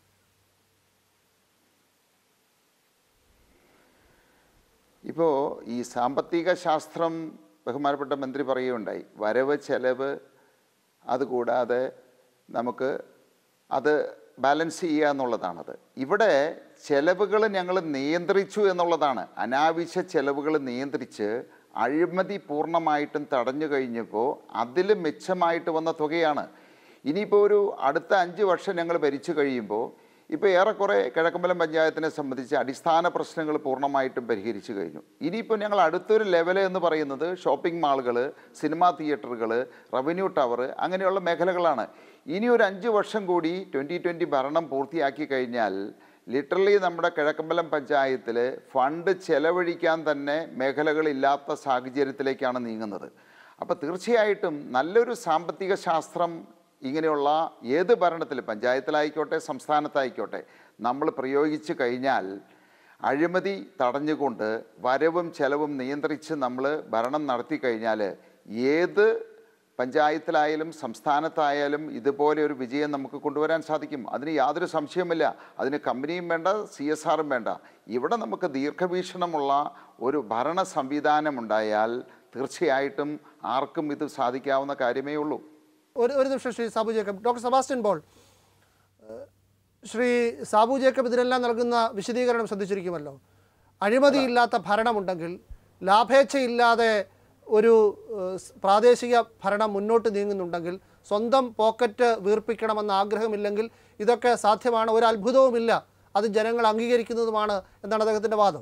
ഇപ്പോൾ ഈ സാമ്പത്തിക ശാസ്ത്രം ബഹുമാനപ്പെട്ട മന്ത്രി പറയുകയുണ്ടായി വരവ് ചെലവ് അതുകൂടാതെ നമുക്ക് അത് ബാലൻസ് ചെയ്യുക എന്നുള്ളതാണത് ഇവിടെ ചെലവുകൾ ഞങ്ങൾ നിയന്ത്രിച്ചു എന്നുള്ളതാണ് അനാവശ്യ ചെലവുകൾ നിയന്ത്രിച്ച് അഴിമതി പൂർണ്ണമായിട്ടും തടഞ്ഞു കഴിഞ്ഞപ്പോൾ അതിൽ മെച്ചമായിട്ട് വന്ന തുകയാണ് ഇനിയിപ്പോൾ ഒരു അടുത്ത അഞ്ച് വർഷം ഞങ്ങൾ ഭരിച്ചു കഴിയുമ്പോൾ ഇപ്പോൾ ഏറെക്കുറെ കിഴക്കമ്പലം പഞ്ചായത്തിനെ സംബന്ധിച്ച് അടിസ്ഥാന പ്രശ്നങ്ങൾ പൂർണ്ണമായിട്ടും പരിഹരിച്ചു കഴിഞ്ഞു ഇനിയിപ്പോൾ ഞങ്ങൾ അടുത്തൊരു ലെവൽ എന്ന് പറയുന്നത് ഷോപ്പിംഗ് മാളുകൾ സിനിമാ തിയേറ്ററുകൾ റവന്യൂ ടവർ അങ്ങനെയുള്ള മേഖലകളാണ് ഇനി ഒരു അഞ്ച് വർഷം കൂടി ട്വൻ്റി ട്വൻ്റി ഭരണം പൂർത്തിയാക്കി കഴിഞ്ഞാൽ ലിറ്ററലി നമ്മുടെ കിഴക്കമ്പലം പഞ്ചായത്തിൽ ഫണ്ട് ചെലവഴിക്കാൻ തന്നെ മേഖലകളില്ലാത്ത സാഹചര്യത്തിലേക്കാണ് നീങ്ങുന്നത് അപ്പോൾ തീർച്ചയായിട്ടും നല്ലൊരു സാമ്പത്തിക ശാസ്ത്രം ഇങ്ങനെയുള്ള ഏത് ഭരണത്തിൽ പഞ്ചായത്തിലായിക്കോട്ടെ സംസ്ഥാനത്തായിക്കോട്ടെ നമ്മൾ പ്രയോഗിച്ചു കഴിഞ്ഞാൽ അഴിമതി തടഞ്ഞുകൊണ്ട് വരവും ചെലവും നിയന്ത്രിച്ച് നമ്മൾ ഭരണം നടത്തി കഴിഞ്ഞാൽ ഏത് പഞ്ചായത്തിലായാലും സംസ്ഥാനത്തായാലും ഇതുപോലെ ഒരു വിജയം നമുക്ക് കൊണ്ടുവരാൻ സാധിക്കും അതിന് യാതൊരു സംശയവുമില്ല അതിന് കമ്പനിയും വേണ്ട സി എസ് ആറും വേണ്ട ഇവിടെ നമുക്ക് ദീർഘവീക്ഷണമുള്ള ഒരു ഭരണ സംവിധാനം ഉണ്ടായാൽ തീർച്ചയായിട്ടും ആർക്കും ഇത് സാധിക്കാവുന്ന കാര്യമേ ഉള്ളൂ ഒരു ഒരു നിമിഷം ശ്രീ സാബു ജേക്കബ് ഡോക്ടർ സെബാസ്റ്റ്യൻ പോൾ ഏഹ്, ശ്രീ സാബു ജേക്കബ് ഇതിനെല്ലാം നൽകുന്ന വിശദീകരണം ശ്രദ്ധിച്ചിരിക്കുമല്ലോ അഴിമതിയില്ലാത്ത ഭരണമുണ്ടെങ്കിൽ ലാഭേച്ഛയില്ലാതെ ഒരു ഏഹ്, സ് പ്രാദേശിക ഭരണം മുന്നോട്ട് നീങ്ങുന്നുണ്ടെങ്കിൽ സ്വന്തം പോക്കറ്റ് വീർപ്പിക്കണമെന്ന ആഗ്രഹമില്ലെങ്കിൽ ഇതൊക്കെ സാധ്യമാണ് ഒരു അത്ഭുതവുമില്ല അത് ജനങ്ങൾ അംഗീകരിക്കുന്നതുമാണ് എന്നാണ് അദ്ദേഹത്തിൻ്റെ വാദം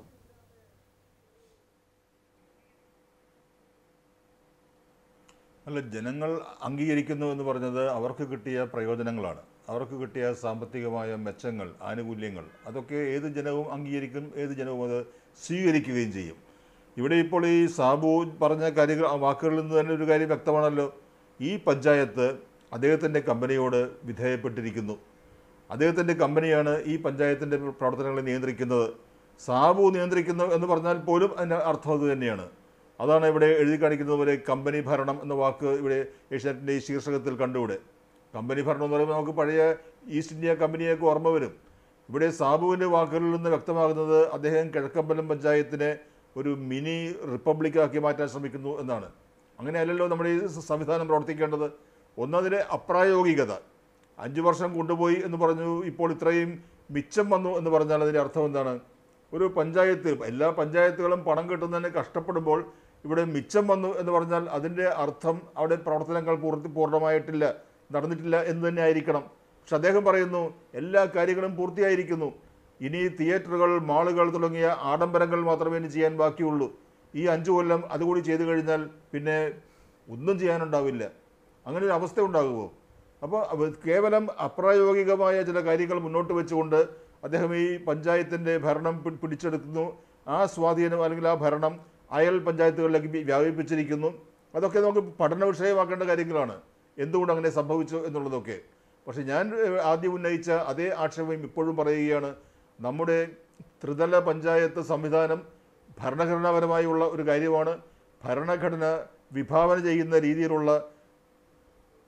അല്ല ജനങ്ങൾ അംഗീകരിക്കുന്നു എന്ന് പറഞ്ഞത് അവർക്ക് കിട്ടിയ പ്രയോജനങ്ങളാണ് അവർക്ക് കിട്ടിയ സാമ്പത്തികമായ മെച്ചങ്ങൾ ആനുകൂല്യങ്ങൾ അതൊക്കെ ഏത് ജനവും അംഗീകരിക്കും ഏത് ജനവും അത് സ്വീകരിക്കുകയും ചെയ്യും ഇവിടെ ഇപ്പോൾ ഈ സാബു പറഞ്ഞ കാര്യങ്ങൾ ആ വാക്കുകളിൽ നിന്ന് തന്നെ ഒരു കാര്യം വ്യക്തമാണല്ലോ ഈ പഞ്ചായത്ത് അദ്ദേഹത്തിൻ്റെ കമ്പനിയോട് വിധേയപ്പെട്ടിരിക്കുന്നു അദ്ദേഹത്തിൻ്റെ കമ്പനിയാണ് ഈ പഞ്ചായത്തിൻ്റെ പ്രവർത്തനങ്ങളെ നിയന്ത്രിക്കുന്നത് സാബു നിയന്ത്രിക്കുന്നു എന്ന് പറഞ്ഞാൽ പോലും അതിൻ്റെ അർത്ഥം അത് തന്നെയാണ് അതാണ് ഇവിടെ എഴുതി കാണിക്കുന്നത് പോലെ കമ്പനി ഭരണം എന്ന വാക്ക് ഇവിടെ ഏഷ്യാനെറ്റിൻ്റെ ഈ ശീർഷകത്തിൽ കണ്ടുകൂടെ കമ്പനി ഭരണം എന്ന് പറയുമ്പോൾ നമുക്ക് പഴയ ഈസ്റ്റ് ഇന്ത്യ കമ്പനിയൊക്കെ ഓർമ്മ വരും ഇവിടെ സാബുവിൻ്റെ വാക്കുകളിൽ നിന്ന് വ്യക്തമാകുന്നത് അദ്ദേഹം കിഴക്കമ്പലം പഞ്ചായത്തിനെ ഒരു മിനി റിപ്പബ്ലിക്കാക്കി മാറ്റാൻ ശ്രമിക്കുന്നു എന്നാണ് അങ്ങനെയല്ലല്ലോ നമ്മുടെ ഈ സംവിധാനം പ്രവർത്തിക്കേണ്ടത് ഒന്നതിലെ അപ്രായോഗികത അഞ്ച് വർഷം കൊണ്ടുപോയി എന്ന് പറഞ്ഞു ഇപ്പോൾ ഇത്രയും മിച്ചം വന്നു എന്ന് പറഞ്ഞാൽ അതിൻ്റെ അർത്ഥം എന്താണ് ഒരു പഞ്ചായത്ത് എല്ലാ പഞ്ചായത്തുകളും പണം കിട്ടുന്നതിന് കഷ്ടപ്പെടുമ്പോൾ ഇവിടെ മിച്ചം വന്നു എന്ന് പറഞ്ഞാൽ അതിൻ്റെ അർത്ഥം അവിടെ പ്രവർത്തനങ്ങൾ പൂർത്തി പൂർണ്ണമായിട്ടില്ല നടന്നിട്ടില്ല എന്ന് തന്നെ ആയിരിക്കണം പക്ഷെ അദ്ദേഹം പറയുന്നു എല്ലാ കാര്യങ്ങളും പൂർത്തിയായിരിക്കുന്നു ഇനി തിയേറ്ററുകൾ മാളുകൾ തുടങ്ങിയ ആഡംബരങ്ങൾ മാത്രമേ ഇനി ചെയ്യാൻ ബാക്കിയുള്ളൂ ഈ അഞ്ചു കൊല്ലം അതുകൂടി ചെയ്തു കഴിഞ്ഞാൽ പിന്നെ ഒന്നും ചെയ്യാനുണ്ടാവില്ല അങ്ങനെ ഒരു അവസ്ഥ ഉണ്ടാകുമോ അപ്പോൾ അവ- കേവലം അപ്രായോഗികമായ ചില കാര്യങ്ങൾ മുന്നോട്ട് വെച്ചുകൊണ്ട് അദ്ദേഹം ഈ പഞ്ചായത്തിൻ്റെ ഭരണം പി- പിടിച്ചെടുക്കുന്നു ആ സ്വാധീനം അല്ലെങ്കിൽ ആ ഭരണം അയൽ പഞ്ചായത്തുകളിലേക്ക് വി- വ്യാപിപ്പിച്ചിരിക്കുന്നു അതൊക്കെ നമുക്ക് പഠന വിഷയമാക്കേണ്ട കാര്യങ്ങളാണ് എന്തുകൊണ്ട് അങ്ങനെ സംഭവിച്ചു എന്നുള്ളതൊക്കെ പക്ഷേ ഞാൻ ഏഹ്, ആദ്യം ഉന്നയിച്ച അതേ ആക്ഷേപം ഇപ്പോഴും പറയുകയാണ് നമ്മുടെ ത്രിതല പഞ്ചായത്ത് സംവിധാനം ഭരണഘടനാപരമായുള്ള ഒരു കാര്യമാണ് ഭരണഘടന വിഭാവന ചെയ്യുന്ന രീതിയിലുള്ള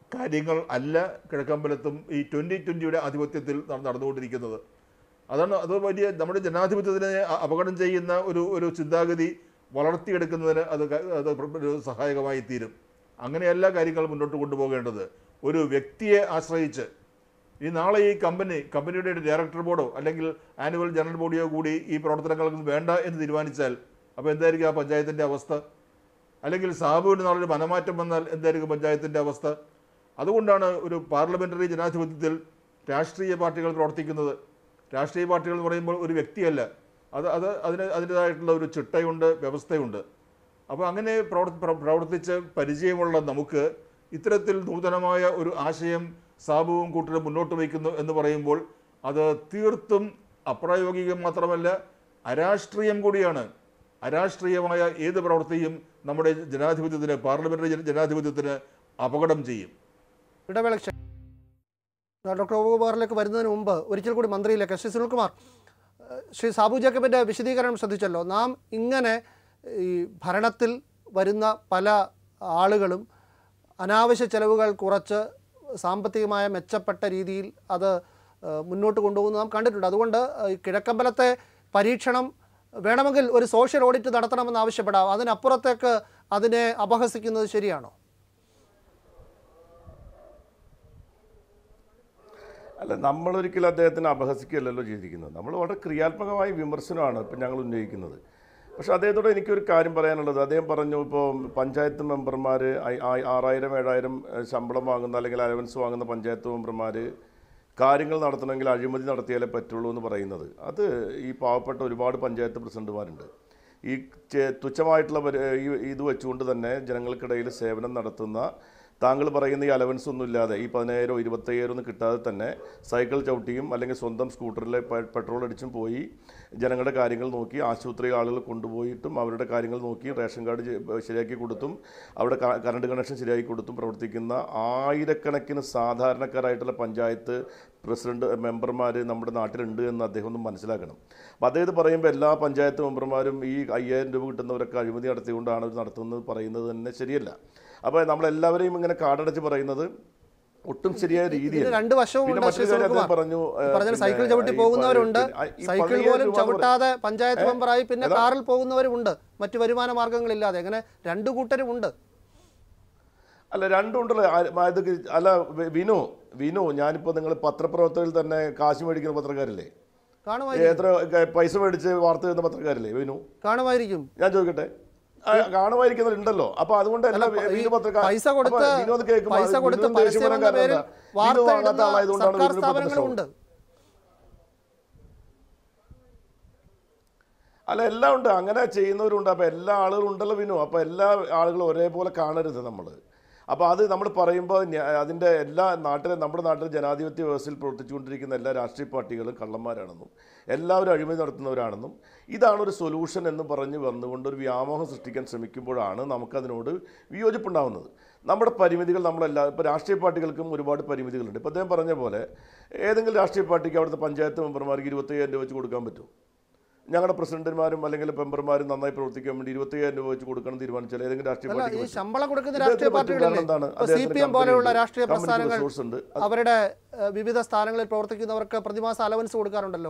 കാര്യങ്ങൾ അല്ല കിഴക്കമ്പലത്തും ഈ ട്വൻ്റി ട്വൻ്റിയുടെ ആധിപത്യത്തിൽ നട- നടന്നുകൊണ്ടിരിക്കുന്നത് അതാണ് അത് വലിയ നമ്മുടെ ജനാധിപത്യത്തിനെ അ- അപകടം ചെയ്യുന്ന ഒരു ഒരു ചിന്താഗതി വളർത്തിയെടുക്കുന്നതിന് അത് ക- അത് പ്ര- ഒരു സഹായകമായി തീരും അങ്ങനെയല്ല കാര്യങ്ങൾ മുന്നോട്ട് കൊണ്ടുപോകേണ്ടത് ഒരു വ്യക്തിയെ ആശ്രയിച്ച് ഈ നാളെ ഈ കമ്പനി കമ്പനിയുടെ ഒരു ഡയറക്ടർ ബോർഡോ അല്ലെങ്കിൽ ആനുവൽ ജനറൽ ബോഡിയോ കൂടി ഈ പ്രവർത്തനങ്ങൾക്ക് വേണ്ട എന്ന് തീരുമാനിച്ചാൽ അപ്പോൾ എന്തായിരിക്കും ആ പഞ്ചായത്തിൻ്റെ അവസ്ഥ അല്ലെങ്കിൽ സാബുവിന് നാളെ ഒരു മനമാറ്റം വന്നാൽ എന്തായിരിക്കും പഞ്ചായത്തിൻ്റെ അവസ്ഥ അതുകൊണ്ടാണ് ഒരു പാർലമെൻ്ററി ജനാധിപത്യത്തിൽ രാഷ്ട്രീയ പാർട്ടികൾ പ്രവർത്തിക്കുന്നത് രാഷ്ട്രീയ പാർട്ടികൾ എന്ന് പറയുമ്പോൾ ഒരു വ്യക്തിയല്ല അത് അത് അതിന് അതിൻ്റെതായിട്ടുള്ള ഒരു ചിട്ടയുണ്ട് വ്യവസ്ഥയുണ്ട് അപ്പോൾ അങ്ങനെ പ്രവർ- പ്ര- പ്രവർത്തിച്ച് പരിചയമുള്ള നമുക്ക് ഇത്തരത്തിൽ നൂതനമായ ഒരു ആശയം സാബുവും കൂട്ടരും മുന്നോട്ട് വയ്ക്കുന്നു എന്ന് പറയുമ്പോൾ അത് തീർത്തും അപ്രായോഗികം മാത്രമല്ല അരാഷ്ട്രീയം കൂടിയാണ് അരാഷ്ട്രീയമായ ഏത് പ്രവൃത്തിയും നമ്മുടെ ജനാധിപത്യത്തിന് പാർലമെന്ററി ജന- ജനാധിപത്യത്തിന് അപകടം ചെയ്യും ഇടവേള ക്ഷ- ഡോക്ടർ ഓകുമാറിലേക്ക് വരുന്നതിന് മുമ്പ് ഒരിക്കൽ കൂടി മന്ത്രിയിലേക്ക് ശ്രീ സുനിൽകുമാർ ഏഹ് ശ്രീ സാബു ജേക്കബിൻ്റെ വിശദീകരണം ശ്രദ്ധിച്ചല്ലോ നാം ഇങ്ങനെ ഈ ഭരണത്തിൽ വരുന്ന പല ആളുകളും അനാവശ്യ ചെലവുകൾ കുറച്ച് സാമ്പത്തികമായ മെച്ചപ്പെട്ട രീതിയിൽ അത് ഏഹ് മുന്നോട്ട് കൊണ്ടുപോകുന്നത് നാം കണ്ടിട്ടുണ്ട് അതുകൊണ്ട് ഏഹ് ഈ കിഴക്കമ്പലത്തെ പരീക്ഷണം വേണമെങ്കിൽ ഒരു സോഷ്യൽ ഓഡിറ്റ് നടത്തണമെന്ന് ആവശ്യപ്പെടാം അതിനപ്പുറത്തേക്ക് അതിനെ അപഹസിക്കുന്നത് ശരിയാണോ അല്ല നമ്മളൊരിക്കലും അദ്ദേഹത്തിനെ അപഹസിക്കുകയല്ലല്ലോ ചെയ്തിരിക്കുന്നത് നമ്മൾ വളരെ ക്രിയാത്മകമായ വിമർശനമാണ് ഇപ്പം ഞങ്ങൾ ഉന്നയിക്കുന്നത് പക്ഷേ അദ്ദേഹത്തോട് എനിക്കൊരു കാര്യം പറയാനുള്ളത് അദ്ദേഹം പറഞ്ഞു ഇപ്പോൾ പഞ്ചായത്ത് മെമ്പർമാർ ആറായിരം ഏഴായിരം ഏഹ്, ശമ്പളം വാങ്ങുന്ന അല്ലെങ്കിൽ അലവൻസ് വാങ്ങുന്ന പഞ്ചായത്ത് മെമ്പർമാർ കാര്യങ്ങൾ നടത്തണമെങ്കിൽ അഴിമതി നടത്തിയാലേ പറ്റുള്ളൂ എന്ന് പറയുന്നത് അത് ഈ പാവപ്പെട്ട ഒരുപാട് പഞ്ചായത്ത് പ്രസിഡന്റുമാരുണ്ട് ഈ ചെ- തുച്ഛമായിട്ടുള്ള പരി- ഈ ഇത് വെച്ചുകൊണ്ട് തന്നെ ജനങ്ങൾക്കിടയിൽ സേവനം നടത്തുന്ന താങ്കൾ പറയുന്ന ഈ അലവൻസ് ഒന്നും ഇല്ലാതെ ഈ പതിനായിരോ ഇരുപത്തയ്യായിരം ഒന്നും കിട്ടാതെ തന്നെ സൈക്കിൾ ചവിട്ടിയും അല്ലെങ്കിൽ സ്വന്തം സ്കൂട്ടറിൽ പെ- പെട്രോൾ അടിച്ചും പോയി ജനങ്ങളുടെ കാര്യങ്ങൾ നോക്കി ആശുപത്രി ആളുകൾ കൊണ്ടുപോയിട്ടും അവരുടെ കാര്യങ്ങൾ നോക്കി റേഷൻ കാർഡ് ചെ- ശരിയാക്കി കൊടുത്തും അവിടെ ക- കറണ്ട് കണക്ഷൻ ശരിയാക്കി കൊടുത്തും പ്രവർത്തിക്കുന്ന ആയിരക്കണക്കിന് സാധാരണക്കാരായിട്ടുള്ള പഞ്ചായത്ത് പ്രസിഡന്റ് മെമ്പർമാർ നമ്മുടെ നാട്ടിലുണ്ട് എന്ന് അദ്ദേഹം ഒന്ന് മനസ്സിലാക്കണം അപ്പോൾ അദ്ദേഹം ഇത് പറയുമ്പോൾ എല്ലാ പഞ്ചായത്ത് മെമ്പർമാരും ഈ അയ്യായിരം രൂപ കിട്ടുന്നവരൊക്കെ അഴിമതി നടത്തിക്കൊണ്ടാണ് ഇത് നടത്തുന്നത് പറയുന്നത് തന്നെ ശരിയല്ല അപ്പോൾ നമ്മളെല്ലാവരെയും ഇങ്ങനെ കാടടച്ച് പറയുന്നത് ഒട്ടും ശരിയായ ഇതിന് രീതിയല്ല രണ്ട് വശവും പിന്നെ ഉണ്ട് ശ്രീ മറ്റൊരു കാര്യം സുനിൽകുമാർ അദ്ദേഹം പറഞ്ഞു ഏഹ്, പറഞ്ഞ പിന്നെ സൈക്കിൾ ചവിട്ടി ഈ പോകുന്നവരുണ്ട് പ- ഈ സൈക്കിൾ പതിനായിരം പോലും രൂപ എന്ന് ചവിട്ടാതെ പഞ്ചായത്ത് ഏ? മെമ്പറായി പിന്നെ ഏതാ? കാറിൽ പോകുന്നവരുമുണ്ട് മറ്റു വരുമാന മാർഗങ്ങളില്ലാതെ അങ്ങനെ രണ്ടു കൂട്ടരും ഉണ്ട് അല്ല രണ്ടും ഉണ്ടല്ലോ ആ- ഇത് അല്ല വി- വിനു വിനു ഞാനിപ്പോൾ നിങ്ങൾ പത്രപ്രവർത്തകരിൽ തന്നെ കാശ് മേടിക്കുന്ന പത്രക്കാരില്ലേ കാണുമായിരിക്കും എത്ര ക- പൈസ മേടിച്ച് വാർത്ത എഴുതുന്ന പത്രക്കാരില്ലേ വിനു കാണുമായിരിക്കും ഞാൻ ചോദിക്കട്ടെ ആ, കാണുമായിരിക്കുന്നുണ്ടല്ലോ അപ്പൊ അതുകൊണ്ട് അല്ല, എല്ലാ പ- ഈ വിനു പത്രക്കാർ പൈസ കൊടുത്ത് അപ്പൊ വിനു അത് കേൾക്കുമ്പോൾ പൈസ കൊടുത്ത് വിനുവിന് ദേഷ്യം പരസ്യം വരാൻ എന്ന കാരണം പേരിൽ എന്താ? വിനു വാർത്ത വാങ്ങാത്ത ഇടുന്ന ആളായതുകൊണ്ടാണ് സർക്കാർ വിനുവിന് സ്ഥാപനങ്ങളും പ്രശ്നം. ഉണ്ട് അല്ല എല്ലാം ഉണ്ട് അങ്ങനെ ചെയ്യുന്നവരുണ്ട് അപ്പോൾ എല്ലാ ആളുകളും ഉണ്ടല്ലോ വിനു അപ്പോൾ എല്ലാ ആളുകളും ഒരേപോലെ കാണരുത് നമ്മൾ അപ്പോൾ അത് നമ്മൾ പറയുമ്പോൾ ന്യ- അതിൻ്റെ എല്ലാ നാട്ടിലെ നമ്മുടെ നാട്ടിലെ ജനാധിപത്യ വ്യവസ്ഥയിൽ പ്രവർത്തിച്ചുകൊണ്ടിരിക്കുന്ന എല്ലാ രാഷ്ട്രീയ പാർട്ടികളും കള്ളന്മാരാണെന്നും എല്ലാവരും അഴിമതി നടത്തുന്നവരാണെന്നും ഇതാണ് ഒരു സൊല്യൂഷൻ എന്ന് പറഞ്ഞ് വന്നുകൊണ്ട് ഒരു വ്യാമോഹം സൃഷ്ടിക്കാൻ ശ്രമിക്കുമ്പോഴാണ് നമുക്കതിനോട് വിയോജിപ്പുണ്ടാവുന്നത് നമ്മുടെ പരിമിതികൾ നമ്മളെല്ലാ ഇപ്പോൾ രാഷ്ട്രീയ പാർട്ടികൾക്കും ഒരുപാട് പരിമിതികളുണ്ട് ഇപ്പോൾ അദ്ദേഹം പറഞ്ഞ പോലെ ഏതെങ്കിലും രാഷ്ട്രീയ പാർട്ടിക്ക് അവിടുത്തെ പഞ്ചായത്ത് മെമ്പർമാർക്ക് ഇരുപത്തയ്യായിരം രൂപ വെച്ച് കൊടുക്കാൻ പറ്റുമോ ഞങ്ങളുടെ പ്രസിഡന്റുമാരും അല്ലെങ്കിൽ മെമ്പർമാരും നന്നായി പ്രവർത്തിക്കാൻ വേണ്ടി ഇരുപത്തയ്യായിരം രൂപ വെച്ച് കൊടുക്കണം തീരുമാനിച്ചാൽ ഏതെങ്കിലും രാഷ്ട്രീയ അല്ല പാർട്ടിക്ക് ഈ പറ്റും. ശമ്പളം കൊടുക്കുന്ന ഇദ്ദേഹത്തിന് രാഷ്ട്രീയ പറ്റും. കാരണം പാർട്ടികളില്ലേ എന്താണ്? സി അദ്ദേഹത്തിന് പി എം പോലെയുള്ള കമ്പനിയുണ്ട്. രാഷ്ട്രീയ കമ്പനിക്ക് പ്രസ്ഥാനങ്ങൾ resource ഉണ്ട്. അത് അവരുടെ ഏഹ്, വിവിധ സ്ഥാനങ്ങളിൽ പ്രവർത്തിക്കുന്നവർക്ക് പ്രതിമാസ അലവൻസ് കൊടുക്കാറുണ്ടല്ലോ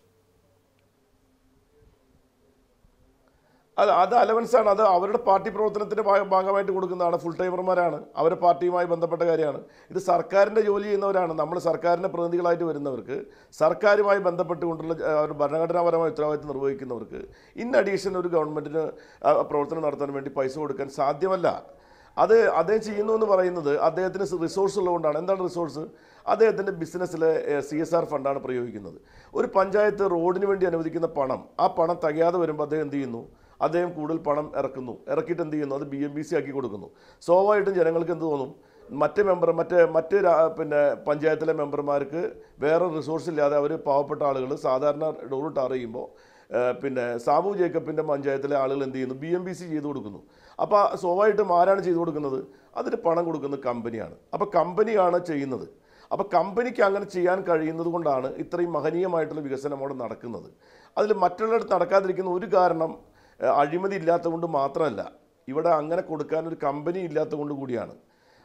അത് അത് അലവൻസ് ആണ് അത് അവരുടെ പാർട്ടി പ്രവർത്തനത്തിന്റെ ഭാഗ- ഭാഗമായിട്ട് കൊടുക്കുന്നതാണ് ഫുൾ ടൈമർമാരാണ് അവരുടെ പാർട്ടിയുമായി ബന്ധപ്പെട്ട കാര്യമാണ് ഇത് സർക്കാരിന്റെ ജോലി ചെയ്യുന്നവരാണ് നമ്മൾ സർക്കാരിന്റെ പ്രതിനിധികളായിട്ട് വരുന്നവർക്ക് സർക്കാരുമായി ബന്ധപ്പെട്ടുകൊണ്ടുള്ള ആ, ഒരു ഭരണഘടനാപരമായ ഉത്തരവാദിത്വം നിർവഹിക്കുന്നവർക്ക് ഇൻ അഡീഷൻ ഒരു ഗവൺമെന്റിന് ആ, പ്രവർത്തനം നടത്താൻ വേണ്ടി പൈസ കൊടുക്കാൻ സാധ്യമല്ല അത് അദ്ദേഹം ചെയ്യുന്നു എന്ന് പറയുന്നത് അദ്ദേഹത്തിന് റിസോഴ്സ് ഉള്ളതുകൊണ്ടാണ് എന്താണ് റിസോഴ്സ് അദ്ദേഹത്തിൻ്റെ ബിസിനസ്സിലെ സി എസ് ആർ ഫണ്ടാണ് പ്രയോഗിക്കുന്നത് ഒരു പഞ്ചായത്ത് റോഡിന് വേണ്ടി അനുവദിക്കുന്ന പണം ആ പണം തികയാതെ വരുമ്പോൾ അദ്ദേഹം എന്ത് ചെയ്യുന്നു അദ്ദേഹം കൂടുതൽ പണം ഇറക്കുന്നു ഇറക്കിയിട്ട് എന്ത് ചെയ്യുന്നു അത് ബി എം ബി സി ആക്കി കൊടുക്കുന്നു സ്വാഭാവികമായിട്ടും ജനങ്ങൾക്ക് എന്ത് തോന്നും മറ്റ് മെമ്പർ മറ്റ് മറ്റ് രാ- പിന്നെ പഞ്ചായത്തിലെ മെമ്പർമാർക്ക് വേറെ റിസോഴ്സ് ഇല്ലാതെ അവർ പാവപ്പെട്ട ആളുകൾ സാധാരണ ഡോറ് ടാർ ചെയ്യുമ്പോൾ ഏഹ് പിന്നെ സാബു ജേക്കബിൻ്റെ പഞ്ചായത്തിലെ ആളുകൾ എന്ത് ചെയ്യുന്നു ബി എം ബി സി ചെയ്ത് കൊടുക്കുന്നു അപ്പോൾ സ്വാഭാവികമായിട്ടും ആരാണ് ചെയ്തു കൊടുക്കുന്നത് അതിന് പണം കൊടുക്കുന്നത് കമ്പനിയാണ് അപ്പോൾ കമ്പനിയാണ് ചെയ്യുന്നത് അപ്പോൾ കമ്പനിക്ക് അങ്ങനെ ചെയ്യാൻ കഴിയുന്നത് കൊണ്ടാണ് ഇത്രയും മഹനീയമായിട്ടുള്ള വികസനം അവിടെ നടക്കുന്നത് അതിൽ മറ്റുള്ളിടത്ത് നടക്കാതിരിക്കുന്ന ഒരു കാരണം ഏഹ് അഴിമതി ഇല്ലാത്തത് കൊണ്ട് മാത്രമല്ല ഇവിടെ അങ്ങനെ കൊടുക്കാൻ ഒരു കമ്പനി ഇല്ലാത്തത് കൊണ്ട് കൂടിയാണ്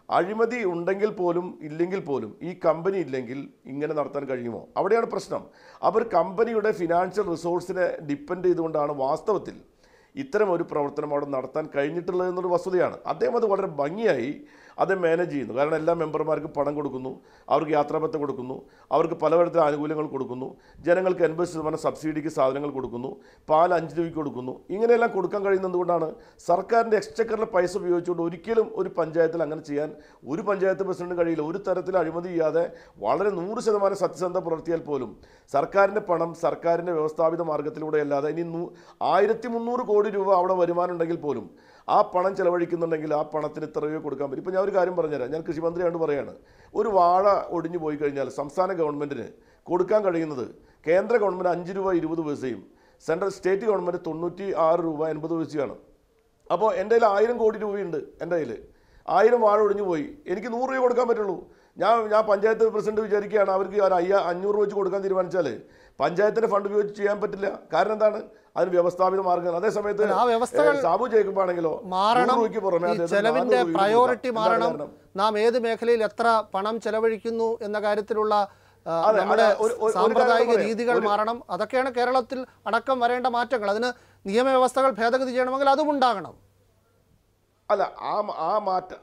അഴിമതി ഉണ്ടെങ്കിൽ പോലും ഇല്ലെങ്കിൽ പോലും ഈ കമ്പനി ഇല്ലെങ്കിൽ ഇങ്ങനെ നടത്താൻ കഴിയുമോ അവിടെയാണ് പ്രശ്നം അവർ കമ്പനിയുടെ ഫിനാൻഷ്യൽ റിസോഴ്സിനെ ഡിപ്പെൻഡ് ചെയ്തുകൊണ്ടാണ് വാസ്തവത്തിൽ ഇത്തരം ഒരു പ്രവർത്തനം അവിടെ നടത്താൻ കഴിഞ്ഞിട്ടുള്ളത് എന്നൊരു വസ്തുതയാണ് അദ്ദേഹം അത് വളരെ ഭംഗിയായി അത് മാനേജ് ചെയ്യുന്നു കാരണം എല്ലാ മെമ്പർമാർക്കും പണം കൊടുക്കുന്നു അവർക്ക് യാത്രാപത്തം കൊടുക്കുന്നു അവർക്ക് പലതരത്തിലെ ആനുകൂല്യങ്ങൾ കൊടുക്കുന്നു ജനങ്ങൾക്ക് എൺപത് ശതമാനം സബ്സിഡിക്ക് സാധനങ്ങൾ കൊടുക്കുന്നു പാൽ അഞ്ച് രൂപയ്ക്ക് കൊടുക്കുന്നു ഇങ്ങനെയെല്ലാം കൊടുക്കാൻ കഴിയുന്നത് കൊണ്ടാണ് സർക്കാരിൻ്റെ എക്സ്ചക്കറിലെ പൈസ ഉപയോഗിച്ചുകൊണ്ട് ഒരിക്കലും ഒരു പഞ്ചായത്തിൽ അങ്ങനെ ചെയ്യാൻ ഒരു പഞ്ചായത്ത് പ്രസിഡന്റ് കഴിയില്ല ഒരു തരത്തിൽ അഴിമതി ചെയ്യാതെ വളരെ നൂറ് ശതമാനം സത്യസന്ധത പുലർത്തിയാൽ പോലും സർക്കാരിൻ്റെ പണം സർക്കാരിൻ്റെ വ്യവസ്ഥാപിത മാർഗത്തിലൂടെ അല്ലാതെ ഇനി നൂ ആയിരത്തി മുന്നൂറ് കോടി രൂപ അവിടെ വരുമാനം ഉണ്ടെങ്കിൽ പോലും ആ പണം ചെലവഴിക്കുന്നുണ്ടെങ്കിൽ ആ പണത്തിന് ഇത്ര രൂപ കൊടുക്കാൻ പറ്റും ഇപ്പോൾ ഞാൻ ഒരു കാര്യം പറഞ്ഞുതരാം ഞാൻ കൃഷിമന്ത്രിയാണ്ട് പറയാണ് ഒരു വാഴ ഒടിഞ്ഞു പോയി കഴിഞ്ഞാൽ സംസ്ഥാന ഗവൺമെൻറ്റിന് കൊടുക്കാൻ കഴിയുന്നത് കേന്ദ്ര ഗവൺമെൻറ് അഞ്ച് രൂപ ഇരുപത് പൈസയും സെൻട്രൽ സ്റ്റേറ്റ് ഗവൺമെൻറ് തൊണ്ണൂറ്റി ആറ് രൂപ എൺപത് പൈസയാണ് അപ്പോൾ എൻ്റെ കയ്യിൽ ആയിരം കോടി രൂപയുണ്ട് എൻ്റെ കയ്യിൽ ആയിരം വാഴ ഒടിഞ്ഞു പോയി എനിക്ക് നൂറ് രൂപ കൊടുക്കാൻ പറ്റുള്ളൂ ഞാൻ ഞാൻ പഞ്ചായത്ത് പ്രസിഡന്റ് വിചാരിക്കുകയാണ് അവർക്ക് ഒരു അയ്യ അഞ്ഞൂറ് വെച്ച് കൊടുക്കാൻ തീരുമാനിച്ചാൽ പഞ്ചായത്തിന്റെ ഫണ്ട് ഉപയോഗിച്ച് ചെയ്യാൻ പറ്റില്ല കാരണം എന്താണ് അതിന് വ്യവസ്ഥാപിത മാർഗ്ഗം അതേ സമയത്ത് അല്ല, ആ വ്യവസ്ഥകൾ ഏ, സാബു ജേക്കബ് ആണെങ്കിലോ മാറണം നൂറ് രൂപയ്ക്ക് പുറമെ ഈ അദ്ദേഹത്തിന് ചെലവിന്റെ നാനൂറ് രൂപ പ്രയോറിറ്റി കൊടുക്കാം. മാറണം എന്താണ് കാരണം? നാം ഏത് മേഖലയിൽ എത്ര പണം ചെലവഴിക്കുന്നു എന്ന കാര്യത്തിലുള്ള ആ, അതെ, നമ്മുടെ അതെ, ഒരു- ഒരു- ഒരു സാമ്പ്രദായിക കാര്യം പറയാം. രീതികൾ ഒരു- മാറണം അതൊക്കെയാണ് കേരളത്തിൽ അടക്കം വരേണ്ട മാറ്റങ്ങൾ അതിന് നിയമവ്യവസ്ഥകൾ ഭേദഗതി ചെയ്യണമെങ്കിൽ അതും ഉണ്ടാകണം അല്ല ആ മ- ആ മാറ്റം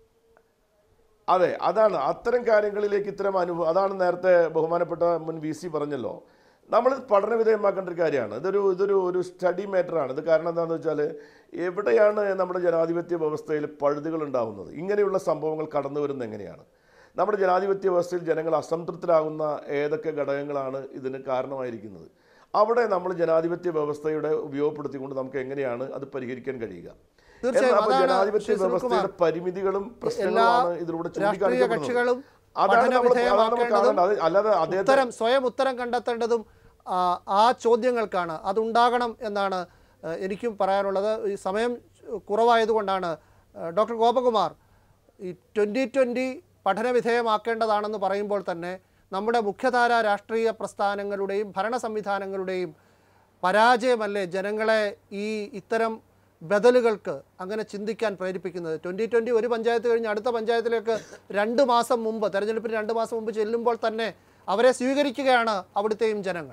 അതെ അതാണ് അത്തരം കാര്യങ്ങളിലേക്ക് ഇത്തരം അനുഭവം അതാണ് നേരത്തെ ബഹുമാനപ്പെട്ട മുൻ വി സി പറഞ്ഞല്ലോ നമ്മൾ പഠന വിധേയമാക്കേണ്ട ഒരു കാര്യമാണ് ഇതൊരു ഇതൊരു ഒരു സ്റ്റഡി മാറ്ററാണ് ഇത് കാരണം എന്താണെന്ന് വെച്ചാൽ എവിടെയാണ് നമ്മുടെ ജനാധിപത്യ വ്യവസ്ഥയിൽ പഴുതുകൾ ഉണ്ടാകുന്നത് ഇങ്ങനെയുള്ള സംഭവങ്ങൾ കടന്നു വരുന്നത് എങ്ങനെയാണ് നമ്മുടെ ജനാധിപത്യ വ്യവസ്ഥയിൽ ജനങ്ങൾ അസംതൃപ്തരാകുന്ന ഏതൊക്കെ ഘടകങ്ങളാണ് ഇതിന് കാരണമായിരിക്കുന്നത് അവിടെ നമ്മൾ ജനാധിപത്യ വ്യവസ്ഥയുടെ ഉപയോഗപ്പെടുത്തിക്കൊണ്ട് നമുക്ക് എങ്ങനെയാണ് അത് പരിഹരിക്കാൻ കഴിയുക തീർച്ചയായും എന്നാൽ അപ്പോൾ അതാണ് ജനാധിപത്യ ശ്രീ സുനിൽകുമാർ. വ്യവസ്ഥയുടെ പരിമിതികളും എല്ലാ പ്രശ്നങ്ങളുമാണ് ഇതിലൂടെ രാഷ്ട്രീയ ചൂണ്ടിക്കാണിക്കപ്പെടുന്നത് കക്ഷികളും അതാണ് പഠന നമ്മൾ അതാണ് നമ്മൾ വിധേയമാക്കേണ്ടതും കാണേണ്ടത് അത് അല്ലാതെ അദ്ദേഹത്തെ ഉത്തരം സ്വയം ഉത്തരം കണ്ടെത്തേണ്ടതും ആ, ആ ചോദ്യങ്ങൾക്കാണ് അതുണ്ടാകണം എന്നാണ് ആ, എനിക്കും പറയാനുള്ളത് ഈ സമയം കുറവായതുകൊണ്ടാണ് ആ, ഡോക്ടർ ഗോപകുമാർ ഈ ട്വൻ്റി ട്വൻ്റി പഠന വിധേയമാക്കേണ്ടതാണെന്ന് പറയുമ്പോൾ തന്നെ നമ്മുടെ മുഖ്യധാര രാഷ്ട്രീയ പ്രസ്ഥാനങ്ങളുടെയും ഭരണ സംവിധാനങ്ങളുടെയും പരാജയമല്ലേ ജനങ്ങളെ ഈ ഇത്തരം ബദലുകൾക്ക് അങ്ങനെ ചിന്തിക്കാൻ പ്രേരിപ്പിക്കുന്നത് ട്വൻ്റി ട്വൻ്റി ഒരു പഞ്ചായത്ത് കഴിഞ്ഞ് അടുത്ത പഞ്ചായത്തിലേക്ക് രണ്ട് മാസം മുമ്പ് തെരഞ്ഞെടുപ്പിന് രണ്ട് മാസം മുമ്പ് ചെല്ലുമ്പോൾ തന്നെ അവരെ സ്വീകരിക്കുകയാണ് അവിടുത്തെയും ജനങ്ങൾ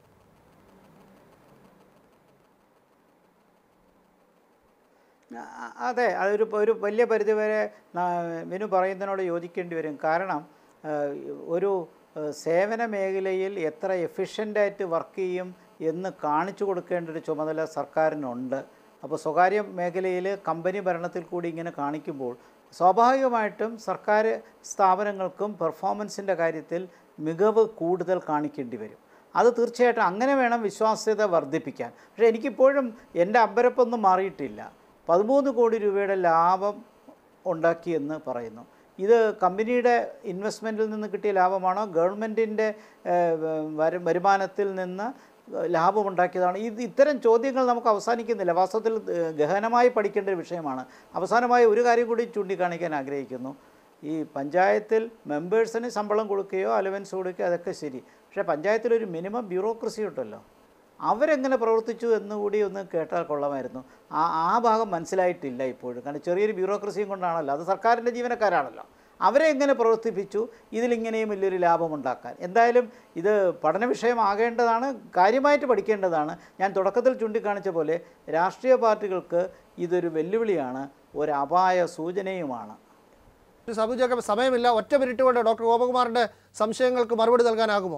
ആ, അതെ അതൊരു ഒരു വലിയ പരിധിവരെ ന- വിനു പറയുന്നതിനോട് യോജിക്കേണ്ടി വരും കാരണം ആ, ഒരു ആ, സേവന മേഖലയിൽ എത്ര എഫിഷ്യൻ്റായിട്ട് വർക്ക് ചെയ്യും എന്ന് കാണിച്ചു കൊടുക്കേണ്ട ഒരു ചുമതല സർക്കാരിനുണ്ട് അപ്പോൾ സ്വകാര്യ മേഖലയിൽ കമ്പനി ഭരണത്തിൽ കൂടി ഇങ്ങനെ കാണിക്കുമ്പോൾ സ്വാഭാവികമായിട്ടും സർക്കാർ സ്ഥാപനങ്ങൾക്കും പെർഫോമൻസിൻ്റെ കാര്യത്തിൽ മികവ് കൂടുതൽ കാണിക്കേണ്ടി വരും അത് തീർച്ചയായിട്ടും അങ്ങനെ വേണം വിശ്വാസ്യത വർദ്ധിപ്പിക്കാൻ പക്ഷേ എനിക്കിപ്പോഴും എൻ്റെ അമ്പരപ്പൊന്നും മാറിയിട്ടില്ല പതിമൂന്ന് കോടി രൂപയുടെ ലാഭം ഉണ്ടാക്കിയെന്ന് പറയുന്നു ഇത് കമ്പനിയുടെ ഇൻവെസ്റ്റ്മെൻറ്റിൽ നിന്ന് കിട്ടിയ ലാഭമാണോ ഗവൺമെൻറ്റിൻ്റെ വരു വരുമാനത്തിൽ നിന്ന് ലാഭമുണ്ടാക്കിയതാണ് ഇത് ഇത്തരം ചോദ്യങ്ങൾ നമുക്ക് അവസാനിക്കുന്നില്ല വാസ്തവത്തിൽ ഏഹ്, ഗഹനമായി പഠിക്കേണ്ട ഒരു വിഷയമാണ് അവസാനമായി ഒരു കാര്യം കൂടി ചൂണ്ടിക്കാണിക്കാൻ ആഗ്രഹിക്കുന്നു ഈ പഞ്ചായത്തിൽ മെമ്പേഴ്സിന് ശമ്പളം കൊടുക്കുകയോ അലവൻസ് കൊടുക്കുകയോ അതൊക്കെ ശരി പക്ഷേ പഞ്ചായത്തിലൊരു മിനിമം ബ്യൂറോക്രസി ഉണ്ടല്ലോ അവരെങ്ങനെ പ്രവർത്തിച്ചു എന്നുകൂടി ഒന്ന് കേട്ടാൽ കൊള്ളാമായിരുന്നു ആ ആ ഭാഗം മനസ്സിലായിട്ടില്ല ഇപ്പോഴും കാരണം ചെറിയൊരു ബ്യൂറോക്രസിയും കൊണ്ടാണല്ലോ അത് സർക്കാരിൻ്റെ ജീവനക്കാരാണല്ലോ അവരെ എങ്ങനെ പ്രവർത്തിപ്പിച്ചു ഇതിലിങ്ങനെയും വലിയൊരു ലാഭമുണ്ടാക്കാൻ എന്തായാലും ഇത് പഠന വിഷയമാകേണ്ടതാണ് കാര്യമായിട്ട് പഠിക്കേണ്ടതാണ് ഞാൻ തുടക്കത്തിൽ ചൂണ്ടിക്കാണിച്ച പോലെ രാഷ്ട്രീയ പാർട്ടികൾക്ക് ഇതൊരു വെല്ലുവിളിയാണ് ഒരു അപായ സൂചനയുമാണ് ശ്രീ സാബു ജേക്കബ് സമയമില്ല ഒറ്റ മിനിറ്റ് കൊണ്ട് ഡോക്ടർ ഗോപകുമാറിൻ്റെ സംശയങ്ങൾക്ക് മറുപടി നൽകാനാകുമോ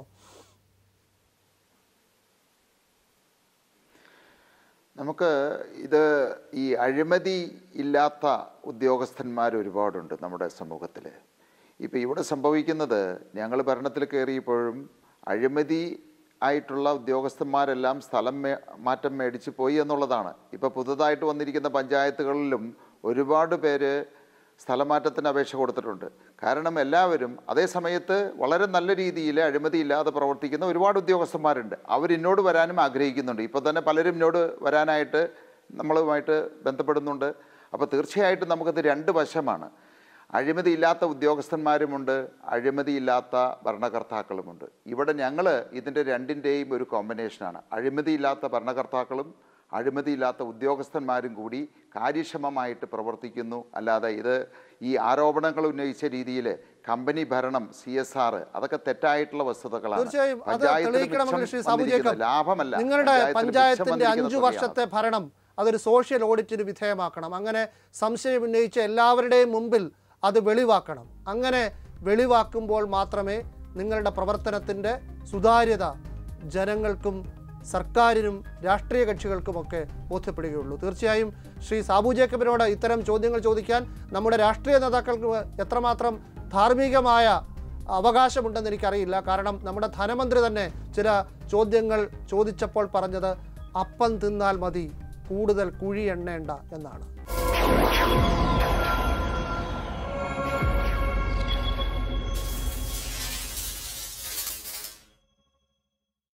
നമുക്ക് ഇത് ഈ അഴിമതി ഇല്ലാത്ത ഉദ്യോഗസ്ഥന്മാർ ഒരുപാടുണ്ട് നമ്മുടെ സമൂഹത്തിൽ ഇപ്പോൾ ഇവിടെ സംഭവിക്കുന്നത് ഞങ്ങൾ ഭരണത്തിൽ കയറിയപ്പോഴും അഴിമതി ആയിട്ടുള്ള ഉദ്യോഗസ്ഥന്മാരെല്ലാം സ്ഥലം മേ മാറ്റം മേടിച്ച് പോയി എന്നുള്ളതാണ് ഇപ്പോൾ പുതുതായിട്ട് വന്നിരിക്കുന്ന പഞ്ചായത്തുകളിലും ഒരുപാട് പേര് സ്ഥലമാറ്റത്തിന് അപേക്ഷ കൊടുത്തിട്ടുണ്ട് കാരണം എല്ലാവരും അതേ സമയത്ത് വളരെ നല്ല രീതിയിൽ അഴിമതിയില്ലാതെ പ്രവർത്തിക്കുന്ന ഒരുപാട് ഉദ്യോഗസ്ഥന്മാരുണ്ട് അവരിന്നോട് വരാനും ആഗ്രഹിക്കുന്നുണ്ട് ഇപ്പോൾ തന്നെ പലരും ഇന്നോട് വരാനായിട്ട് നമ്മളുമായിട്ട് ബന്ധപ്പെടുന്നുണ്ട് അപ്പോൾ തീർച്ചയായിട്ടും നമുക്കത് രണ്ട് വശമാണ് അഴിമതിയില്ലാത്ത ഉദ്യോഗസ്ഥന്മാരുമുണ്ട് അഴിമതിയില്ലാത്ത ഭരണകർത്താക്കളുമുണ്ട് ഇവിടെ ഞങ്ങൾ ഇതിൻ്റെ രണ്ടിൻ്റെയും ഒരു കോമ്പിനേഷനാണ് അഴിമതിയില്ലാത്ത ഭരണകർത്താക്കളും അഴിമതിയില്ലാത്ത ഉദ്യോഗസ്ഥന്മാരും കൂടി കാര്യക്ഷമമായിട്ട് പ്രവർത്തിക്കുന്നു അല്ലാതെ ഇത് ഈ ആരോപണങ്ങൾ ഉന്നയിച്ച രീതിയിൽ കമ്പനി ഭരണം സി എസ് ആർ അതൊക്കെ തെറ്റായിട്ടുള്ള വസ്തുതകളാണ് തീർച്ചയായും അത് പഞ്ചായത്തിന് തെളിയിക്കണമെങ്കിൽ മിച്ചം ശ്രീ സാബു വന്നിരിക്കുന്ന ജേക്കബ് ലാഭമല്ല നിങ്ങളുടെ പഞ്ചായത്തിന് മിച്ചം പഞ്ചായത്തിന്റെ വന്നിരിക്കുന്ന അഞ്ചു തുകയാണ്. വർഷത്തെ ഭരണം അതൊരു സോഷ്യൽ ഓഡിറ്റിന് വിധേയമാക്കണം അങ്ങനെ സംശയം ഉന്നയിച്ച എല്ലാവരുടെയും മുമ്പിൽ അത് വെളിവാക്കണം അങ്ങനെ വെളിവാക്കുമ്പോൾ മാത്രമേ നിങ്ങളുടെ പ്രവർത്തനത്തിൻ്റെ സുതാര്യത ജനങ്ങൾക്കും സർക്കാരിനും രാഷ്ട്രീയ കക്ഷികൾക്കുമൊക്കെ ബോധ്യപ്പെടുകയുള്ളൂ തീർച്ചയായും ശ്രീ സാബു ജേക്കബിനോട് ഇത്തരം ചോദ്യങ്ങൾ ചോദിക്കാൻ നമ്മുടെ രാഷ്ട്രീയ നേതാക്കൾക്ക് എത്രമാത്രം ധാർമ്മികമായ അവകാശമുണ്ടെന്ന് എനിക്കറിയില്ല കാരണം നമ്മുടെ ധനമന്ത്രി തന്നെ ചില ചോദ്യങ്ങൾ ചോദിച്ചപ്പോൾ പറഞ്ഞത് അപ്പം തിന്നാൽ മതി കൂടുതൽ കുഴി എണ്ണേണ്ട എന്നാണ്